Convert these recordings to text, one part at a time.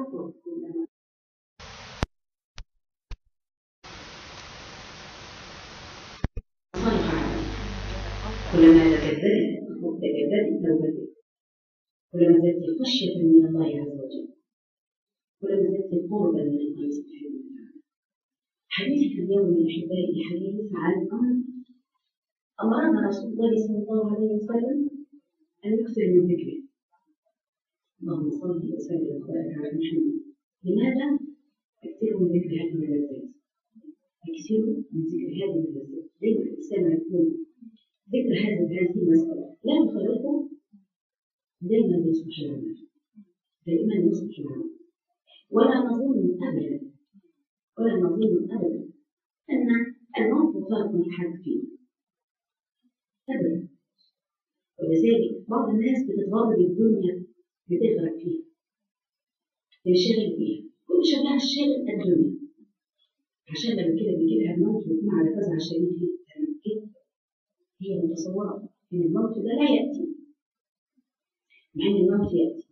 كلما تجددت تجددت توبتك كلما زدت خشية من الله عز وجل كلما زدت قربا من الله سبحانه وتعالى حديثك اليوم يا أحبائي حديث عن أمر أمرنا رسول الله صلى الله عليه وسلم أن يكثر من ذكره اللهم صل وسلم وبارك على محمد لماذا؟ اكثروا من ذكر هذه الملذات اكثروا من ذكر هذه الملذات دائما الإنسان يكون ذكر هذه هذه المسألة لا يخلقه دائما يصبح العمل دائما يصبح العمل ولا نظن أبدا ولا نظن أبدا أن الموت فرق حد فيه أبدا ولذلك بعض الناس بتتغرب الدنيا بتغرق فيها تنشغل فيها كل شغلها الشاغل الدنيا عشان لما كده بيجي لها الموت بيكون على فزع شديد جدا جدا هي متصورة إن الموت ده لا يأتي مع إن الموت يأتي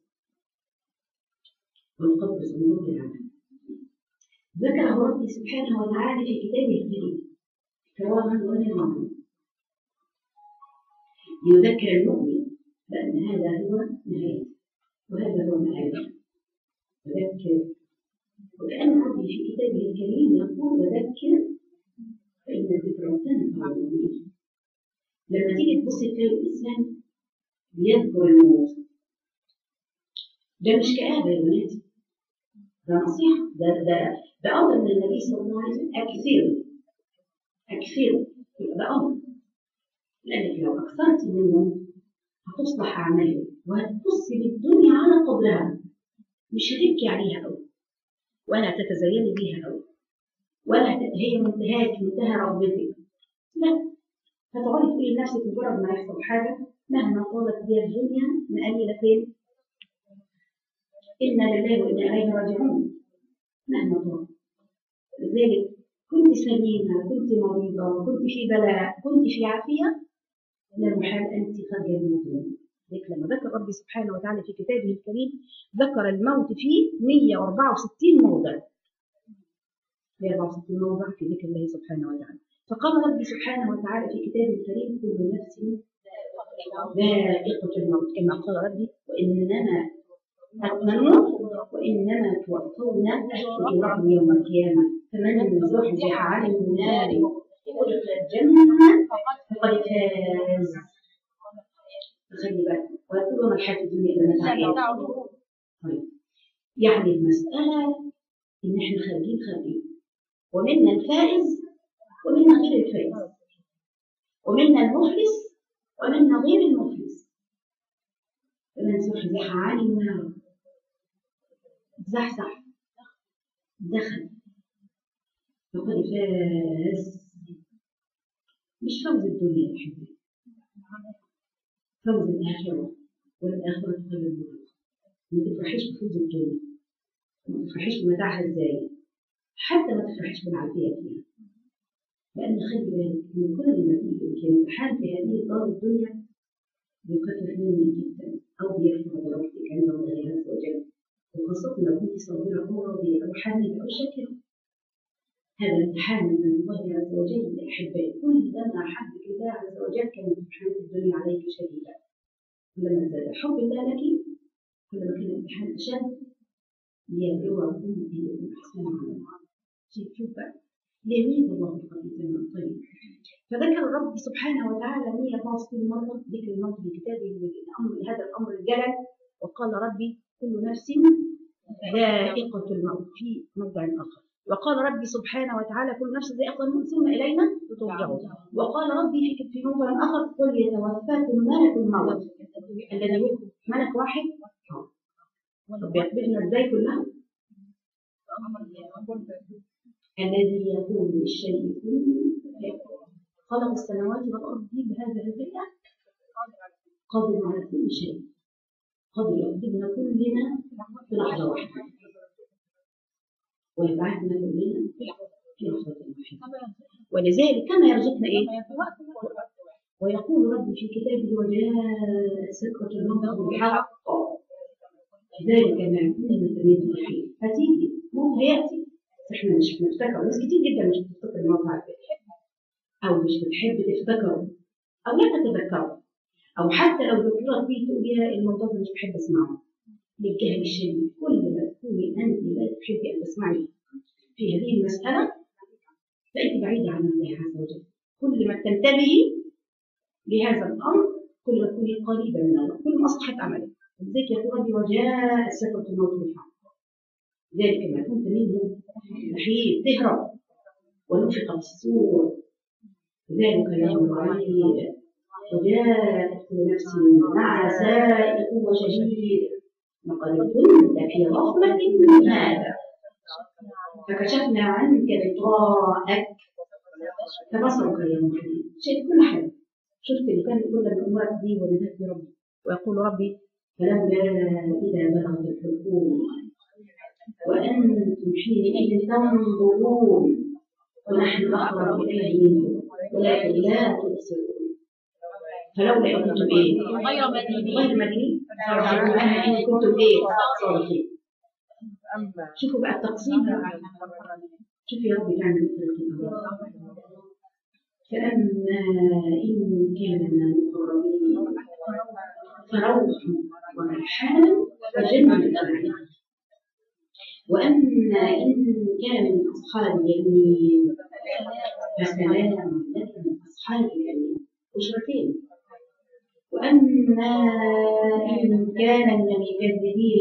والقبر صندوق العمل ذكره ربي سبحانه وتعالى في كتابه الكريم كراما ونعما ليذكر المؤمن بأن هذا هو نهايته وهذا هو مآله وذكر وكأن ربي في كتابه الكريم يقول وذكر فإن الذكرى تنفع المؤمنين لما تيجي تبص تلاقي الإنسان بيذكر الموت ده مش كآبة يا بناتي ده نصيحة ده ده ده أمر من النبي صلى الله عليه وسلم أكثر أكثر ده أمر لأنك لو أكثرت منه هتصلح أعمالك وهتبص للدنيا على قدرها مش هتبكي عليها أوي ولا تتزيني بيها أوي ولا هي منتهاك منتهى رغبتك لا فتقعدي تقولي لنفسك مجرد ما يحصل حاجة مهما طالت بها الدنيا مقللة فين؟ إنا لله وإنا إليه راجعون مهما طال لذلك كنت سليمة كنت مريضة كنت في بلاء كنت في عافية من المحال أنت خارجة من الدنيا لذلك لما ذكر ربي سبحانه وتعالى في كتابه الكريم ذكر الموت في 164 موضع 164 موضع في ذكر الله سبحانه وتعالى فقال ربي سبحانه وتعالى في كتابه الكريم كل نفس ذائقة الموت كما قال ربي وإنما نموت وإنما توفون أجوركم يوم القيامة فمن زحزح عن النار وادخل الجنة فقد فاز خلي بالك ويقولون الحياة الدنيا إلا متاع طيب يعني المسألة إن إحنا خارجين خارجين ومنا الفائز ومنا غير الفائز ومنا المفلس ومنا غير المفلس فمن زحزح عن النار زحزح دخل فقد فاز مش فوز الدنيا يا حبيبي فوز الآخرة والآخرة خير الموت ما تفرحيش بفوز الدنيا ما تفرحيش بمتاعها ازاي حتى ما تفرحيش بالعافية فيها لأن خلي بالك من كل ما يمكن الامتحان في هذه الدار الدنيا بيخفف منك جدا أو بيرفع درجتك عند الله عز وجل وخاصة لو كنت صابرة أو راضية أو حاملة أو شاكرة هذا امتحان من الله عز وجل يا أحبائي كلما أحبك الله عز وجل كان امتحان الدنيا عليك شديدا كلما زاد حب الله لك كلما كان الامتحان أشد ليبلوكم أيكم أحسن عملا شوف بقى ليميز الله الخبيث من الطيب فذكر الرب سبحانه وتعالى 164 مرة ذكر الموت في كتابه الأمر هذا الأمر الجلل وقال ربي كل نفس ذائقة الموت في موضع آخر وقال ربي سبحانه وتعالى كل نفس ذائقة الموت ثم إلينا ترجعون وقال ربي في في موضع آخر قل يتوفاكم ملك الموت الذي ملك واحد طب يقبلنا ازاي كلها؟ الذي يقول للشيء كن خلق السماوات والأرض بهذا الهيئة قادر على كل شيء قادر يقبلنا كلنا في لحظة واحدة ويبعثنا كلنا في لحظة واحدة ولذلك كما يرزقنا إيه؟ ويقول ربي في كتابه وجاء سكرة الموت بالحق ذلك ما كنا نتمنى الحين هتيجي موت هيأتي بس احنا مش بنفتكر ناس كتير جدا مش بتفتكر الموت على فكرة أو مش بتحب تفتكره أو لا تتذكره أو حتى لو ذكرت فيه تقوليها الموضوع ده مش بحب أسمعه للجهل الشديد كل ما تكوني أنت لا تحبي أن تسمعي في هذه المسألة فأنت بعيدة عن الله عز وجل كل ما تنتبهي لهذا الأمر كل ما تكوني قريبة من الله كل ما أصلحت عملك لذلك يقول ربي وجاء سكرة الموت بالحق ذلك ما كنت منه محيط تهرب ونفخ في الصور ذلك يوم العيد وجاءت كل نفس مع سائق وشهيد لقد كنت في غفلة من هذا فكشفنا عنك غطاءك فبصرك اليوم حديد شيء كل حاجة شفت اللي كان كل الأمور دي ولدت ربي ويقول ربي فلولا إذا بلغت الحلقوم وأنتم حينئذ تنظرون ونحن أقرب إليه منكم ولكن لا تبصرون فلولا إن كنتم إيه؟ غير مدينين غير مدينين فارجعوها إن كنتم إيه؟ صالحين شوفوا بقى التقسيم شوفوا يا رب تعمل مثل الكتاب فأما إن كان من المقربين فروح وريحان وجنة نعيم وأما إن كان من أصحاب اليمين فسلام لك من أصحاب اليمين أجرتين وأما إن كان من المكذبين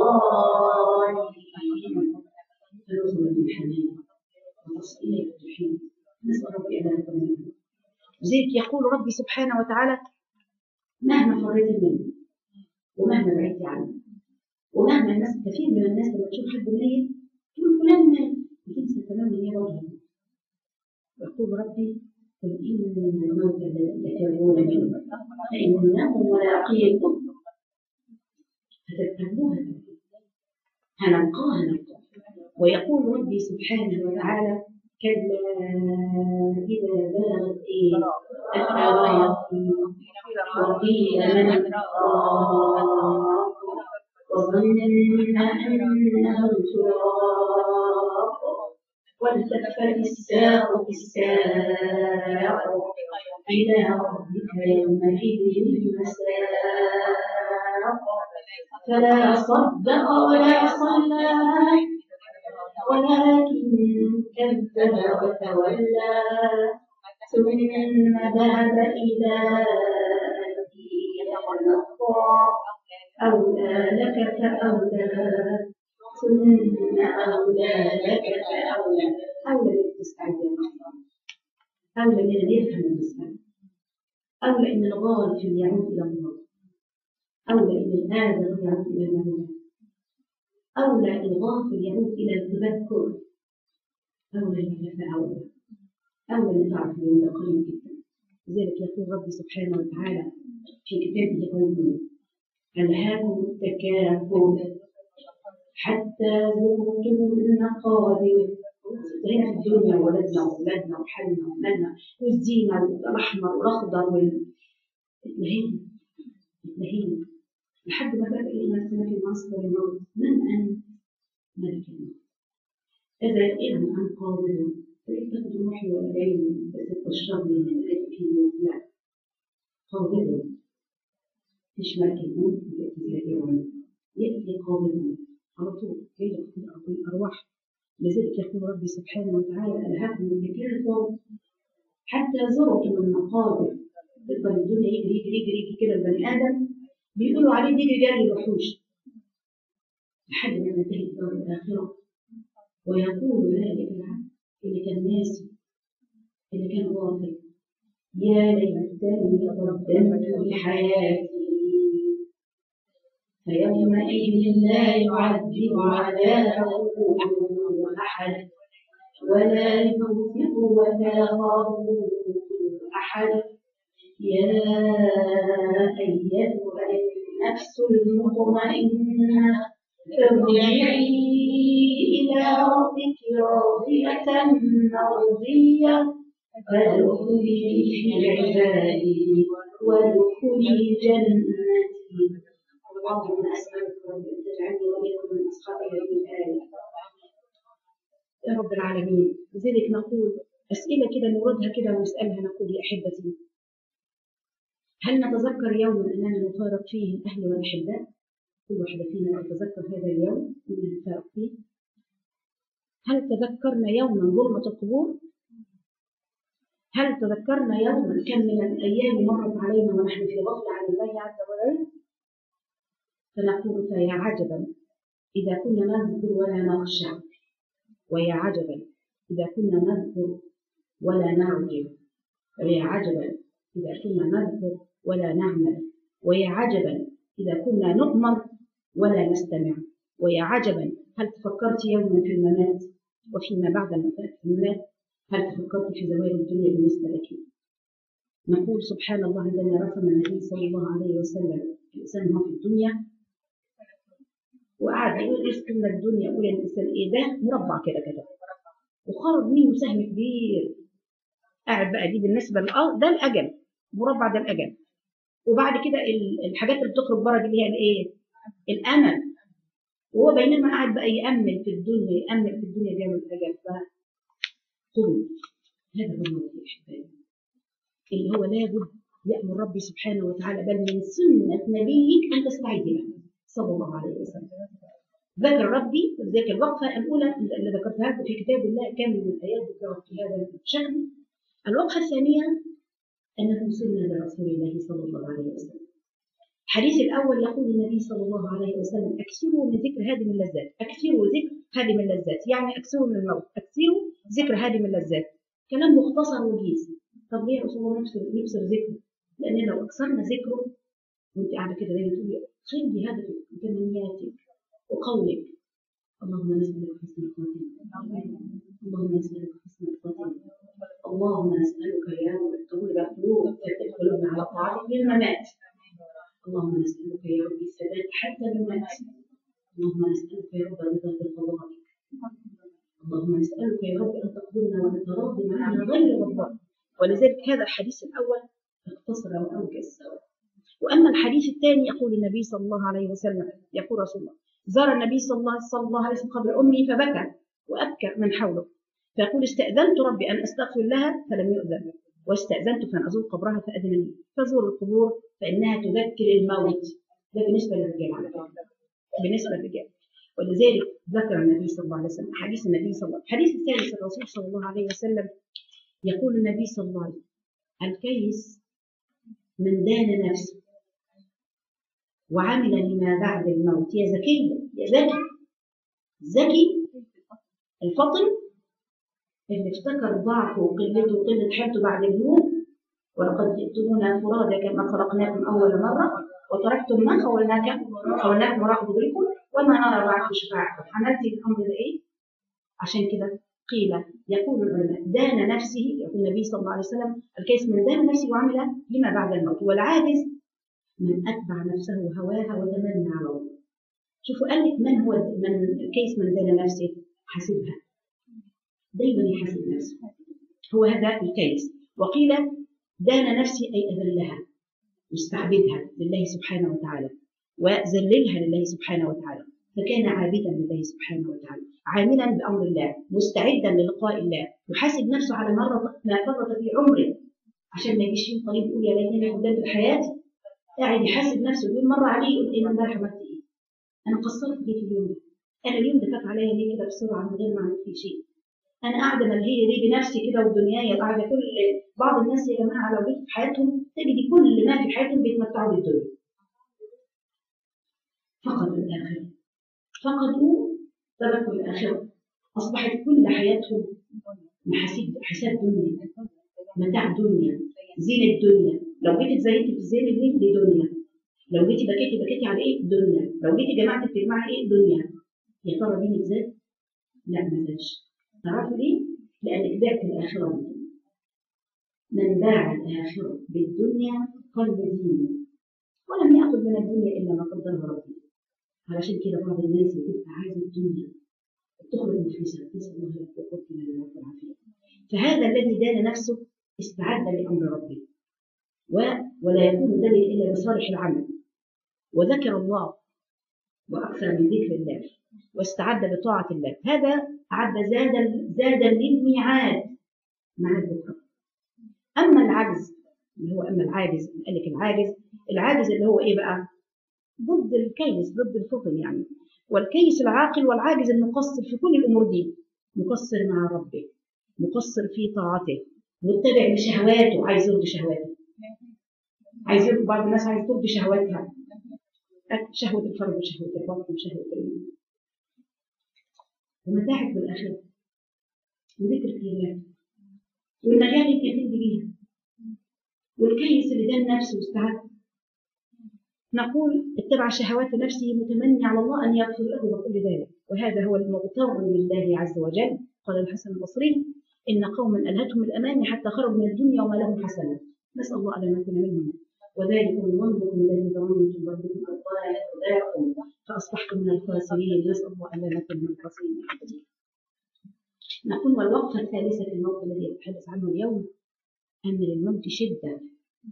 الضالين فنزل من حميم وتصلية الجحيم نسأل ربي أن لا نكون منهم لذلك يقول ربي سبحانه وتعالى مهما فريت منه ومهما بعدت عنه ومهما الناس كثير من الناس لما تشوف حد ميت تقول فلان مات بتنسى تماما هي وجهه يقول ربي قل إن الموت الذي تفرون منه فإنه ملاقيكم فتذكروها هنلقاها نلقاها ويقول ربي سبحانه وتعالى كلا إذا بلغت إيه التراقي وقيل من راق وظن أنه الفراق والتفت الساق بالساق إلى ربك يومئذ المساق فلا صدق ولا صلى ولكن كذب وتولى ثم ذهب إلى أهله يتمطى أولى لك فأولى ثم أولى لك فأولى أولى لك تستعد يا محمد أولى من أن يفهم المسألة أولى أن الغالب يعود إلى الله أولى أن الآدم يعود إلى المولى أولى أن الغافل يعود إلى التذكر أولى لك فأولى أولى أن تعرف اليوم ده قريب جدا لذلك يقول ربي سبحانه وتعالى في كتابه قوله ألهاكم التكاثر حتى زرتم المقابر هنا في الدنيا ولدنا وأولادنا وحلنا ومالنا والزينة والأحمر والأخضر وال اتلهينا اتلهينا لحد ما بقى إلى سنة المصر والموت من أنت؟ ملك الموت إذا إذن عن قابل فإن تاخد روحي وإليه تتبشرني من أجل الموت لا قابل مش ملك الموت يأتي ذاكرا يأتي قابل على طول كي تكون الأرواح لذلك يقول ربي سبحانه وتعالى ألهاكم التكاثر حتى زرتم المقابر تفضل الدنيا يجري يجري يجري يجري كده البني آدم بيقولوا عليه دي رجال الوحوش لحد ما ينتهي الدار الآخرة ويقول ذلك العبد اللي كان ناسي اللي كان غافل يا ليتني قدمت لحياتي فيومئذ لا يعذب عذابه أحد ولا يوثق وثاقه أحد يا أيتها النفس المطمئنة ارجعي إلى ربك راضية مرضية فادخلي في عبادي وادخلي جنتي اللهم أسألك رب أن تجعل خاتم هذه الآية يا رب العالمين لذلك نقول أسئلة كده نوردها كده ونسألها نقول يا أحبتي هل نتذكر يوما أننا نفارق فيه الأهل والأحباء؟ كل واحدة فينا تتذكر هذا اليوم أننا نفارق فيه هل تذكرنا يوما ظلمة القبور؟ هل تذكرنا يوما كم من الأيام مرت علينا ونحن في غفلة عن الله عز وجل؟ فنقول فيا عجبا إذا كنا نذكر ولا نخشع ويا عجبا إذا كنا نذكر ولا نعجب ويا عجبا إذا كنا نذكر ولا نعمل ويا عجبا إذا كنا نؤمر ولا نستمع ويا عجبا هل تفكرت يوما في الممات وفيما بعد الممات هل تفكرت في زوال الدنيا بالنسبة لك نقول سبحان الله عندما رسم النبي صلى الله عليه وسلم الإنسان هو في الدنيا وقعد يقول اسم الدنيا يقول الإنسان إيه ده مربع كده كده وخرج منه سهم كبير قاعد بقى دي بالنسبة للأرض ده الأجل مربع ده الأجل وبعد كده الحاجات اللي بتخرج بره دي اللي هي الايه؟ الامل وهو بينما قاعد بقى يامل في الدنيا يامل في الدنيا جاء الاجل فقل هذا هو الموت يا احبابي اللي هو لابد يامر ربي سبحانه وتعالى بل من سنه نبيك ان تستعيذ له صلى الله عليه وسلم ذكر ربي ذاك الوقفه الاولى اللي ذكرتها لكم في كتاب الله كامل من الايات ذكرت في هذا الشان الوقفه الثانيه أنه سنة لرسول الله صلى الله عليه وسلم الحديث الأول يقول النبي صلى الله عليه وسلم أكثروا من ذكر هادم اللذات أكثروا ذكر هادم اللذات يعني أكثروا من الموت أكثروا ذكر هادم اللذات كلام مختصر وجيز طب ليه رسول الله نكسر نكسر ذكره لأن لو أكثرنا ذكره وأنت قاعدة كده دايما تقولي خير بهدفك وتمنياتك وقولك اللهم نسألك حسن الخاتمة اللهم نسألك حسن الخاتمة اللهم نسألك يا رب تقول القلوب ثبت قلوبنا على طاعتك للممات اللهم نسألك يا رب الثبات حتى للممات اللهم نسألك يا رب الرضا بقضائك اللهم نسألك يا رب أن تقبلنا وأن ترضي معنا غير غضبان ولذلك هذا الحديث الأول اختصر وأوجز وأما الحديث الثاني يقول النبي صلى الله عليه وسلم يقول رسول الله زار النبي صلى الله, صلى الله عليه وسلم قبر أمي فبكى وأبكى من حوله فيقول استأذنت ربي أن أستغفر لها فلم يؤذن واستأذنت فأن أزور قبرها فأذن لي فزور القبور فإنها تذكر الموت ده بالنسبة للرجال على فكرة بالنسبة للرجال ولذلك ذكر النبي صلى الله عليه وسلم حديث النبي صلى الله عليه وسلم الحديث الثالث الرسول صلى الله عليه وسلم يقول النبي صلى الله عليه وسلم الكيس من دان نفسه وعمل لما بعد الموت يا زكية يا زكي زكي الفطن اللي افتكر ضعفه وقلته وقلة حالته بعد الموت ولقد جئتمونا فرادى كما خلقناكم أول مرة وتركتم ما خولناكم خولناكم وراء ظهوركم وما نرى معكم شفاعكم حملتي الأمر ده إيه؟ عشان كده قيل يقول العلماء دان نفسه يقول النبي صلى الله عليه وسلم الكيس من دان نفسه وعمل لما بعد الموت والعاجز من أتبع نفسه هواها وتمنى على الله شوفوا قال لك من هو من الكيس من دان نفسه حاسبها دايما يحاسب نفسه هو هذا الكيس وقيل دان نفسي أي أذلها واستعبدها لله سبحانه وتعالى وذللها لله سبحانه وتعالى فكان عابدا لله سبحانه وتعالى عاملا بأمر الله مستعدا للقاء الله يحاسب نفسه على مرة ما فرط في عمره عشان ما يجيش يوم طريق يقول يا ليتني قدمت حياتي قاعد يحاسب نفسه يقول مرة عليه يقول ايه امبارح عملت ايه؟ انا قصرت ليه في اليوم ده؟ انا اليوم ده فات عليا ليه كده بسرعه من غير ما اعمل فيه شيء؟ انا قاعده ملهيه ليه بنفسي كده ودنياي قاعده كل بعض الناس يا جماعه لو جيت في حياتهم تجدي كل ما في حياتهم بيتمتعوا بالدنيا فقدوا الاخره فقدوا تركوا الاخره اصبحت كل حياتهم محاسيب حساب دنيا متاع دنيا زينة الدنيا لو جيتي اتزينتي في زينة دي دي دنيا لو جيتي بكيتي بكيتي على ايه دنيا لو جيتي جمعتي بتجمعي ايه دنيا يا ترى دينك زاد لا ما زادش تعرفوا ليه لانك بعت الاخره بالدنيا من باع الاخره بالدنيا قلب دينه ولم ياخذ من الدنيا الا ما قدره ربه علشان كده بعض الناس بتبقى عايزه الدنيا تخرج نفسها نسال الله العفو والعافيه فهذا الذي دان نفسه استعد لامر ربه و... ولا يكون ذلك الا لصالح العمل وذكر الله وأكثر من ذكر الله واستعد بطاعة الله هذا عد زاد زاد للميعاد ميعاد بكرة أما العجز اللي هو أما العاجز قال لك العاجز العاجز اللي هو إيه بقى؟ ضد الكيس ضد الفطن يعني والكيس العاقل والعاجز المقصر في كل الأمور دي مقصر مع ربه مقصر في طاعته متبع لشهواته عايز يرضي شهواته عايز يرضي بعض الناس عايز ترضي شهواتها شهوة الفرج وشهوة البطن وشهوة ال- ومتاعب بالآخرة وذكر الله والمجال اللي كاتب بيها والكيس اللي دان نفسه واستعد نقول اتبع شهوات نفسه متمني على الله ان يغفر له وكل ذلك وهذا هو المغتر بالله عز وجل قال الحسن البصري ان قوما الهتهم الاماني حتى خرجوا من الدنيا وما لهم حسنه نسال الله الا نكون منهم وذلكم ظنكم الذي ظننتم ربكم أرداكم فأصبحتم من الخاسرين نسأل الله ألا نكون من الخاسرين نقول والوقفة الثالثة في الموت الذي يتحدث عنه اليوم أن للموت شدة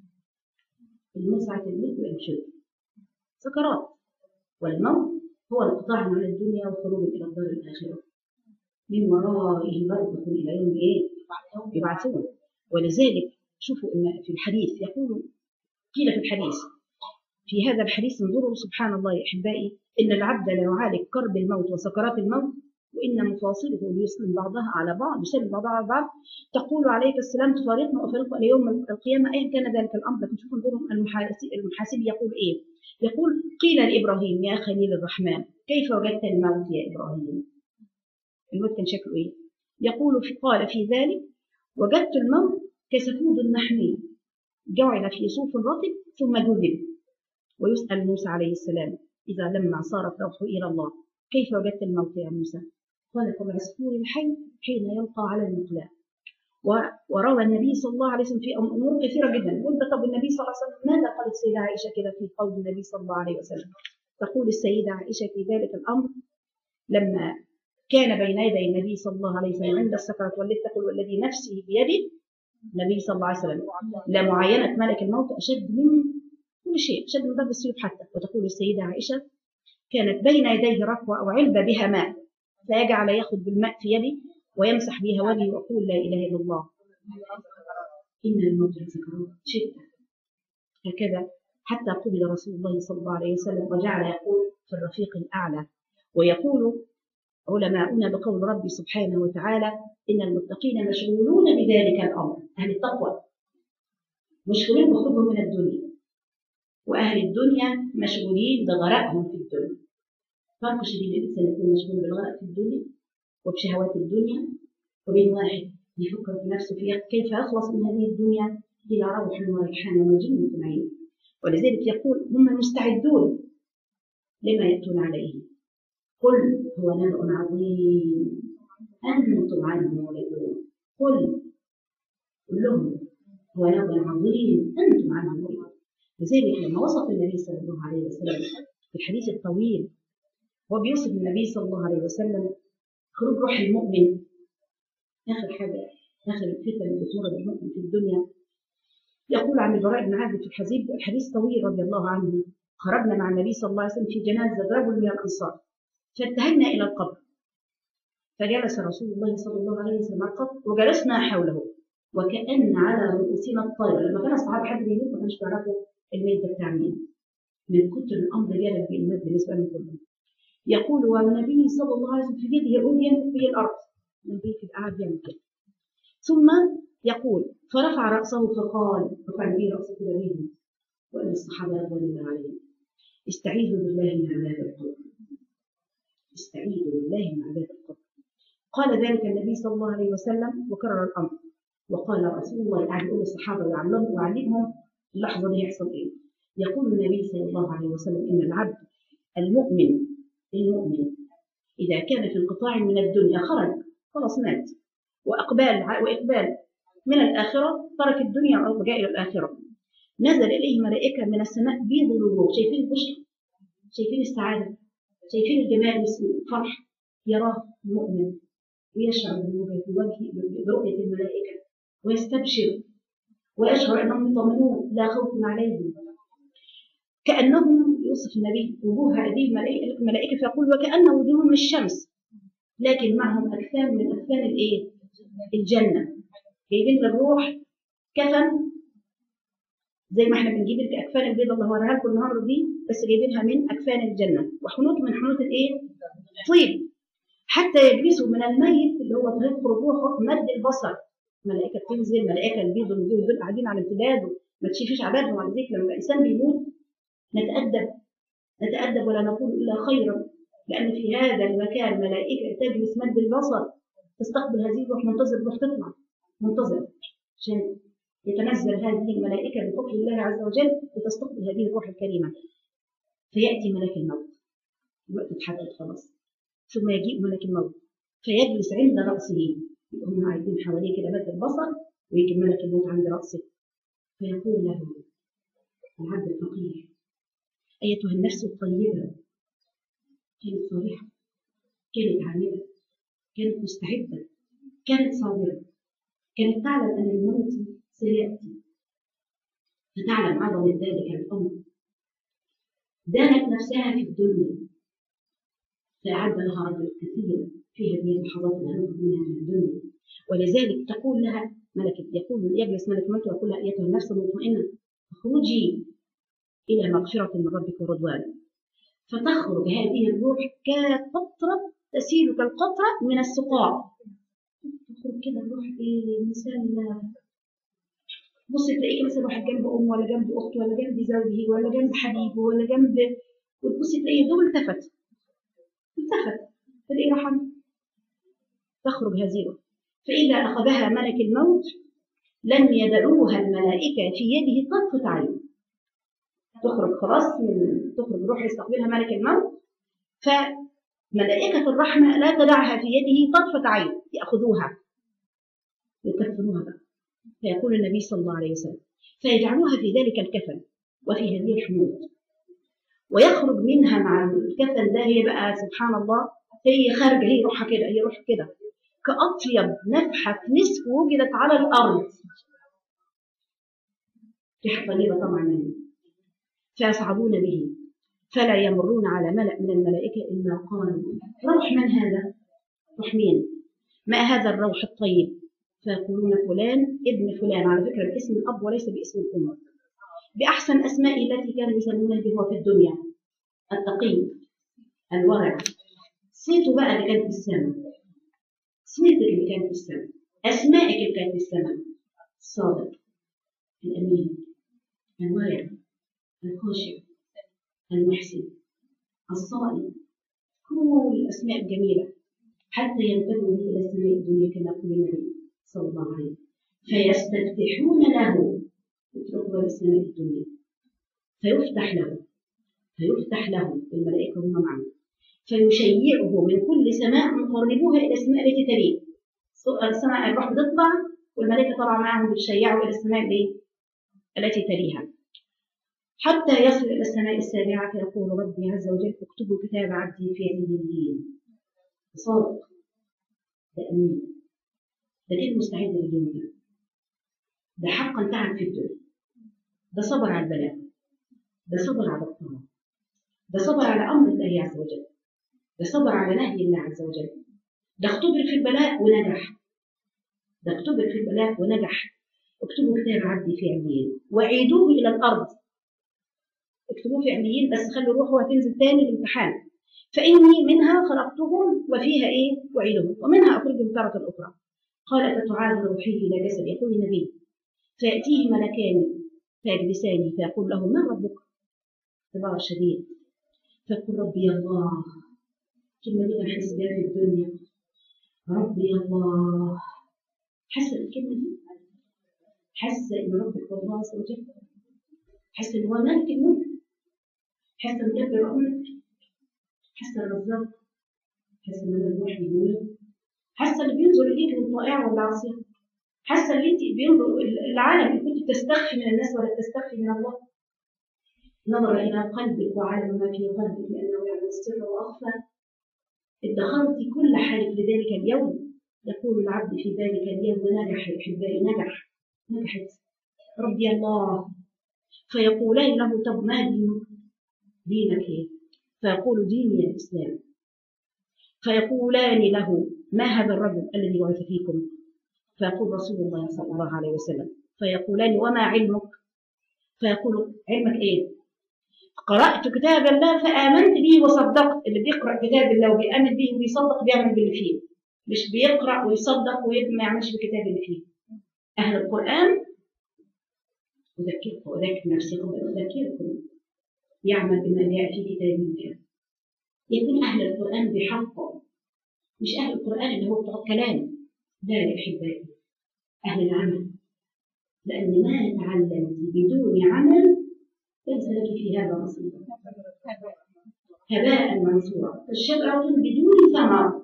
المسعة الموت بأن شدة سكرات والموت هو الانقطاع عن الدنيا والخروج إلى الدار الآخرة من ورائه برزخ إلى يوم إيه؟ يبعثون ولذلك شوفوا أن في الحديث يقول قيل في الحديث في هذا الحديث انظروا سبحان الله يا أحبائي إن العبد لا يعالج كرب الموت وسكرات الموت وإن مفاصله ليسلم بعضها على بعض يسلم بعضها على بعض تقول عليك السلام تفارقنا وأفارقك إلى يوم القيامة أيا كان ذلك الأمر لكن شوفوا انظروا المحاسب, المحاسب يقول إيه يقول قيل لإبراهيم يا خليل الرحمن كيف وجدت الموت يا إبراهيم الموت كان شكله إيه يقول في قال في ذلك وجدت الموت كسفود محمي جعل في صوف رطب ثم جذب ويسأل موسى عليه السلام إذا لما صارت روحه إلى الله كيف وجدت الموت يا موسى؟ قال كالعصفور الحي حين يلقى على المقلاة وروى النبي صلى الله عليه وسلم في أمور كثيرة جدا قلت طب النبي صلى الله عليه وسلم ماذا قالت السيدة عائشة كده في قول النبي صلى الله عليه وسلم تقول السيدة عائشة في ذلك الأمر لما كان بين يدي النبي صلى الله عليه وسلم عند السكرة والذي تقول والذي نفسي بيده النبي صلى الله عليه وسلم لمعاينة ملك الموت أشد من كل شيء أشد من ضرب السيوف حتى وتقول السيدة عائشة كانت بين يديه ركوة أو علبة بها ماء فيجعل يأخذ بالماء في يدي ويمسح بها وجهي ويقول لا إله إلا الله إن الموت لسكرات شدة هكذا حتى قبل رسول الله صلى الله عليه وسلم وجعل يقول في الرفيق الأعلى ويقول علماؤنا بقول ربي سبحانه وتعالى إن المتقين مشغولون بذلك الأمر أهل التقوى مشغولين بخروجهم من الدنيا وأهل الدنيا مشغولين بغرقهم في الدنيا فرق شديد الإنسان يكون مشغول بالغرق في الدنيا وبشهوات الدنيا وبين واحد يفكر في نفسه في كيف يخلص من هذه الدنيا إلى روح وريحان وجنة معين ولذلك يقول هم مستعدون لما يأتون عليه قل هو نبأ عظيم أنتم عنه معرضون قل قل لهم هو نبأ عظيم أنتم عنه معرضون لذلك لما وصف النبي صلى الله عليه وسلم في الحديث الطويل هو بيوصف النبي صلى الله عليه وسلم خروج روح المؤمن آخر حاجة آخر الفتن اللي بتمر بالمؤمن في الدنيا يقول عن البراء بن عازب في الحديث الحديث طويل رضي الله عنه خرجنا مع النبي صلى الله عليه وسلم في جنازة رجل من الأنصار فانتهينا إلى القبر فجلس رسول الله صلى الله عليه وسلم على القبر وجلسنا حوله وكأن على رؤوسنا الطير لما كان الصحابة حد بيموت ما كانش بيعرفوا الميت ده بتاع مين من كتر الأمر جلب بالموت بالنسبة لهم كلهم يقول والنبي صلى الله عليه وسلم في يده يقول ينفخ في الأرض النبي في قاعد يعمل كده ثم يقول فرفع رأسه فقال رفع به رأسه كده ليه وقال الصحابة رضوان الله عليهم استعيذوا بالله من عذاب القبر استعيذوا بالله من عذاب القبر قال ذلك النبي صلى الله عليه وسلم وكرر الأمر وقال رسول الله قاعد يقول للصحابة ويعلمهم ويعلمهم اللحظة دي يحصل إيه يقول النبي صلى الله عليه وسلم إن العبد المؤمن المؤمن إذا كان في انقطاع من الدنيا خرج خلاص مات وأقبال وإقبال من الآخرة ترك الدنيا وجاء إلى الآخرة نزل إليه ملائكة من السماء بيض الوجوه شايفين البشرى شايفين السعادة شايفين الجمال والفرح يراه المؤمن ويشعر بوجه برؤية الملائكة ويستبشر ويشعر أنهم يطمنون لا خوف عليهم كأنهم يوصف النبي وجوه هذه الملائكة الملائكة فيقول وكأن وجوههم الشمس لكن معهم أكفان من أكفان الإيه؟ الجنة جايبين للروح كفن زي ما احنا بنجيب الأكفان البيضاء اللي هوريها لكم النهارده دي بس جايبينها من أكفان الجنة وحنوط من حنوط الإيه؟ طيب حتى يجلسوا من الميت اللي هو طريق روحه مد البصر ملائكة بتنزل ملائكة البيض والوجوه دول قاعدين على امتداد ما تشوفيش عبادهم وعلى ذلك لما الإنسان بيموت نتأدب نتأدب ولا نقول إلا خيرا لأن في هذا المكان ملائكة تجلس مد البصر تستقبل هذه الروح منتظر الروح تطلع منتظر عشان يتنزل هذه الملائكة بفضل الله عز وجل لتستقبل هذه الروح الكريمة فيأتي ملك الموت الوقت اتحدد خلاص ثم يجيء ملك الموت فيجلس عند رأسه هم قاعدين حواليه كده مد البصر ويجي ملك الموت عند رأسه فيقول له العبد الفقير أيتها النفس الطيبة كانت صالحة كانت عاملة كانت مستعدة كانت صابرة كانت تعلم أن الموت سيأتي فتعلم عظمة ذلك الأمر دانت نفسها في الدنيا فأعد لها رب الكثير في هذه اللحظات اللي هنخرج منها من الدنيا ولذلك تقول لها ملكة يقول يجلس ملك الموت ويقول لها أيتها النفس المطمئنة اخرجي إلى مغفرة من ربك ورضوان فتخرج هذه الروح كقطرة تسيل كالقطرة من السقاء تخرج كده الروح إيه مسلة بص تلاقيك مثلا واحد جنب أم ولا جنب أخت ولا جنب زوجه ولا جنب حبيبه ولا جنب وتبص تلاقيه دول التفت التفت تلاقيه رحم تخرج هذه الروح فإذا أخذها ملك الموت لم يدعوها الملائكة في يده طرفة عين تخرج خلاص من تخرج روح يستقبلها ملك الموت فملائكة الرحمة لا تدعها في يده طرفة عين يأخذوها يكفنوها بقى فيقول النبي صلى الله عليه وسلم فيجعلوها في ذلك الكفن وفي هذه الحنوط ويخرج منها مع الكفن ده هي بقى سبحان الله هي خارجة هي روحها كده هي روح كده كأطيب نفحة مسك وجدت على الأرض ريحة طيبة طبعا منه فيصعدون به فلا يمرون على ملأ من الملائكة إلا قالوا روح من هذا؟ روح مين؟ ما هذا الروح الطيب؟ فيقولون فلان ابن فلان على فكرة باسم الأب وليس باسم الأم بأحسن أسماء التي كانوا يسمونه بها في الدنيا التقي الورع صيته بقى اللي كان في السماء صيتك اللي كان في السماء أسمائك اللي كانت في السماء الصادق الأمين الورع الخاشع المحسن الصائم كل الأسماء الجميلة حتى ينتهوا به إلى السماء الدنيا كما يقول النبي صلى الله عليه وسلم فيستفتحون له يتركوا السماء الدنيا فيفتح له فيفتح له الملائكة هم معه فيشيعه من كل سماء مقربوها إلى السماء التي تليه السماء الروح بتطلع والملائكة طبعا معهم بتشيعه إلى السماء التي تليها حتى يصل إلى السماء السابعة فيقول ربي عز وجل اكتبوا كتاب عبدي في عليين صادق ده أمين ده كان مستعد لليوم ده ده حقا تعب في الدنيا ده صبر على البلاء ده صبر على الطاعة ده صبر على أمر الله عز وجل ده صبر على نهي الله عز وجل ده اختبر في البلاء ونجح ده اختبر في البلاء ونجح اكتبوا كتاب عبدي في عليين وعيدوه إلى الأرض اكتبوه في عليين بس خلوا روحه هتنزل تاني الامتحان فإني منها خلقتهم وفيها إيه وعيدهم ومنها أخرجهم تارة أخرى قال فتعاد روحه إلى جسد يقول النبي فيأتيه ملكان فيجلسان فيقول له من ربك؟ اختبار شديد فيقول ربي الله كلمة دي بنحس بها في الدنيا ربي الله حاسة الكلمة دي؟ حاسة إن ربك هو الله عز وجل حاسة إن هو مالك الملك حاسة إن مدبر أمرك حاسة الرزاق حاسة إن هو الروح بيقول حاسة اللي بينظر إليك من طائعة ولا عاصية حاسة اللي أنت بينظر العالم اللي كنت تستخفي من الناس ولا تستخفي من الله نظر إلى قلبك وعلم ما في قلبك لأنه يعلم السر وأخفى ادخرت كل حالك لذلك اليوم يقول العبد في ذلك اليوم نجح احبائي نجح نجحت ربي الله فيقولان له طب ما دينك دينك ايه فيقول ديني الاسلام فيقولان له ما هذا الرجل الذي بعث فيكم فيقول رسول الله صلى الله عليه وسلم فيقولان وما علمك فيقول علمك ايه قرأت كتاب الله فآمنت به وصدقت اللي بيقرأ كتاب الله وبيآمن به وبيصدق بيعمل باللي فيه مش بيقرأ ويصدق وما يعملش بالكتاب اللي فيه أهل القرآن أذكركم أذكر نفسي قبل أذكركم يعمل بما جاء في كتاب الله يكون أهل القرآن بحقه مش أهل القرآن اللي هو بتاع كلام لا يا أحبائي أهل العمل لأن ما تعلمت بدون عمل ليس لك في هذا نصيب هباء منصورا فالشجرة بدون ثمر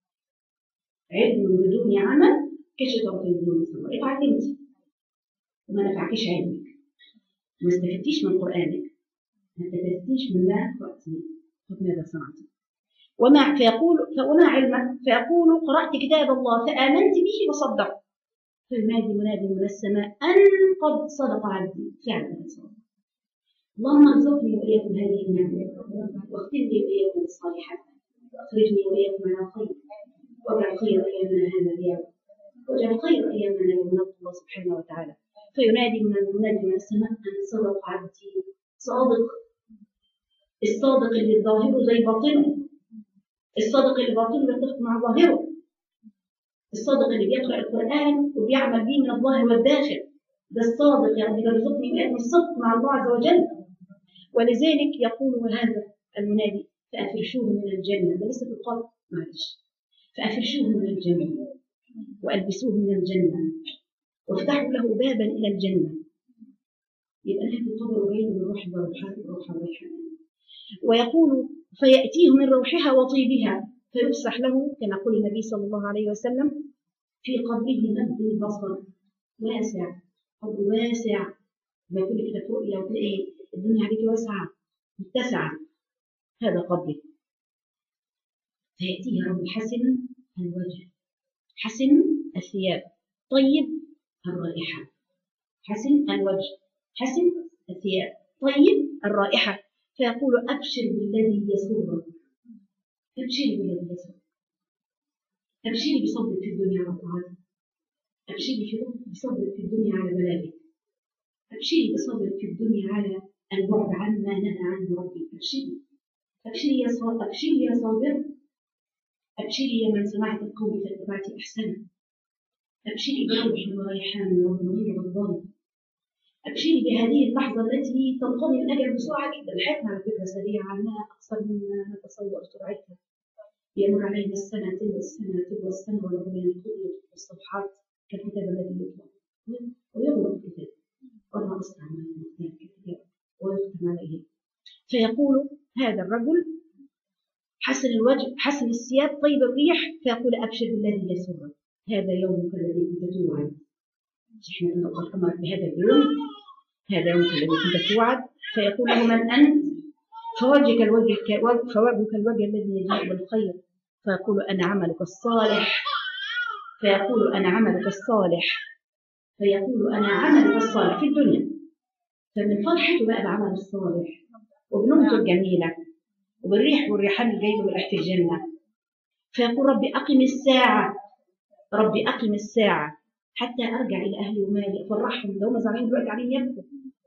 علم بدون عمل كشجرة بدون ثمر اتعلمت وما نفعكش علمك ما استفدتيش من قرآنك ما استفدتيش مما قرأتيه ماذا صنعت وما فيقول وما علمك فيقول قرأت كتاب الله فآمنت به وصدقت فينادي منادي من السماء أن قد صدق عبدي فعلا صدق اللهم ارزقني وإياكم هذه النعمة واختم لي وإياكم الصالحات واخرجني وإياكم على خير واجعل خير أيامنا هذا اليوم واجعل خير أيامنا يوم نلقى الله سبحانه وتعالى فينادي من المنادي من السماء أن صدق عبدي صادق الصادق اللي ظاهره زي باطنه الصادق اللي باطنه يتفق مع ظاهره الصادق اللي بيقرأ القرآن وبيعمل به من الظاهر والداخل ده الصادق يعني يرزقني من الصدق مع الله عز وجل ولذلك يقول هذا المنادي فأفرشوه من الجنة ده لسه في القلب معلش فأفرشوه من الجنة وألبسوه من الجنة وافتحوا له بابا إلى الجنة يبقى نهاية القبر غير من روح وروحها روح الريحان ويقول فيأتيه من روحها وطيبها فيفسح له كما يقول النبي صلى الله عليه وسلم في قبره مد البصر واسع قبر واسع ما يقول لك كده رؤيا وتلاقي الدنيا عليك واسعة متسعة هذا قبري فيأتيه رجل حسن الوجه حسن الثياب طيب الرائحة حسن الوجه حسن الثياب طيب الرائحة فيقول أبشر بالذي يسرك أبشري بالذي يسرك أبشري بصبرك في الدنيا على طاعتك أبشري بصبرك في الدنيا على بلادك أبشري بصبرك في الدنيا على البعد عما نهى عنه ربي أبشري أبشري يا صابر أبشري يا صابر أبشري يا من سمعت القول فاتبعت أحسنه أبشري بروح وريحان وضمير والظن أبشري بهذه اللحظة التي تنقضي الأجل بسرعة جدا حياتنا على فكرة سريعة عنها أكثر مما نتصور سرعتها يمر علينا السنة تلو السنة تلو السنة وربنا ينقضي الصفحات كالكتاب الذي يطلق ويغلق الكتاب والله أسرع من الكتاب ويختم عليه فيقول هذا الرجل حسن الوجه حسن الثياب طيب الريح فيقول أبشر بالذي يسرك هذا يومك الذي كنت توعد احنا كنا قد بهذا اليوم هذا يومك الذي كنت توعد فيقول له من أنت فوجهك الوجه فوجهك الوجه الذي يجيء بالخير فيقول أنا عملك الصالح فيقول أنا عملك الصالح فيقول أنا عملك الصالح في الدنيا فمن فرحته بقى العمل الصالح وبنومته الجميلة وبالريح والريحان اللي جايبه من ريحة الجنة فيقول ربي أقم الساعة ربي أقم الساعة حتى أرجع إلى أهلي ومالي أفرحهم لو هم زعلانين دلوقتي عليهم يبكوا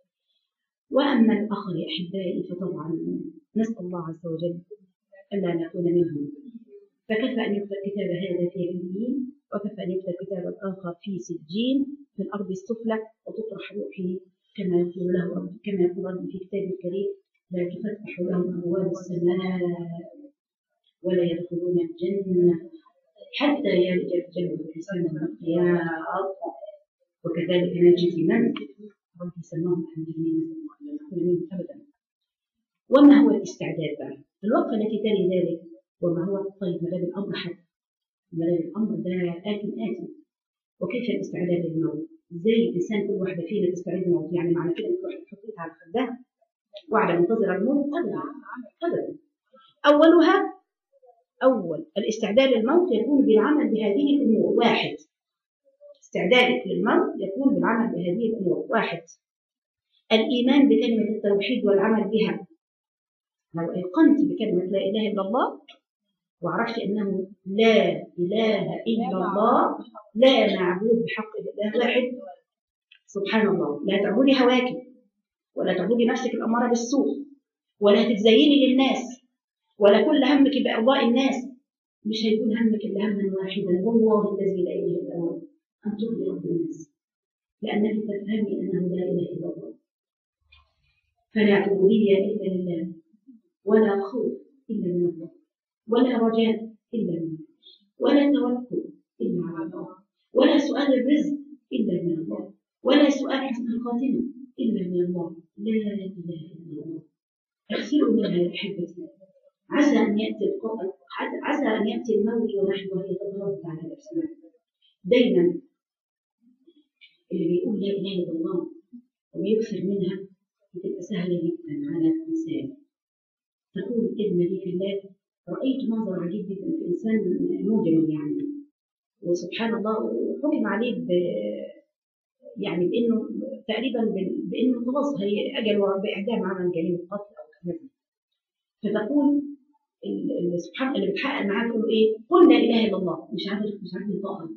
وأما الآخر يا أحبائي فطبعا نسأل الله عز وجل ألا نكون منهم فكفى أن يكتب كتاب هذا في عليين وكفى أن يكتب كتاب الآخر في سجين في الأرض السفلى وتطرح روحه كما يقول له رب كما يقول ربي في كتابه الكريم لا تفتح لهم أبواب السماء ولا يدخلون الجنة حتى يلج الجنة في سنة القياض وكذلك نجزي من رب سماهم المجرمين المجرمين أبدا وما هو الاستعداد بقى؟ الوقفة التي تلي ذلك وما هو طيب ما دام الأمر حد ما دام الأمر ده آت آتي وكيف الاستعداد للموت؟ ازاي الانسان كل واحده فينا تستعد للموت يعني معنى كده انك واحده تحط على خدها وعلى منتظر الموت ابدا ابدا اولها اول الاستعداد للموت يكون بالعمل بهذه الامور واحد استعدادك للموت يكون بالعمل بهذه الامور واحد الايمان بكلمه التوحيد والعمل بها لو أيقنت بكلمة لا إله إلا الله وعرفت أنه لا إله إلا الله لا معبود بحق إلا الله واحد سبحان الله لا تعبدي هواك ولا تعبدي نفسك الأمارة بالسوء ولا تتزيني للناس ولا كل همك بإرضاء الناس مش هيكون همك إلا هما واحدا والله الذي لا إله إلا هو أن ترضي رب الناس لأنك تفهمي أنه لا إله إلا الله فلا عبودية إلا لله ولا خوف إلا من الله ولا رجاء إلا من الله ولا توكل إلا على الله ولا سؤال الرزق إلا من الله ولا سؤال حسن الخاتمة إلا من الله لا إله إلا الله اغسلوا منها يا أحبتي عسى أن يأتي القرآن عسى أن يأتي الموت ونحن يتضرب على نفسنا دايما اللي بيقول لا إله إلا الله ويكثر منها بتبقى سهلة جدا على الإنسان تقول الكلمة دي في الله رأيت منظر عجيب جدا في إنسان مجرم يعني وسبحان الله وحكم عليه ب يعني بانه تقريبا بانه خلاص هي اجل باعدام عمل جريمه قتل او كذا فتقول سبحان اللي بتحقق معاه تقول ايه؟ قل لا اله الا الله مش عارف مش عارف ينطقها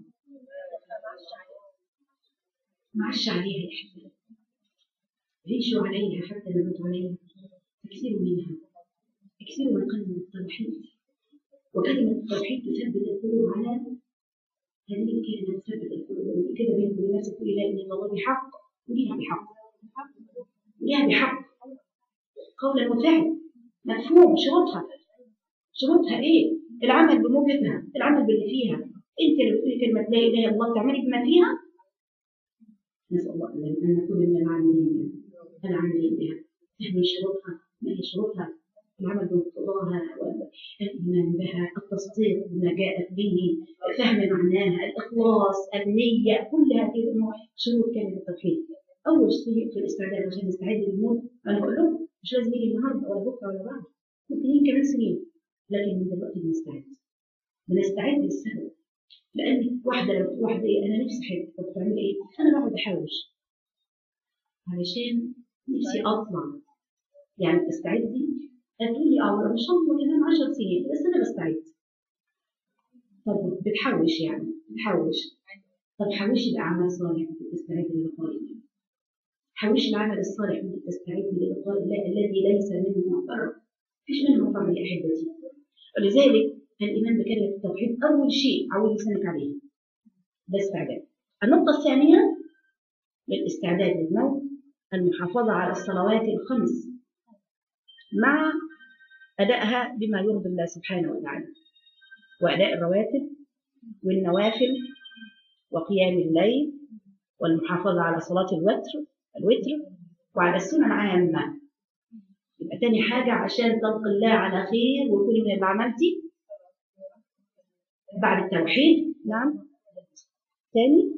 معش عليها يا حبيبي عيشوا عليها حتى نموت عليها اكثروا منها اكثروا من كلمه التوحيد وكلمه التوحيد تثبت القلوب على هذه الكلمه تثبت القلوب كده بينك وبين نفسك تقول لا اله الا الله بحق وليها بحق وليها بحق قولا وفعلا مفهوم شروطها شروطها ايه؟ العمل بموجبها العمل باللي فيها انت اللي بتقولي كلمه لا اله الا الله تعملي بما فيها نسال الله ان نكون من العاملين العاملين بها فهم شروطها ما هي شروطها العمل بمقتضاها والايمان بها التصديق بما جاءت به فهم معناها الاخلاص النيه كل هذه الامور شروط كلمه التوحيد اول شيء في الاستعداد عشان نستعد للموت انا بقول لكم مش لازم يجي النهارده ولا بكره ولا بعد ممكن يجي كمان سنين لكن من دلوقتي بنستعد بنستعد للسبب لان واحده لو واحده ايه انا نفسي احب طب بتعمل ايه؟ انا بقعد احوش علشان نفسي اطلع يعني بتستعدي؟ هتقول لي اه ان شاء الله كمان 10 سنين بس انا بستعد طب بتحوش يعني بتحوش طب حوشي لاعمال صالحه تستعدي للقاء الله حوشي العمل الصالح وانت تستعدي للقاء الله الذي ليس منه مفر مفيش منه مفر يا احبتي ولذلك الايمان بكلمه التوحيد اول شيء عود لسانك عليه ده استعداد النقطه الثانيه للاستعداد للموت المحافظه على الصلوات الخمس مع ادائها بما يرضي الله سبحانه وتعالى واداء الرواتب والنوافل وقيام الليل والمحافظه على صلاه الوتر الوتر وعلى السنن عامه يبقى تاني حاجة عشان تلقي الله على خير وكل من اللي عملتي بعد التوحيد نعم تاني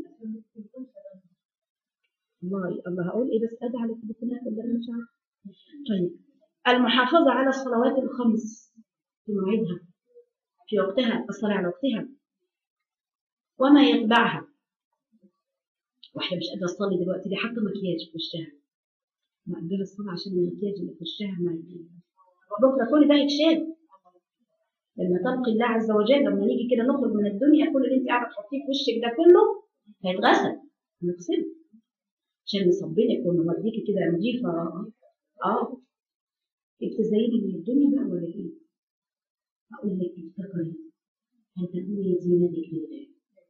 الله الله هقول ايه بس ادعى للتليفونات ولا انا مش عارفه طيب المحافظة على الصلوات الخمس في مواعيدها في وقتها الصلاة على وقتها وما يتبعها واحدة مش قادرة تصلي دلوقتي دي حاطة مكياج في وشها مأجلة الصلاة عشان المكياج اللي في وشها ما بكرة كل ده يتشال لما تلقي الله عز وجل لما نيجي كده نخرج من الدنيا كل اللي انت قاعده تحطيه في وشك ده كله هيتغسل هنغسله عشان نصبنك ونوديكي كده نضيفه اه انت زيني من الدنيا بقى ولا ايه؟ اقول لك افتكري ان تكوني زينتك لله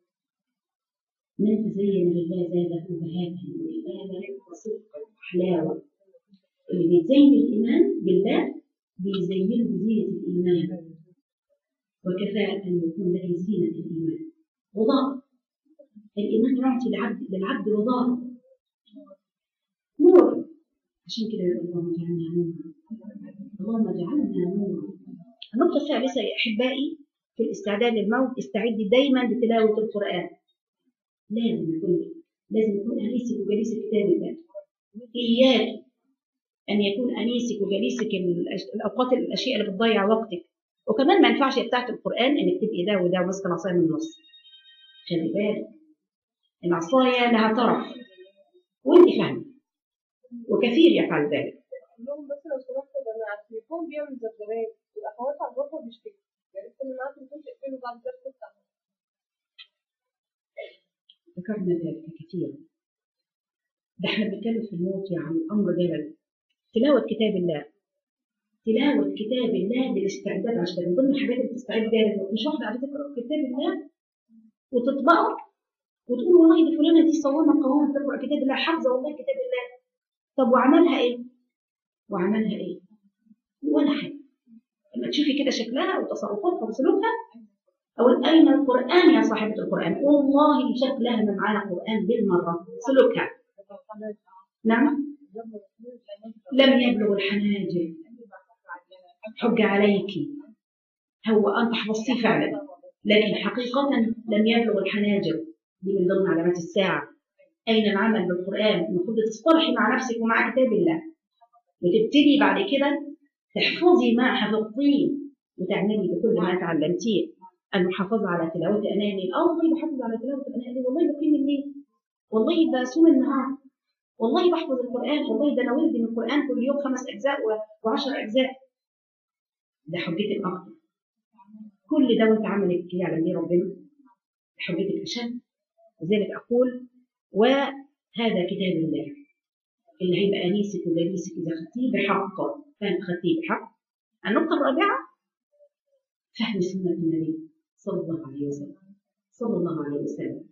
من تزين لله زاده بهاء وإيمانا وصدقا وحلاوه اللي بيزين الايمان بالله بيزينه بزينه الايمان وكفى أن يكون له زينة الإيمان وضاء الإيمان يعطي للعبد للعبد وضاء نور عشان كده يقول اللهم اجعلنا نورا اللهم اجعلنا نورا النقطة الثالثة يا أحبائي في الاستعداد للموت استعدي دايما بتلاوة القرآن لازم يكون لازم يكون أنيسك وجليسك كتاب الله إياك أن يكون أنيسك وجليسك الأوقات الأشياء اللي بتضيع وقتك وكمان ما ينفعش بتاعت القرآن إنك تبقي ده وده وماسكة العصاية من النص خلي بالك العصاية لها طرف وأنت فاهمة وكثير يفعل ذلك هو بيعمل ذبذبات والاخوات على الغرفه بيشتكوا يعني كل الناس بتكون تقفله بعد كده تفتح ذكرنا ذلك كثيرا ده احنا بنتكلم في الموت يعني امر جلل تلاوه كتاب الله تلاوه كتاب الله بالاستعداد عشان من ضمن الحاجات اللي بتستعد بيها للموت مش واحده قاعده تقرا كتاب الله وتطبقه وتقول والله دي فلانه دي صوامه قوامه بتقرا كتاب الله حافظه والله كتاب الله طب وعملها ايه؟ وعملها ايه؟ ولا حاجه لما تشوفي كده شكلها وتصرفاتها وسلوكها أقول أين القرآن يا صاحبة القرآن؟ والله شكلها ما معاها قرآن بالمرة سلوكها نعم لم يبلغ الحناجر حج عليك هو أنت حفظتيه فعلا لكن حقيقة لم يبلغ الحناجر دي من ضمن علامات الساعة أين العمل بالقرآن؟ المفروض تصطلحي مع نفسك ومع كتاب الله وتبتدي بعد كده تحفظي ما حفظتيه وتعملي بكل ما تعلمتيه المحافظة على تلاوة أناء الليل اه والله بحافظ على تلاوة أناء الليل والله بقيم الليل والله بصوم النهار والله بحفظ القرآن والله ده أنا ولدي من القرآن كل يوم خمس أجزاء و- وعشر أجزاء ده حجتك أكتر كل ده وأنت عملك يعلم بيه ربنا حجتك أشد لذلك أقول وهذا كتاب الله اللي هيبقى أنيسك وجليسك إذا خدتيه بحق فاهم خدتيه بحق النقطة الرابعة فهم سنة النبي صلى الله عليه وسلم صلى الله عليه وسلم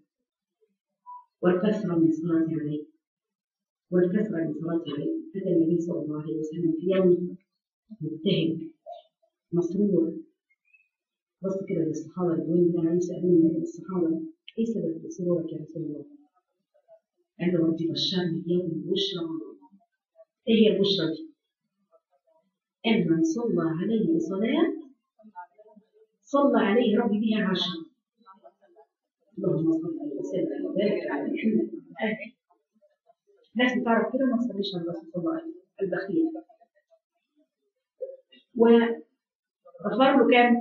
والكثرة من صلاة عليه والكثرة من صلاة عليه هذا النبي صلى الله عليه وسلم في يوم مبتهج مسرور بص كده للصحابة رضوان الله عليهم يسألون الصحابة ايه سبب سرورك يا رسول الله؟ قال له ربي بشرني بيوم بشرى ايه هي البشرى دي؟ ان من صلى عليه صلاة صلى عليه ربي بها عشرة اللهم صل وسلم وبارك على محمد آله. ناس بتعرف كده ما تصليش على الرسول صلى الله عليه وسلم البخيل وغفر له كام؟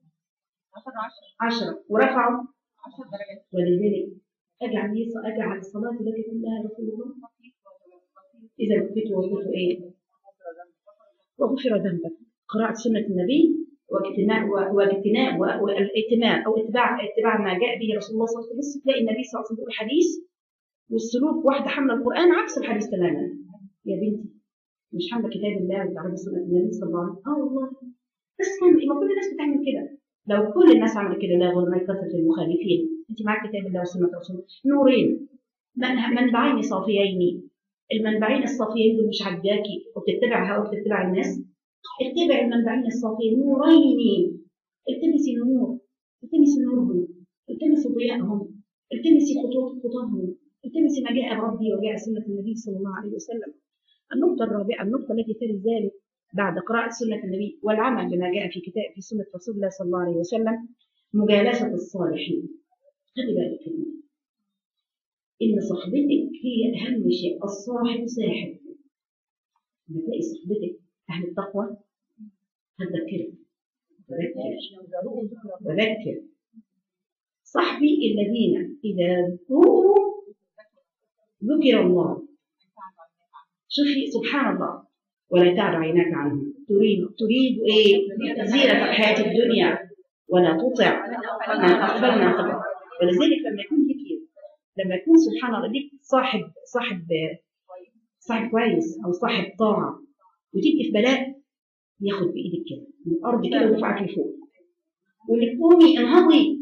عشرة ورفعه ولذلك اجعل لي اجعل الصلاة لك كلها يا رسول الله إذا بكيت وقلت إيه؟ وغفر ذنبك قراءة سنة النبي واجتناء واجتناء والائتماء او اتباع اتباع ما جاء به رسول الله صلى الله عليه وسلم تلاقي النبي صلى الله عليه وسلم بيقول حديث والسلوك واحده حامله القران عكس الحديث تماما يا بنتي مش حامله كتاب الله وتعرفي سنه النبي صلى الله عليه وسلم اه والله بس ما كل الناس بتعمل كده لو كل الناس عملت كده لا غير من كثره المخالفين انت معاك كتاب الله وسنه رسول نورين من- منبعين صافيين المنبعين الصافيين دول مش عجاكي وبتتبع هوا وبتتبع الناس اتبع المنبعين الصافيين نورين التمسي النور التمسي نورهم التمسي ضياءهم التمسي خطوط خطاهم التمسي ما جاء ربي وجاء سنة النبي صلى الله عليه وسلم النقطة الرابعة النقطة التي تلي ذلك بعد قراءة سنة النبي والعمل بما جاء في كتاب في سنة رسول الله صلى الله عليه وسلم مجالسة الصالحين خلي بالك كده. إن صحبتك هي أهم شيء الصاحب ساحب لما تلاقي صحبتك أهل التقوى هتذكرك وذكر وذكر صحبي الذين إذا ذكروا ذكر الله شوفي سبحان الله ولا تعد عيناك عنهم تريد تريد ايه زينة الحياة الدنيا ولا تطع من أغفلنا قبل ولذلك لما يكون لك لما يكون سبحان الله ليك صاحب صاحب صاحب كويس أو صاحب طاعة وتبقي في بلاء ياخد بإيدك كده من الأرض كده ويرفعك لفوق ويقول لك قومي انهضي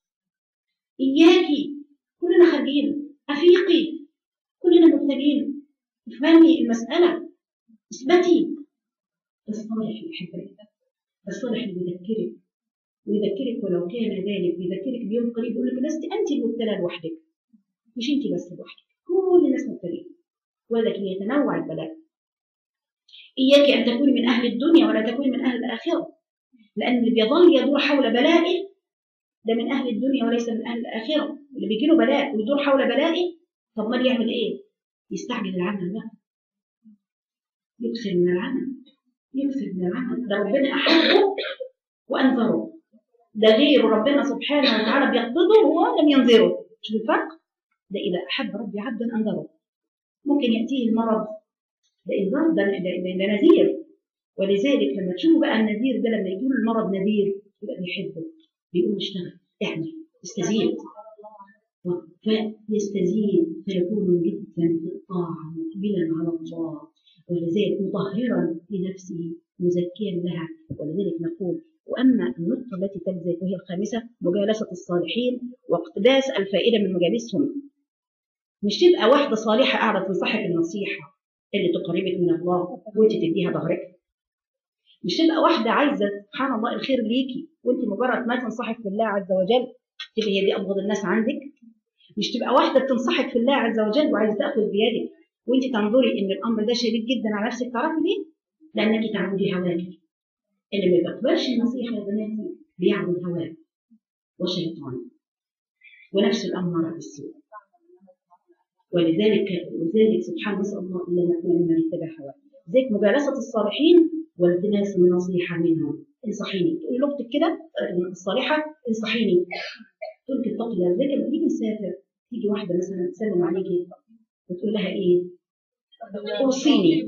إياكي كلنا خارجين أفيقي كلنا مبتلين افهمي المسألة اثبتي الصالح اللي يحبك الصالح اللي بيذكرك ويذكرك ولو كان ذلك بيذكرك بيوم قريب يقول لك لست أنت المبتلى لوحدك مش أنت بس لوحدك كل الناس مبتلين ولكن يتنوع البلاء إياك أن تكوني من أهل الدنيا ولا تكوني من أهل الآخرة لأن اللي بيظل يدور حول بلائه ده من أهل الدنيا وليس من أهل الآخرة اللي بيجي له بلاء ويدور حول بلائه طب ما يعمل إيه؟ يستعجل العمل بقى يكثر من العمل يكثر من العمل ده ربنا أحبه وأنذره ده غير ربنا سبحانه وتعالى بيقبضه وهو لم ينذره شوف الفرق؟ ده إذا أحب ربي عبدا أنذره ممكن يأتيه المرض ده إنذار ده, ده, ده, ده نذير ولذلك لما تشوفوا بقى النذير ده لما يجي له المرض نذير يبقى بيحبه بيقول له اشتغل اعمل استزيد فيستزيد فيكون جدا في الطاعة مقبلا على الله ولذلك مطهرا لنفسه مزكيا لها ولذلك نقول واما النقطه التي تلي وهي الخامسه مجالسه الصالحين واقتباس الفائده من مجالسهم مش تبقى واحده صالحه قاعده تنصحك النصيحه اللي تقربك من الله وانت تديها ظهرك مش تبقى واحده عايزه سبحان الله الخير ليكي وانت مجرد ما تنصحك بالله عز وجل تبقى هي دي ابغض الناس عندك مش تبقى واحده بتنصحك في الله عز وجل وعايزه تاخذ بيدك وانت تنظري ان الامر ده شديد جدا على نفسك تعرفي ليه؟ لانك تعبدي هواك اللي ما بيقبلش النصيحه يا بناتي بيعبد هواه وشيطان ونفس الاماره بالسوء ولذلك ولذلك سبحان نسال الله الا نكون ممن اتبع هواه لذلك مجالسه الصالحين والتماس النصيحه منهم انصحيني تقولي لاختك كده الصالحه انصحيني تقول لك اتقي الله زي لما تيجي تسافر تيجي واحده مثلا تسلم عليكي وتقول لها ايه؟ اوصيني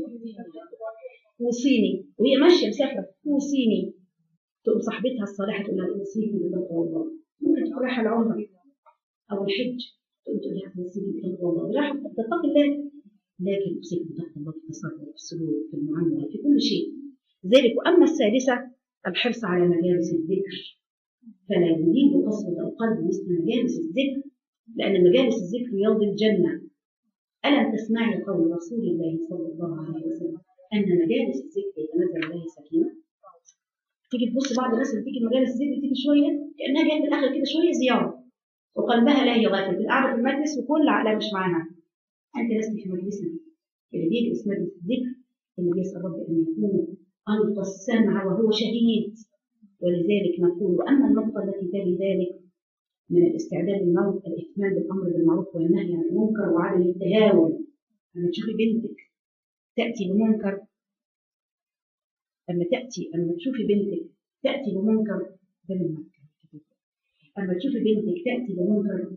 اوصيني وهي ماشيه مسافره اوصيني تقوم صاحبتها الصالحه تقول لها اوصيني بتقوى الله ممكن تكون رايحه العمره او الحج تقوم تقول لها اوصيني بتقوى الله رايحه تتقي الله لكن اوصيك بتقوى الله في التصرف في السلوك في المعامله في كل شيء ذلك واما الثالثه الحرص على مجالس الذكر فلا يريد قسوه القلب مثل مجالس الذكر لان مجالس الذكر يرضي الجنه ألم تسمعي قول رسول الله صلى الله عليه وسلم أن مجالس الذكر يتنزل عليه سكينة؟ تيجي تبص بعض الناس اللي تيجي مجالس الذكر تيجي شوية كأنها جاية في الآخر كده شوية زيارة وقلبها لا هي غافل القعدة في المجلس وكل عقلها مش معاها أنت لست في مجلسنا اللي بيجلس مجلس الذكر اللي بيسأل رب أن يكون ألقى السمع وهو شهيد ولذلك نقول وأما النقطة التي تلي ذلك من الاستعداد للموت الاهتمام بالامر بالمعروف والنهي عن المنكر وعدم التهاون لما تشوفي بنتك تاتي بمنكر لما تاتي لما تشوفي بنتك تاتي بمنكر ده من مكه لما تشوفي بنتك تاتي بمنكر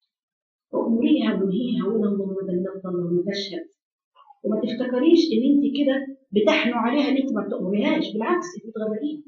وامريها ونهيها ولا اللهم بلغت اللهم تشهد وما تفتكريش ان انت كده بتحنوا عليها ان انت ما بتامريهاش بالعكس انت بتغرقيها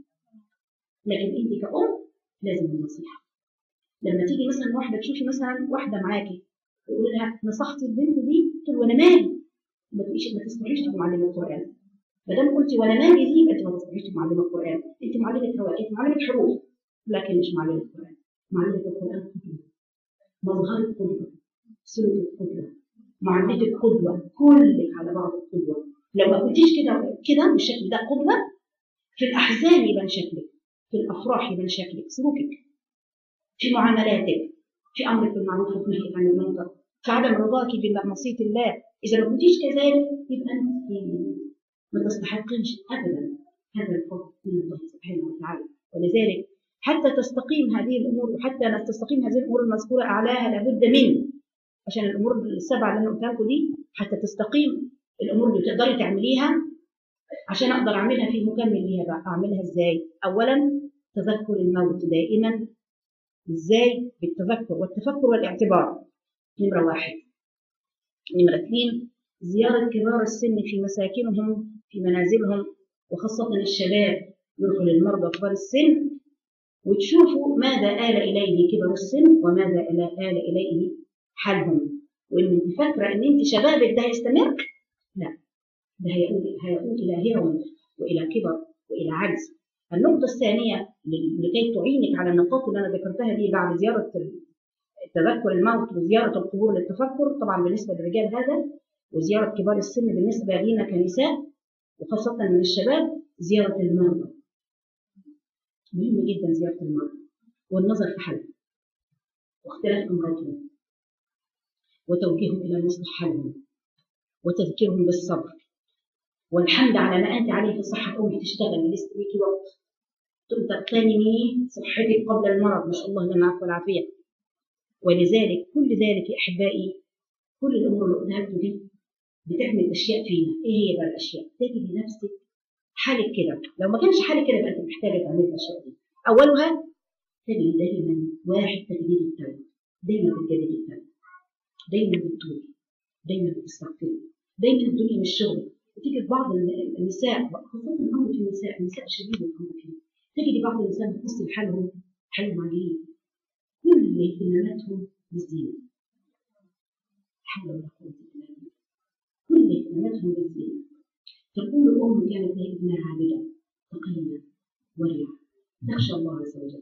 لكن انت كأم لازم النصيحه لما تيجي مثلا واحده تشوفي مثلا واحده معاكي تقول لها نصحتي البنت دي تقول وانا مالي ما تقوليش ما تسمعيش تبقى معلمه القران ما دام قلتي وانا مالي دي انت ما تسمعيش تبقى معلمه القران انت معلمه هواء انت معلمه حروف لكن مش معلمه القران معلمه القران قدوه مظهر القدوه سلوك القدوه معاملة القدوة كلك على بعض القدوة لو ما كنتيش كده كده بالشكل ده قدوة في الأحزان يبان شكلك في الأفراح يبان شكلك سلوكك في معاملاتك في امرك بالمعروف والنهي عن المنكر في عدم رضاك بمعصيه الله اذا ما كنتيش كذلك يبقى انت ما تستحقيش ابدا هذا الفضل من الله سبحانه وتعالى ولذلك حتى تستقيم هذه الامور وحتى تستقيم هذه الامور المذكوره اعلاها لابد من عشان الامور السبعه اللي انا قلتها لكم دي حتى تستقيم الامور اللي تقدري تعمليها عشان اقدر اعملها في مكمل ليها بقى اعملها ازاي؟ اولا تذكر الموت دائما ازاي بالتذكر والتفكر والاعتبار نمرة واحد نمرة اثنين زيارة كبار السن في مساكنهم في منازلهم وخاصة الشباب يروحوا للمرضى كبار السن وتشوفوا ماذا آل إليه كبر السن وماذا آل إليه حالهم وإن أنت فاكرة إن أنت شبابك ده هيستمر لا ده هيقول هيقول إلى هرم وإلى كبر وإلى عجز النقطة الثانية لكي تعينك على النقاط اللي أنا ذكرتها دي بعد زيارة تذكر الموت وزيارة القبور للتفكر طبعا بالنسبة للرجال هذا وزيارة كبار السن بالنسبة لنا كنساء وخاصة من الشباب زيارة المرضى مهم جدا زيارة المرضى والنظر في حالهم واختلاف أمراضهم وتوجيههم إلى مصلح حالهم وتذكيرهم بالصبر والحمد على ما أنت عليه في صحة أمك تشتغل لسه ليكي وقت تقوم تغتنمي صحتك قبل المرض ما شاء الله لنا العفو والعافية ولذلك كل ذلك يا أحبائي كل الأمور اللي قلتها لكم دي بتعمل أشياء فينا إيه هي بقى الأشياء؟ تجد نفسك حالك كده لو ما كانش حالك كده يبقى أنت محتاجة تعملي الأشياء دي أولها تجد دايما واحد تجديد التوبة دايما بتجدد التوبة دايما بتتوبي دايما بتستغفري دايما الدنيا مش شغل وتيجي في بعض النساء خصوصا الامر في النساء النساء شديد الامر فيه تجد بعض النساء بتبص لحالهم حالهم عجيب كل اهتماماتهم بالزينه حول ولا قوه الا بالله كل اهتماماتهم بالزينه تقول الام كانت هي ابنها عابده تقيه ورعه تخشى الله عز وجل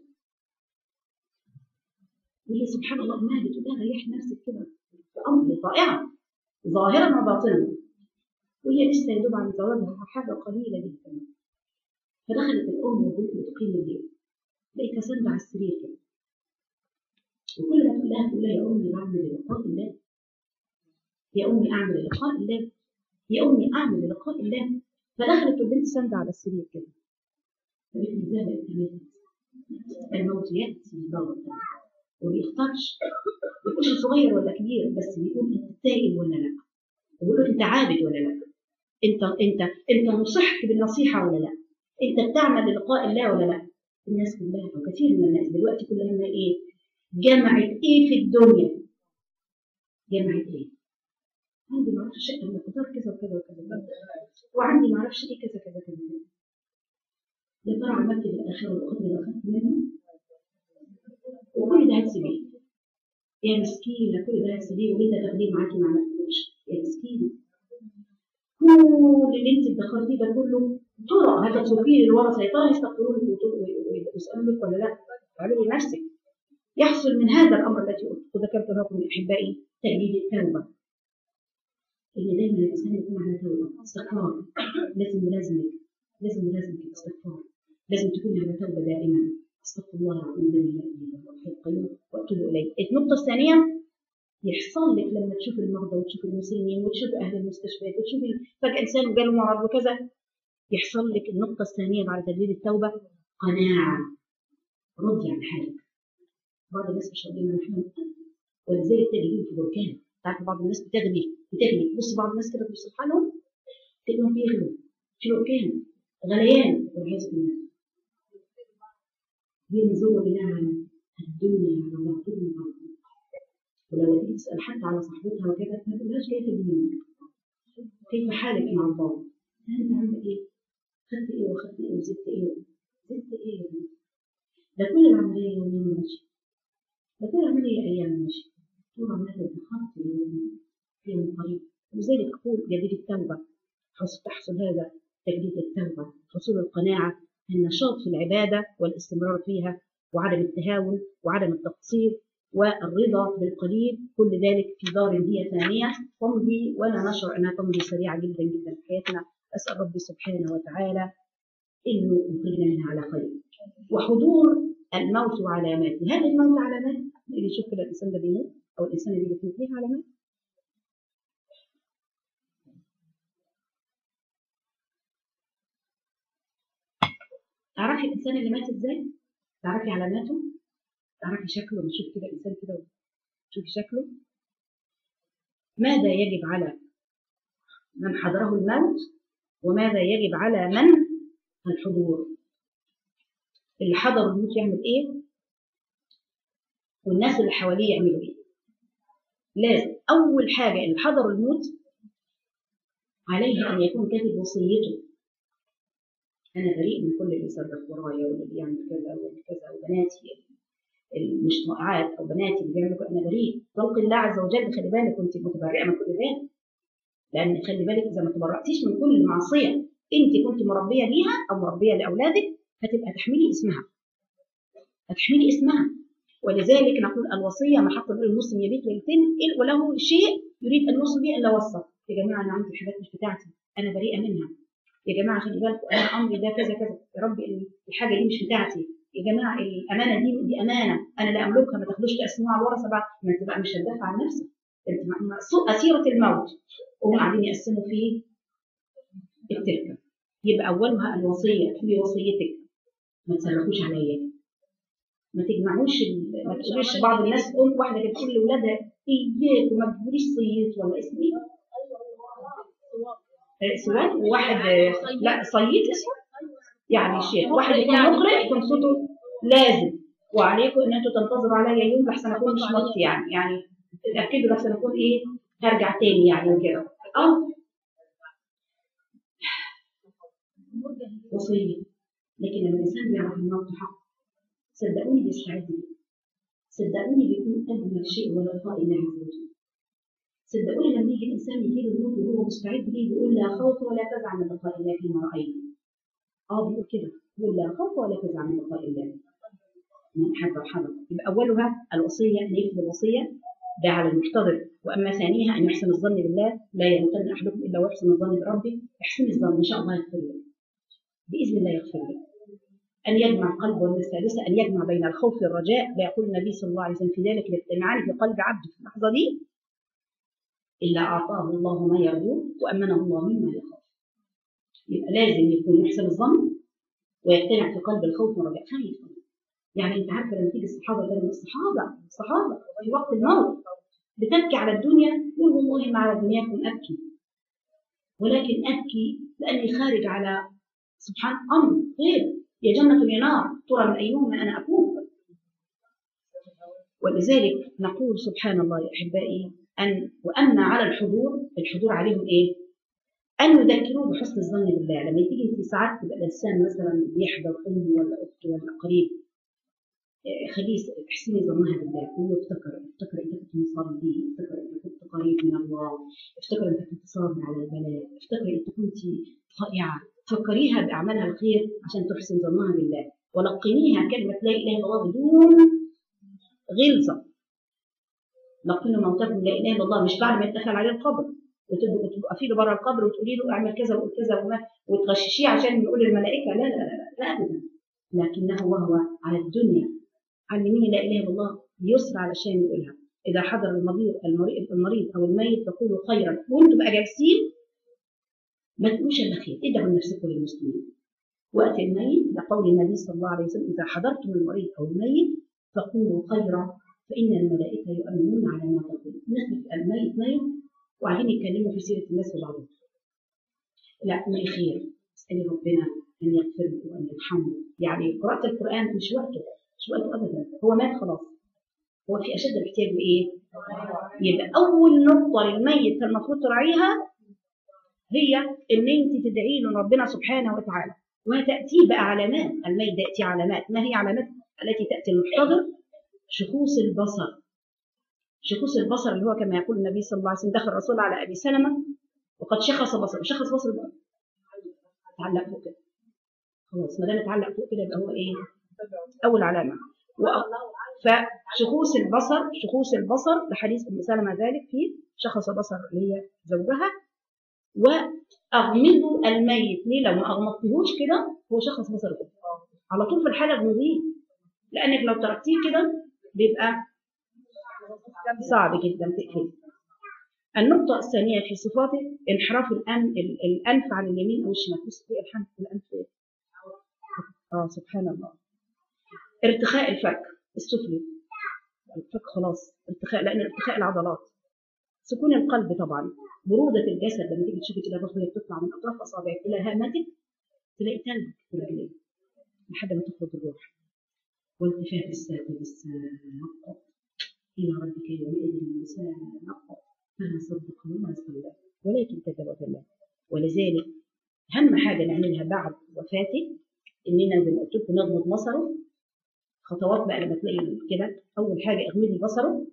وهي سبحان الله ما بتقول لها ريحي نفسك كده في امر طائعه ظاهرا وباطنا وهي لسه يدوب عن زواجها حاجه قليله جدا فدخلت الام والبنت بتقيم الليل لقيتها ساندة على السرير كده وكل ما تقول لها تقول لها يا امي بعمل لقاء الله يا امي اعمل لقاء الله يا امي اعمل لقاء الله فدخلت البنت ساندة على السرير كده فقالت لي ازاي بقيت تمام الموت ياتي بغتة وما بيختارش ما يكونش صغير ولا كبير بس بيقول انت تائب ولا لا وبيقول انت عابد ولا لا انت انت انت نصحت بالنصيحه ولا لا انت بتعمل للقاء الله ولا لا الناس كلها او كثير من الناس دلوقتي كلها ما ايه جمعت ايه في الدنيا جمعت ايه عندي ما اعرفش شقه من القطار كذا وكذا وكذا وعندي ما اعرفش ايه كذا كذا كذا يا ترى عملت في الاخره القدر اللي اخذت منه وكل ده هتسيبيه يا مسكينه كل ده هتسيبيه وانت تاخديه معاكي ما عملتوش يا مسكينه كل اللي انت ادخرتيه ده كله طرق هتتركيه للورثه يا ترى يستغفروا لك ويسالوا لك ولا لا؟ اعملي نفسك يحصل من هذا الامر الذي ذكرت لكم من احبائي تجديد التوبه ان دايما الانسان يكون على توبه استغفار لازم يلازمك لازم يلازمك الاستغفار لازم تكون على توبه دائما استغفر الله العظيم الذي لا اله الا هو الحي القيوم واتوب اليه النقطه الثانيه يحصل لك لما تشوف المرضى وتشوف المسنين وتشوف اهل المستشفيات وتشوف فجاه انسان جاله مرض وكذا يحصل لك النقطه الثانيه بعد تجديد التوبه قناعه رضي عن حالك بعض الناس مش راضيين عن حالهم ولذلك تجدين في بركان تعرف بعض الناس بتغلي بتغلي بص بعض الناس كده تبص لحالهم تلاقيهم بيغلوا في بركان غليان والعياذ بالله بينظروا بنعم الدنيا على باطنها ولما تيجي تسال حتى على صاحبتها وكده ما تقولهاش كيف دينك كيف حالك مع الله انت عندك ايه خدت ايه وخدت ايه وزدت ايه زدت ايه يا بنتي ده كل العمليه يومين ماشي ده كل العمليه ايام ماشي طول ماذا دخلت اليوم في يوم قريب لذلك اقول جديد التوبه تحصل هذا تجديد التوبه حصول القناعه النشاط في العباده والاستمرار فيها وعدم التهاون وعدم التقصير والرضا بالقليل كل ذلك في دار هي ثانية تمضي ولا نشعر أنها تمضي سريعة جدا جدا في حياتنا أسأل ربي سبحانه وتعالى إنه يخرجنا منها على خير وحضور الموت وعلاماته هل الموت علامات اللي يشوف كده الإنسان ده بيموت أو الإنسان اللي بتموت ليها علامات تعرفي الإنسان اللي مات إزاي؟ تعرفي علاماته؟ تعرفي شكله لما تشوف كده انسان كده تشوفي شكله ماذا يجب على من حضره الموت وماذا يجب على من الحضور اللي حضر الموت يعمل ايه والناس اللي حواليه يعملوا ايه لازم اول حاجه اللي حضر الموت عليه ان يكون كاتب وصيته انا بريء من كل اللي يصرف ورايا واللي بيعمل كذا وكذا وبناتي مش طاعات او بناتي اللي بيعملوا انا بريء خلق الله عز وجل خلي بالك كنت متبرئه من كل ذلك لان خلي بالك اذا ما تبرأتيش من كل معصيه انت كنت مربيه ليها او مربيه لاولادك هتبقى تحملي اسمها هتحملي اسمها ولذلك نقول الوصيه ما حط المسلم يبيت ليلتين وله شيء يريد ان يوصل به الا وصل يا جماعه انا عندي حاجات مش بتاعتي انا بريئه منها يا جماعه خلي بالكم انا امري ده كذا كذا يا رب الحاجه دي مش بتاعتي يا جماعه الامانه دي دي امانه انا لا املكها ما تاخدوش تقسموها على الورثه بعد ما انت بقى مش هتدافع عن نفسك انت اسيره الموت وهم قاعدين يقسموا في التركه يبقى اولها الوصيه في وصيتك ما تصرفوش عليا ما تجمعوش ما تقوليش بعض الناس ام واحده كانت تقول لاولادها اياك وما تقوليش صيت ولا اسم ايه؟ سواد وواحد لا صيت اسمه يعني شيء واحد يكون مقرئ يكون صوته لازم وعليكم ان انتوا تنتظروا عليا يوم لحسن اكون مش مت يعني يعني تاكدوا لحسن اكون ايه هرجع تاني يعني وكده اه وصية لكن لما الإنسان بيعرف الموت حق صدقوني بيستعد له صدقوني بيكون أجمل شيء هو لقاء الله عز وجل صدقوني لما يجي الإنسان يجي له الموت وهو مستعد ليه بيقول لا خوف ولا فزع من لقاء الله فيما رأينا اه بيقول كده بيقول لا خوف ولا فزع من لقاء الله من حتى حضر يبقى أولها الوصية أن يكتب الوصية ده على المحتضر وأما ثانيها أن يحسن الظن بالله لا يمتن أحدكم إلا ويحسن الظن بربه احسن الظن إن شاء الله يغفر له بإذن الله يغفر له أن يجمع قلبه والثالثة أن يجمع بين الخوف والرجاء لا يقول النبي صلى الله عليه وسلم في ذلك الاجتماعان في قلب عبد في اللحظة دي إلا أعطاه الله ما يرجوه وأمنه الله مما يخاف يبقى لازم يكون يحسن الظن ويقتنع في قلب الخوف والرجاء خايف يعني انت عارفه لما تيجي الصحابه كانوا الصحابه الصحابه في وقت الموت بتبكي على الدنيا يقول والله ما على دنياكم ابكي ولكن ابكي لاني خارج على سبحان امر خير يا جنة يا نار ترى من أيهما أنا أكون ولذلك نقول سبحان الله يا أحبائي أن وأما على الحضور الحضور عليهم إيه؟ أن يذكروه بحسن الظن بالله لما تيجي في ساعات تبقى الإنسان مثلا بيحضر أمه ولا أخته ولا قريب خليه احسني ظنها بالله قول له افتكر افتكر انت كنت مصلي افتكر انت كنت قريب من الله افتكر انت كنت صابر على البلاء افتكر انت كنت طائعه فكريها باعمالها الخير عشان تحسن ظنها بالله ولقنيها كلمه لا اله الا الله بدون غلظه لقنوا موتاكم لا اله الا الله مش بعد ما يدخل عليه القبر وتقفي له بره القبر وتقولي له اعمل كذا وقول كذا وما وتغششيه عشان يقول الملائكه لا لا لا لا, لا ابدا لكنه وهو على الدنيا علميني لا اله الا الله يسر علشان يقولها اذا حضر المريض المريض, المريض او الميت فقولوا خيرا وانتم بقى جالسين ما تقولوش الا خير ادعوا لنفسكم للمسلمين وقت الميت لقول النبي صلى الله عليه وسلم اذا حضرتم المريض او الميت فقولوا خيرا فان الملائكه يؤمنون على ما تقول الناس بتبقى الميت ميت وقاعدين يتكلموا في سيره الناس وبعضهم لا ما خير اسالي ربنا ان يغفر له وان يرحمه يعني قراءه القران مش وقته مش وقته ابدا هو مات خلاص هو في اشد الاحتياج بايه؟ يبقى اول نقطه للميت المفروض تراعيها هي ان انت تدعي له ربنا سبحانه وتعالى وتاتي بقى علامات الميت ياتي علامات ما هي علامات التي تاتي المحتضر شخوص البصر شخوص البصر اللي هو كما يقول النبي صلى الله عليه وسلم دخل الرسول على ابي سلمه وقد شخص بصره شخص بصره بقى تعلق فوق كده خلاص ما دام اتعلق فوق كده يبقى هو ايه اول علامه و... فشخوص البصر شخوص البصر لحديث ام سلمه ذلك في شخص بصر اللي هي زوجها واغمضوا الميت ليه لو ما اغمضتهوش كده هو شخص بصر كده على طول في الحاله بنضيء لانك لو تركتيه كده بيبقى صعب جدا تقفل النقطة الثانية في صفاته انحراف الأن... الأنف عن اليمين أو الشمال بص في الحنف الأنف اه سبحان الله ارتخاء الفك السفلي الفك خلاص ارتخاء لأن ارتخاء العضلات سكون القلب طبعا برودة الجسد لما تيجي تشوفي كده الرغبة بتطلع من أطراف أصابعك إلى هامتك تلاقي تلج في رجليك لحد ما تخرج الروح والتفات الساق بالساق إلى ربك يومئذ المساء فما صدق وما صلى ولكن كذب بالله ولذلك أهم حاجة نعملها بعد وفاته إننا زي ما قلت لكم نغمض بصره خطوات بقى لما تلاقي كده أول حاجة اغمضي بصره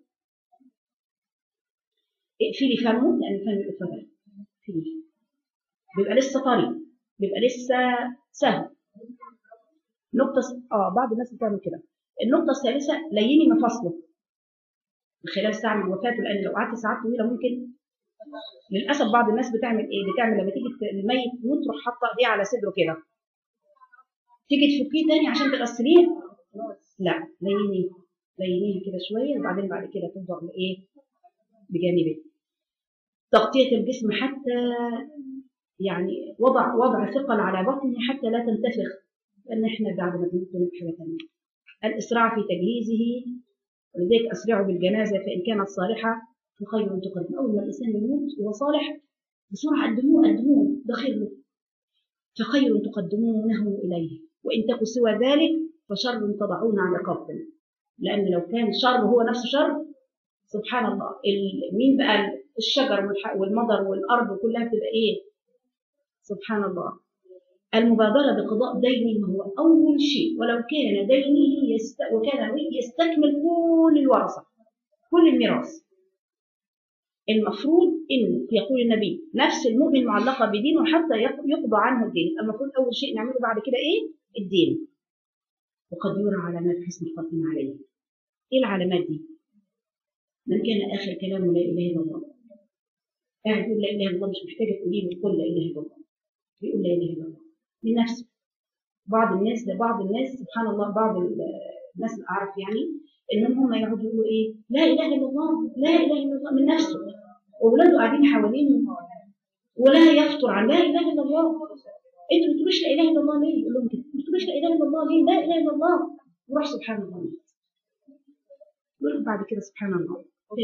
اقفلي فمه لأن فمه بيبقى اتفتح اقفلي بيبقى لسه طري بيبقى لسه سهل نقطة س... اه بعض الناس بتعمل كده النقطة الثالثة ليني مفاصله خلال ساعة من وفاته لأن لو قعدت ساعات طويلة ممكن للأسف بعض الناس بتعمل إيه؟ بتعمل لما تيجي الميت يموت تروح حاطة إيديه على صدره كده تيجي تفكيه تاني عشان تغسليه لا ليني لينيها كده شوية وبعدين بعد كده تفضل إيه؟ بجانبين تغطية الجسم حتى يعني وضع وضع ثقل على بطنه حتى لا تنتفخ لأن إحنا بعد ما بنموت بنبقى حاجة تانية الإسراع في تجهيزه ولذلك أسرعوا بالجنازة فإن كانت صالحة فخير تقدم أول ما الإنسان يموت وهو صالح بسرعة قدموه قدموه ده خير له فخير تقدمونه إليه وإن تكن سوى ذلك فشر تضعون على قبر لأن لو كان شر هو نفسه شر سبحان الله مين بقى الشجر والمطر والأرض كلها بتبقى إيه سبحان الله المبادرة بقضاء دينه هو أول شيء ولو كان دينه يست... وكان يستكمل كل الورثة كل الميراث المفروض ان يقول النبي نفس المؤمن معلقه بدينه حتى يق- يقضى عنه الدين المفروض اول شيء نعمله بعد كده ايه الدين وقد يرى علامات حسن الخاتمه عليه ايه العلامات دي من كان اخر كلامه لا اله الا الله قاعد يقول لا اله الا الله مش محتاجه تقولي له قل لا اله الا الله بيقول لا اله الا الله لنفسه بعض الناس لبعض الناس سبحان الله بعض ال- الناس اللي اعرف يعني انهم هم يقعدوا يقولوا ايه لا اله الا الله لا اله الا الله من نفسه واولاده قاعدين حوالينه ولا يفطر عن لا اله الا الله انتوا ما بتقولوش لا اله الا الله ليه؟ يقول لهم كده ما بتقولوش لا اله الا الله ليه؟ لا اله الا الله وراح سبحان الله يقول بعد كده سبحان الله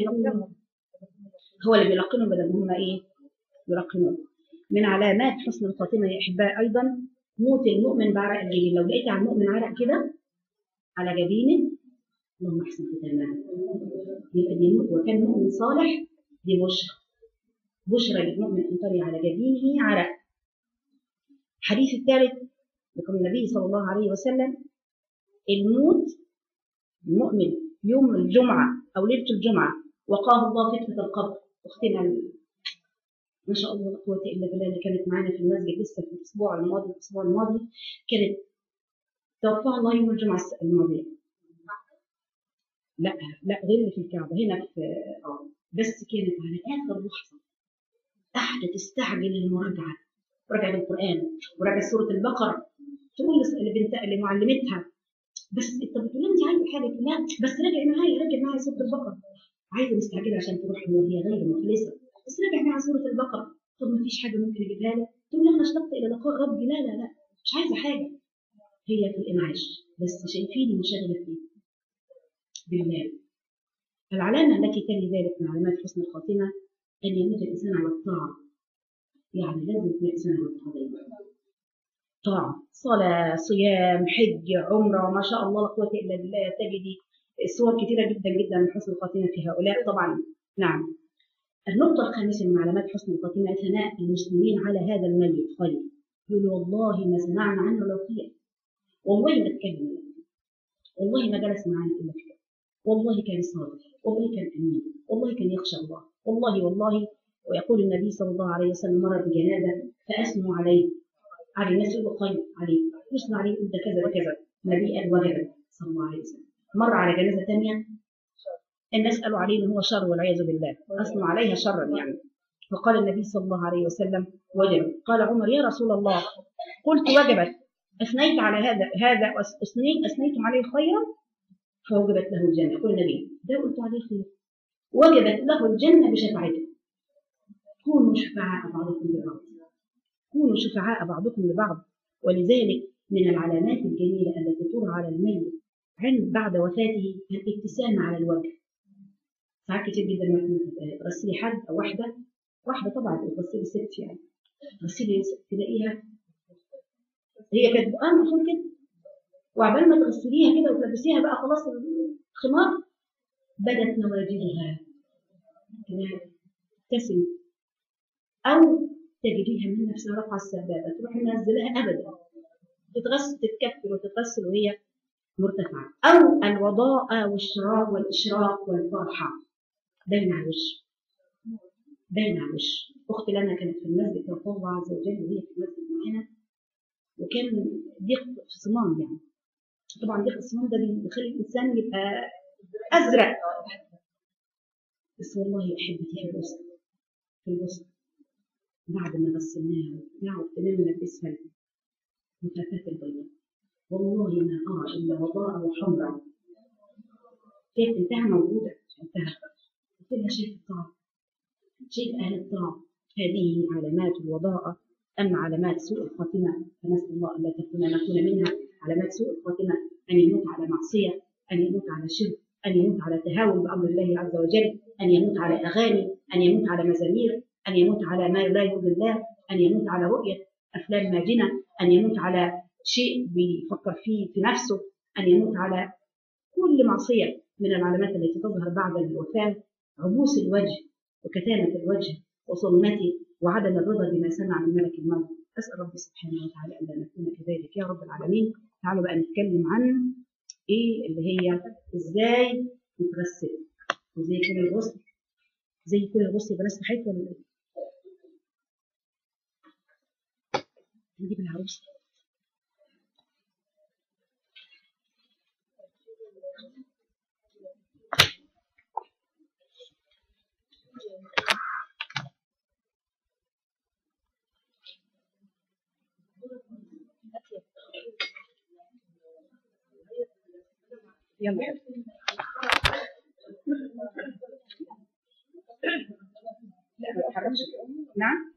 هو اللي بيلقنهم بدل ما هم ايه؟ يلقنون من علامات حسن الخاتمه يا احباء ايضا موت المؤمن بعرق الجبين لو لقيت على المؤمن عرق كده على جبينه اللهم احسن ختامنا يبقى دي موت وكان مؤمن صالح دي بشرى بشرى للمؤمن ان طري على جبينه عرق الحديث الثالث يقول النبي صلى الله عليه وسلم الموت المؤمن يوم الجمعة أو ليلة الجمعة وقاه الله فتنة القبر أختنا ال- ما شاء الله لا قوة إلا بالله اللي كانت معانا في المسجد لسه في الأسبوع الماضي الأسبوع الماضي كانت توفاها الله يوم الجمعة الس- الماضية لا لا غير اللي في الكعبة هنا في اه بس كانت على آخر لحظة قاعدة تستعجل المراجعة مراجعة القرآن مراجعة سورة البقرة تقول لس- لبنت لمعلمتها بس انت بتقول لها انت عايزه حاجه لا بس راجعي معايا راجعي معايا سوره البقره عايزه مستعجله عشان تروح وهي غير مخلصه بس راجعي معايا سوره البقره طب ما فيش حاجه ممكن اجيبها لك تقول لها انا اشتقت الى لقاء ربي لا لا لا مش عايزه حاجه هي في الانعاش بس شايفيني منشغله فيه بالله العلامه التي تلي ذلك من علامات حسن الخاتمه ان يموت الانسان على الطاعه يعني لازم يكون الانسان على الطاعه طاعة صلاة صيام حج عمرة ما شاء الله لا قوة إلا بالله تجدي صور كثيرة جدا جدا من حسن الخاتمة في هؤلاء طبعا نعم النقطة الخامسة من علامات حسن الخاتمة ثناء المسلمين على هذا الميت خير يقولوا والله ما سمعنا عنه لو خير والله ما اتكلم والله ما جلس معنا إلا كده والله كان صادق والله كان أمين والله كان يخشى الله والله والله ويقول النبي صلى الله عليه وسلم مر بجنازة فأثنوا عليه على الناس يقولوا خير عليه يثنى عليه يقول ده كذا وكذا النبي قال وجبا صلى الله عليه وسلم مر على جنازة ثانية الناس قالوا عليه ان هو شر والعياذ بالله اثنوا عليها شرا يعني فقال النبي صلى الله عليه وسلم وجبت قال عمر يا رسول الله قلت وجبت اثنيت على هذا هذا اثنيت اثنيتم عليه خيرا فوجبت له الجنه يقول النبي ده قلت عليه خير وجبت له الجنه بشفاعته كونوا شفعاء بعضكم لبعض كونوا شفعاء بعضكم لبعض ولذلك من العلامات الجميله التي ترى على الميت عند بعد وفاته الابتسامه على الوجه ساعات كتير جدا لما تغسلي حد او واحده واحده طبعا تغسلي ست يعني تغسلي ست تلاقيها هي كانت بقى المفروض كده وعبال ما تغسليها كده وتلبسيها بقى خلاص الخمار بدت نواجذها تبتسم او تجريها من نفسها رفع السبابه تروح منزلها ابدا تتغسل تتكفل وتتغسل وهي مرتفعه او الوضاء والشراق والاشراق والفرحه باين على الوش باين على الوش اختي لنا كانت في المسجد توفى الله عز وجل وهي في المسجد معانا وكان ضيق في صمام يعني طبعا ضيق الصمام ده بيخلي الانسان يبقى ازرق بس والله يا احبتي في الوسط في الوسط بعد ما غسلناها نعود تنام نلبسها مخافات البيضاء والله ما ارى الا وضاء وحمراء كانت انتهى موجوده انتهى قلت لها شايف الطاعه شايف اهل الطاعه هذه علامات الوضاء اما علامات سوء الخاتمه فنسال الله الا تكون نكون منها علامات سوء الخاتمه ان يموت على معصيه ان يموت على شرك ان يموت على تهاون بامر الله عز وجل ان يموت على اغاني ان يموت على مزامير أن يموت على ما لا يرضي الله أن يموت على رؤية أفلام ماجنة أن يموت على شيء بيفكر فيه في نفسه أن يموت على كل معصية من العلامات التي تظهر بعد الوفاة عبوس الوجه وكتامة الوجه وصلمته وعدم الرضا بما سمع من ملك الموت أسأل ربي سبحانه وتعالى أن لا نكون كذلك يا رب العالمين تعالوا بقى نتكلم عن إيه اللي هي إزاي نتغسل وزي كل الغسل زي كل الغسل يبقى ناس صحيت ولا إيه؟ نجيب العروسة يلا يا حبيبي. لا ما تتحركش نعم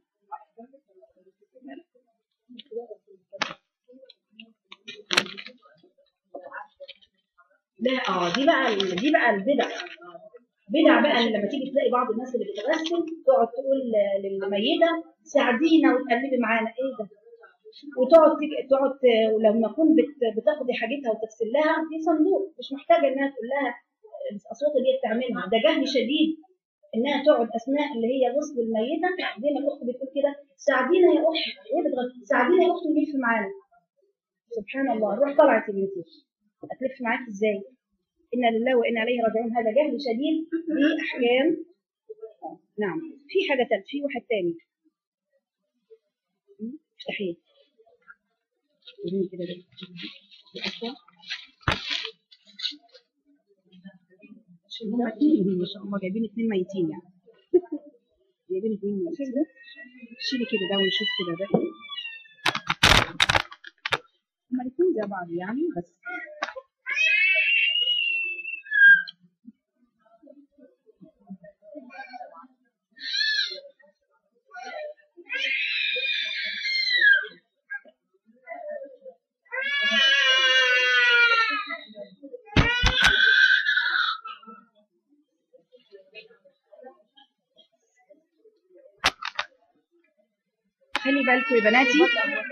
لا اه دي بقى دي بقى البدع بدع بقى اللي لما تيجي تلاقي بعض الناس اللي بتغسل تقعد تقول للميته ساعدينا وتقلبي معانا ايه ده وتقعد تج- تقعد ت- ولما تكون بت- بتاخدي حاجتها وتغسل لها في صندوق مش محتاجه انها تقول لها الاصوات اللي هي بتعملها ده جهل شديد انها تقعد اثناء اللي هي غسل الميته زي ما الاخت بتقول كده ساعدينا يا اخت هي بتغسل ساعدينا يا اخت ونلف معانا سبحان الله الروح طلعت يا بنتي هتلف معاك ازاي؟ انا لله وانا اليه راجعون هذا جهل شديد في احكام نعم في حاجه تانية في واحد تاني م? افتحيه وريني كده ده دي أسوأ. عشان هما اتنين ما شاء الله جايبين اتنين ميتين يعني جايبين اتنين ميتين شيلي كده ده ونشوف كده ده هما الاتنين زي بعض يعني بس خلي بالكم يا بناتي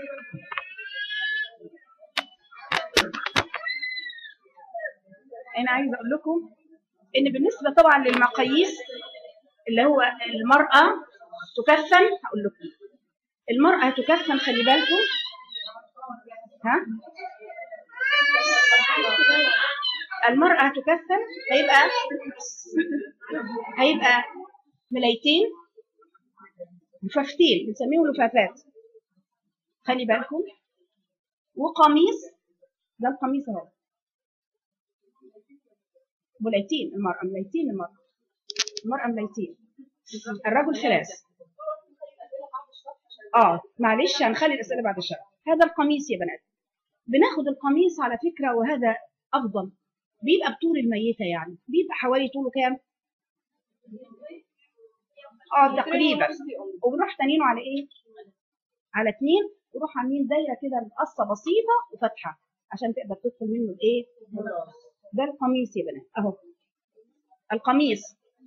انا عايزه اقول لكم ان بالنسبه طبعا للمقاييس اللي هو المراه تكفن هقول لكم المراه تكفن خلي بالكم ها المرأة تكفن هيبقى هيبقى ملايتين لفافتين بنسميهم لفافات خلي بالكم وقميص ده القميص اهو ملايتين المرأة ملايتين المرأة المرأة ملايتين الرجل ثلاث اه معلش هنخلي الأسئلة بعد الشهر هذا القميص يا بنات بناخد القميص على فكرة وهذا أفضل بيبقى بطول الميتة يعني بيبقى حوالي طوله كام؟ اه تقريبا وبنروح تانينه على ايه؟ على اتنين ونروح عاملين دايره كده قصه بسيطه وفتحه عشان تقدر تدخل منه الايه؟ ده القميص يا بنات اهو القميص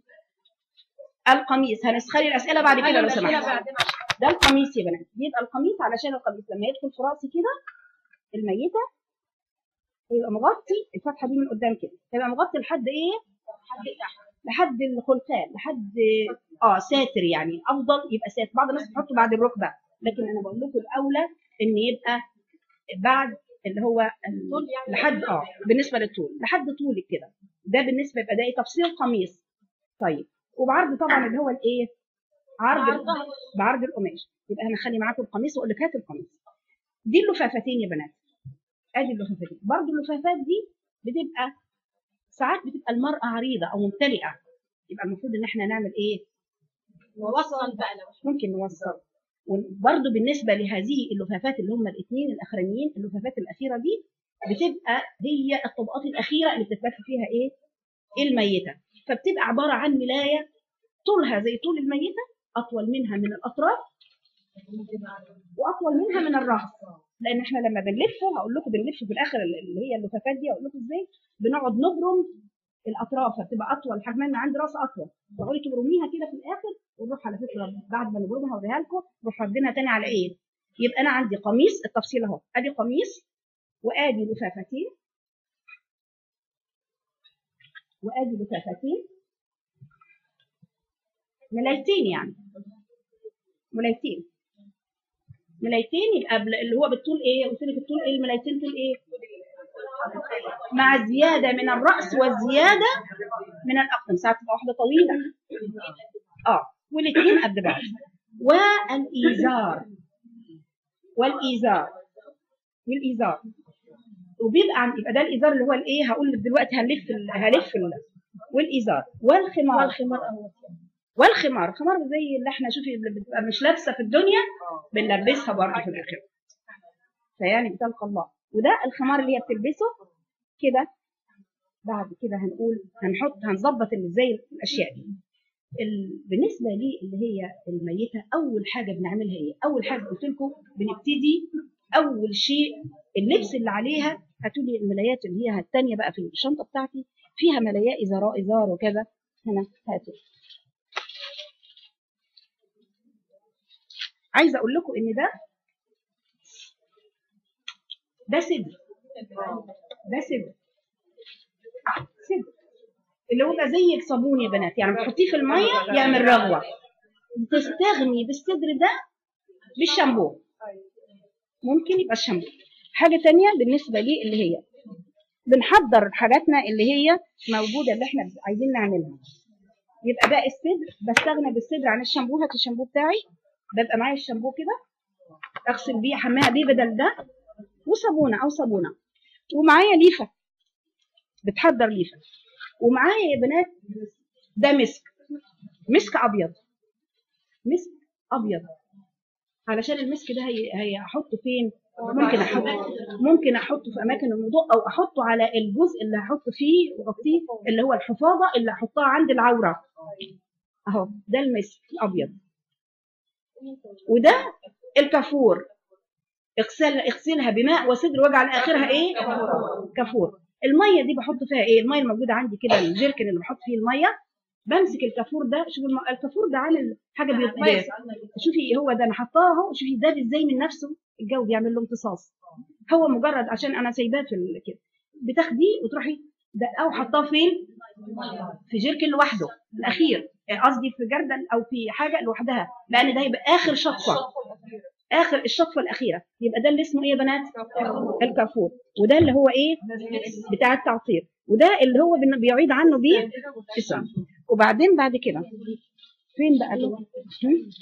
القميص هنسخلي الاسئله بعد كده لو سمحت ده القميص يا بنات بيبقى القميص علشان القميص لما يدخل في راسي كده الميته يبقى مغطي الفتحه دي من قدام كده يبقى مغطي لحد ايه؟ لحد الخلفان لحد اه ساتر يعني افضل يبقى ساتر بعض الناس بتحطه بعد الركبه لكن انا بقول لكم الاولى ان يبقى بعد اللي هو ال- لحد اه بالنسبه للطول لحد طولك كده ده بالنسبه يبقى ده إيه؟ تفصيل القميص طيب وبعرض طبعا اللي هو الايه عرض بعرض القماش يبقى هنخلي معاكم القميص واقول لك هات القميص دي اللفافتين يا بنات ادي اللفافتين برضو اللفافات دي بتبقى ساعات بتبقى المرأة عريضة أو ممتلئة يبقى المفروض إن إحنا نعمل إيه؟ نوصل بقى لو ممكن نوصل وبرضه بالنسبة لهذه اللفافات اللي هم الاثنين الأخرانيين اللفافات الأخيرة دي بتبقى هي الطبقات الأخيرة اللي بتتلف فيها إيه؟ الميتة فبتبقى عبارة عن ملاية طولها زي طول الميتة أطول منها من الأطراف وأطول منها من الرأس لأن إحنا لما بنلفه هقول لكم بنلف في الآخر اللي هي اللفافات دي هقول لكم إزاي بنقعد نبرم الاطراف فبتبقى اطول حجمها من عند راس اطول تقعدي تبرميها كده في الاخر ونروح على فكره بعد ما نبرمها اوريها لكم نروح ردينها تاني على ايه؟ يبقى انا عندي قميص التفصيل اهو ادي قميص وادي لفافتين وادي لفافتين ملايتين يعني ملايتين ملايتين يبقى بل- اللي هو بالطول ايه قلت لك الطول ايه الملايتين طول ايه مع الزياده من الراس والزياده من الاقدام ساعات تبقى واحده طويله اه والاثنين قد بعض والايزار والايزار والايزار وبيبقى عن يبقى ده الايزار اللي هو الايه هقول لك دلوقتي هنلف ال- هلف ال- والايزار والخمار والخمار اول والخمار الخمار زي اللي احنا شوفي اللي بتبقى مش لابسه في الدنيا بنلبسها برضه في الاخره فيعني بتلقى الله وده الخمار اللي هي بتلبسه كده بعد كده هنقول هنحط هنظبط ال- ازاي الاشياء دي ال- بالنسبه لي اللي هي الميته اول حاجه بنعملها ايه اول حاجه قلت لكم بنبتدي اول شيء اللبس اللي عليها هاتوا لي الملايات اللي هي الثانيه بقى في الشنطه بتاعتي فيها ملايات ازار ازار وكذا هنا هاتوا عايزه اقول لكم ان ده ده صدر ده صدر صدر اللي هو بقى زي الصابون يا بنات يعني بتحطيه في الميه يعمل رغوه تستغني بالصدر ده بالشامبو ممكن يبقى الشامبو حاجه تانية بالنسبه لي اللي هي بنحضر حاجاتنا اللي هي موجوده اللي احنا عايزين نعملها يبقى ده الصدر بستغنى بالصدر عن الشامبو هات الشامبو بتاعي ببقى معايا الشامبو كده اغسل بيه حماها بيه بدل ده وصابونه او صابونه ومعايا ليفه بتحضر ليفه ومعايا يا بنات ده مسك مسك ابيض مسك ابيض علشان المسك ده هي هيحطه فين ممكن احطه ممكن احطه في اماكن الوضوء او احطه على الجزء اللي هحط فيه واغطيه اللي هو الحفاضه اللي احطها عند العوره اهو ده المسك الابيض وده الكافور اغسل اغسلها بماء وسدر واجعل اخرها ايه كافور الميه دي بحط فيها ايه الميه الموجوده عندي كده الجيركن اللي بحط فيه الميه بمسك الكافور ده شوفي الم... الكافور ده عامل حاجه بيض شوفي هو ده انا حطاه اهو شوفي ده ازاي من نفسه الجو بيعمل له امتصاص هو مجرد عشان انا سايباه في ال- كده بتاخديه وتروحي ده او حطاه فين في جيركن لوحده الاخير قصدي في جردل او في حاجه لوحدها لان ده يبقى اخر شطفه اخر الشطفه الاخيره يبقى ده اللي اسمه ايه يا بنات الكافور وده اللي هو ايه بتاع التعطير وده اللي هو بن- بيعيد عنه بيه اسم وبعدين بعد كده فين بقى ده هم؟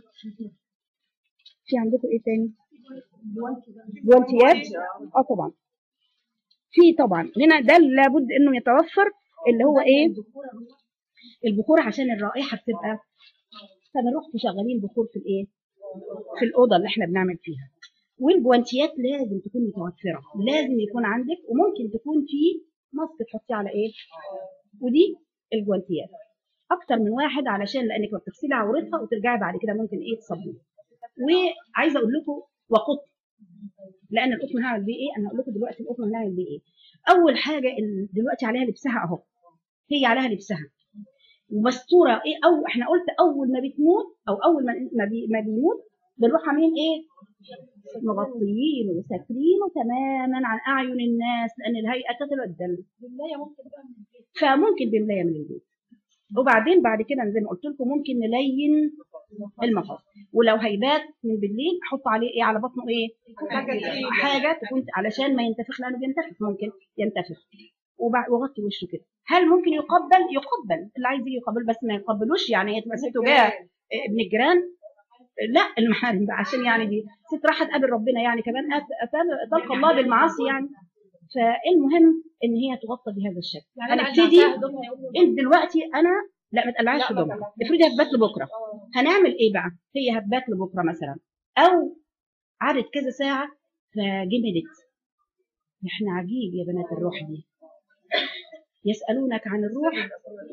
في عندكم ايه تاني جوانتيات اه طبعا في طبعا هنا ده لابد انه يتوفر اللي هو ايه البخور عشان الرائحه بتبقى فبنروح شغالين بخور في الايه في الاوضه اللي احنا بنعمل فيها والجوانتيات لازم تكون متوفره لازم يكون عندك وممكن تكون في ماسك تحطيه على ايه ودي الجوانتيات اكتر من واحد علشان لانك ما بتغسلي عورتها وترجعي بعد كده ممكن ايه تصبي وعايزه اقول لكم وقطن لان القطن هعمل بيه ايه انا هقول لكم دلوقتي القطن هنعمل بيه ايه اول حاجه ال- دلوقتي عليها لبسها اهو هي عليها لبسها ومستوره ايه او احنا قلت اول ما بتموت او اول ما ما, بي ما بيموت بنروح عاملين ايه مغطيين وساترينه تماما عن اعين الناس لان الهيئه تتبدل بالله ممكن بقى من البيت فممكن بنلاقيها من البيت وبعدين بعد كده زي ما قلت لكم ممكن نلين المفصل ولو هيبات من بالليل احط عليه ايه على بطنه ايه حاجه تكون علشان ما ينتفخ لانه بينتفخ ممكن ينتفخ وبع- وغطي وشه كده هل ممكن يقبل يقبل اللي عايز يجي يقبل بس ما يقبلوش يعني هي تبقى ست جايه ابن الجيران لا المحارم بقى عشان يعني دي ست راحت تقابل ربنا يعني كمان أت- أت- تلقى الله بالمعاصي يعني فالمهم ان هي تغطى بهذا الشكل يعني انا هنبتدي عايزة هدومها يقولوا انت دلوقتي انا لا ما تقلعيش لا، ما هدومها تقلعش. افرضي هتبات لبكره اه هنعمل ايه بقى هي هتبات لبكره مثلا او قعدت كذا ساعه فجمدت احنا عجيب يا بنات الروح دي يسالونك عن الروح